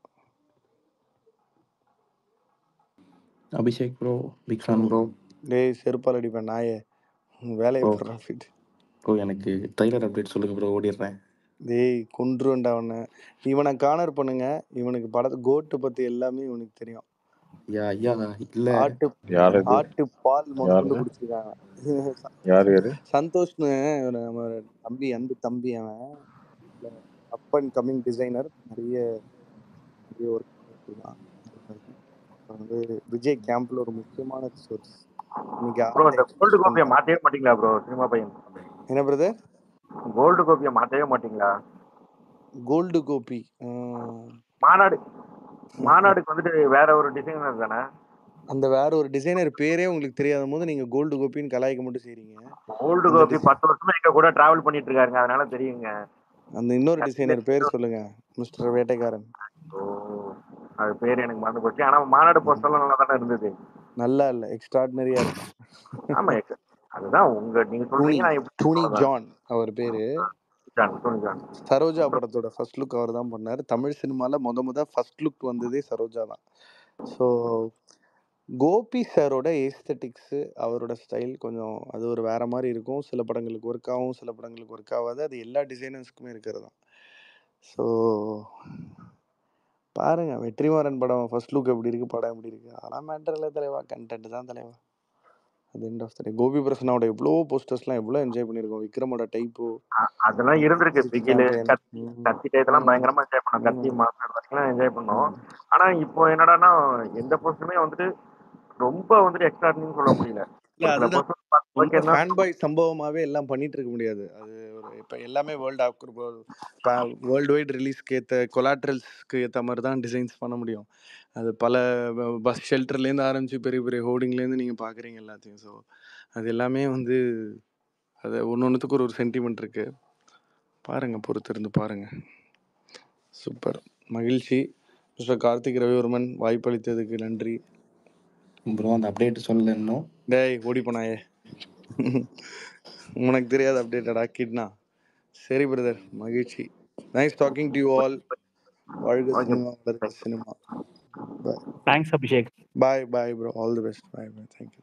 Abhishek bro big fan bro டேய் செருப்பால் அடிப்பேன் நாயே உன் வேலையை ப்ரோ போடுறான் ஃபிட் ப்ரோ எனக்கு ட்ரைலர் அப்டேட் சொல்லுங்க ப்ரோ ஓடிடுறேன் டேய் கொன்றுவேன்டா அவனை இவனை கார்னர் பண்ணுங்க இவனுக்கு படத்தை கோட்டு பற்றி எல்லாமே இவனுக்கு தெரியும் ஐயா ஐயா இல்ல ஆட்டு யார் அது ஆட்டு பால் முதற்கொண்டு யாரு குடிச்சிருக்காங்க யார் யாரு சந்தோஷ்னு ஒரு நம்ம தம்பி அன்பு தம்பி அவன் அப் அண்ட் கம்மிங் டிசைனர் நிறைய நிறைய ஒர்க் பண்ணிருக்கான் அப்புறம் வந்து விஜய் கேம்ப்ல ஒரு முக்கியமான ரிசோர்ஸ் இன்னைக்கு ப்ரோ ஆளை இந்த கோல்டு எக்ஸ்போஸ் கோப்பியை பண்ணிட்டான் மாத்தவே மாட்டீங்களா ப்ரோ சினிமா பையன் என்ன பிரதர் கோல்டு கோப்பியை மாத்தவே மாட்டீங்களா கோல்டு கோபி ஆஹ் மாநாடு மாநாடுக்கு வந்துட்டு வேற ஒரு டிசைனர் தானே அந்த வேற ஒரு டிசைனர் பேரே உங்களுக்கு தெரியாத போது நீங்க கோல்டு கோபின்னு கலாய்க்க மட்டும் செய்றீங்க கோல்டு அந்த கோபி டிசை பத்து வருஷமா எங்க கூட டிராவல் பண்ணிட்டு இருக்காருங்க அதனால தெரியுங்க அந்த இன்னொரு கடைசியில டிசைனர் பேர் சொல்லுங்க மிஸ்டர் வேட்டைக்காரன் ஓ அது பேர் எனக்கு மறந்து போச்சு ஆனா மாநாடு போஸ்டர்லாம் நல்லா தானே இருந்தது நல்லா இல்ல எக்ஸ்ட்ராடினரியா இருக்கும் ஆமா ex- அதுதான் உங்க நீங்க டூனி சொல்றீங்க நான் எப்படி டூனி அவ்வளவுதான் ஜான் அவர் பேரு ஜான் டோனி ஜான் சரோஜா படத்தோட ஃபர்ஸ்ட் லுக் அவர் தான் பண்ணாரு தமிழ் சினிமால முத முத ஃபர்ஸ்ட் லுக் வந்ததே சரோஜா தான் ஸோ கோபி சாரோட ஏஸ்தட்டிக்ஸு அவரோட ஸ்டைல் கொஞ்சம் அது ஒரு வேற மாதிரி இருக்கும் சில படங்களுக்கு ஒர்க் ஆகும் சில படங்களுக்கு ஒர்க் ஆகாது அது எல்லா டிசைனர்ஸ்க்குமே இருக்கிறது தான் ஸோ பாருங்க வெற்றிமாறன் படம் ஃபர்ஸ்ட் லுக் எப்படி இருக்கு படம் எப்படி இருக்கு அதெல்லாம் மேட்டர் இல்லை தலைவா கண்டென்ட் தான் தலைவா அது end of the day Gopi பிரசனாவோட எவ்வளோ போஸ்டர்ஸ்லாம் எவ்வளோ என்ஜாய் பண்ணியிருக்கோம் விக்ரமோட டைப்பு அ- அதெல்லாம் இருந்திருக்கு பிகிலு கத்தி கத்தி டயத்தெல்லாம் பயங்கரமா என்ஜாய் பண்ணோம் கத்தி மாஸ்டர் வரைக்கும் என்ஜாய் பண்ணோம் ஆனா இப்போ என்னடான்னா எந்த போஸ்டுமே வந்துட்டு ரொம்ப வந்துட்டு எக்ஸ்ட்ராடினு சொல்ல முடியல இல்லை ஒரு சில அதுதான் போஸ்டர் ரொம்ப ஓகேன்னா ஃபேன் பாய் சம்பவமாகவே எல்லாம் பண்ணிட்டு இருக்க முடியாது அது ஒரு இப்போ எல்லாமே வேர்ல்டு ஆக்கு வேர்ல்டு வைட் ரிலீஸ்க்கு ஏற்ற கொலாட்ரல்ஸ்க்கு ஏற்ற மாதிரி தான் டிசைன்ஸ் பண்ண முடியும் அது பல பஸ் ஷெல்டர்லேருந்து ஆரம்பிச்சு பெரிய பெரிய ஹோர்டிங்லேருந்து நீங்கள் பார்க்குறீங்க எல்லாத்தையும் ஸோ அது எல்லாமே வந்து அது ஒன்று ஒன்றுத்துக்கு ஒரு ஒரு சென்டிமெண்ட் இருக்கு பாருங்க பொறுத்து இருந்து பாருங்க சூப்பர் மகிழ்ச்சி மிஸ்டர் கார்த்திக் ரவிவர்மன் வாய்ப்பளித்ததுக்கு நன்றி ப்ரோ அந்த அப்டேட் சொல்லல இன்னும் டேய் ஓடி போனாயே உனக்கு தெரியாத அப்டேட்டடா கிட்னா சரி பிரதர் மகிழ்ச்சி nice talking to you all வாழ்க ஓகே சினிமா வளர்க cinema bye thanks Abhishek bye bye bro all the best bye bye thank you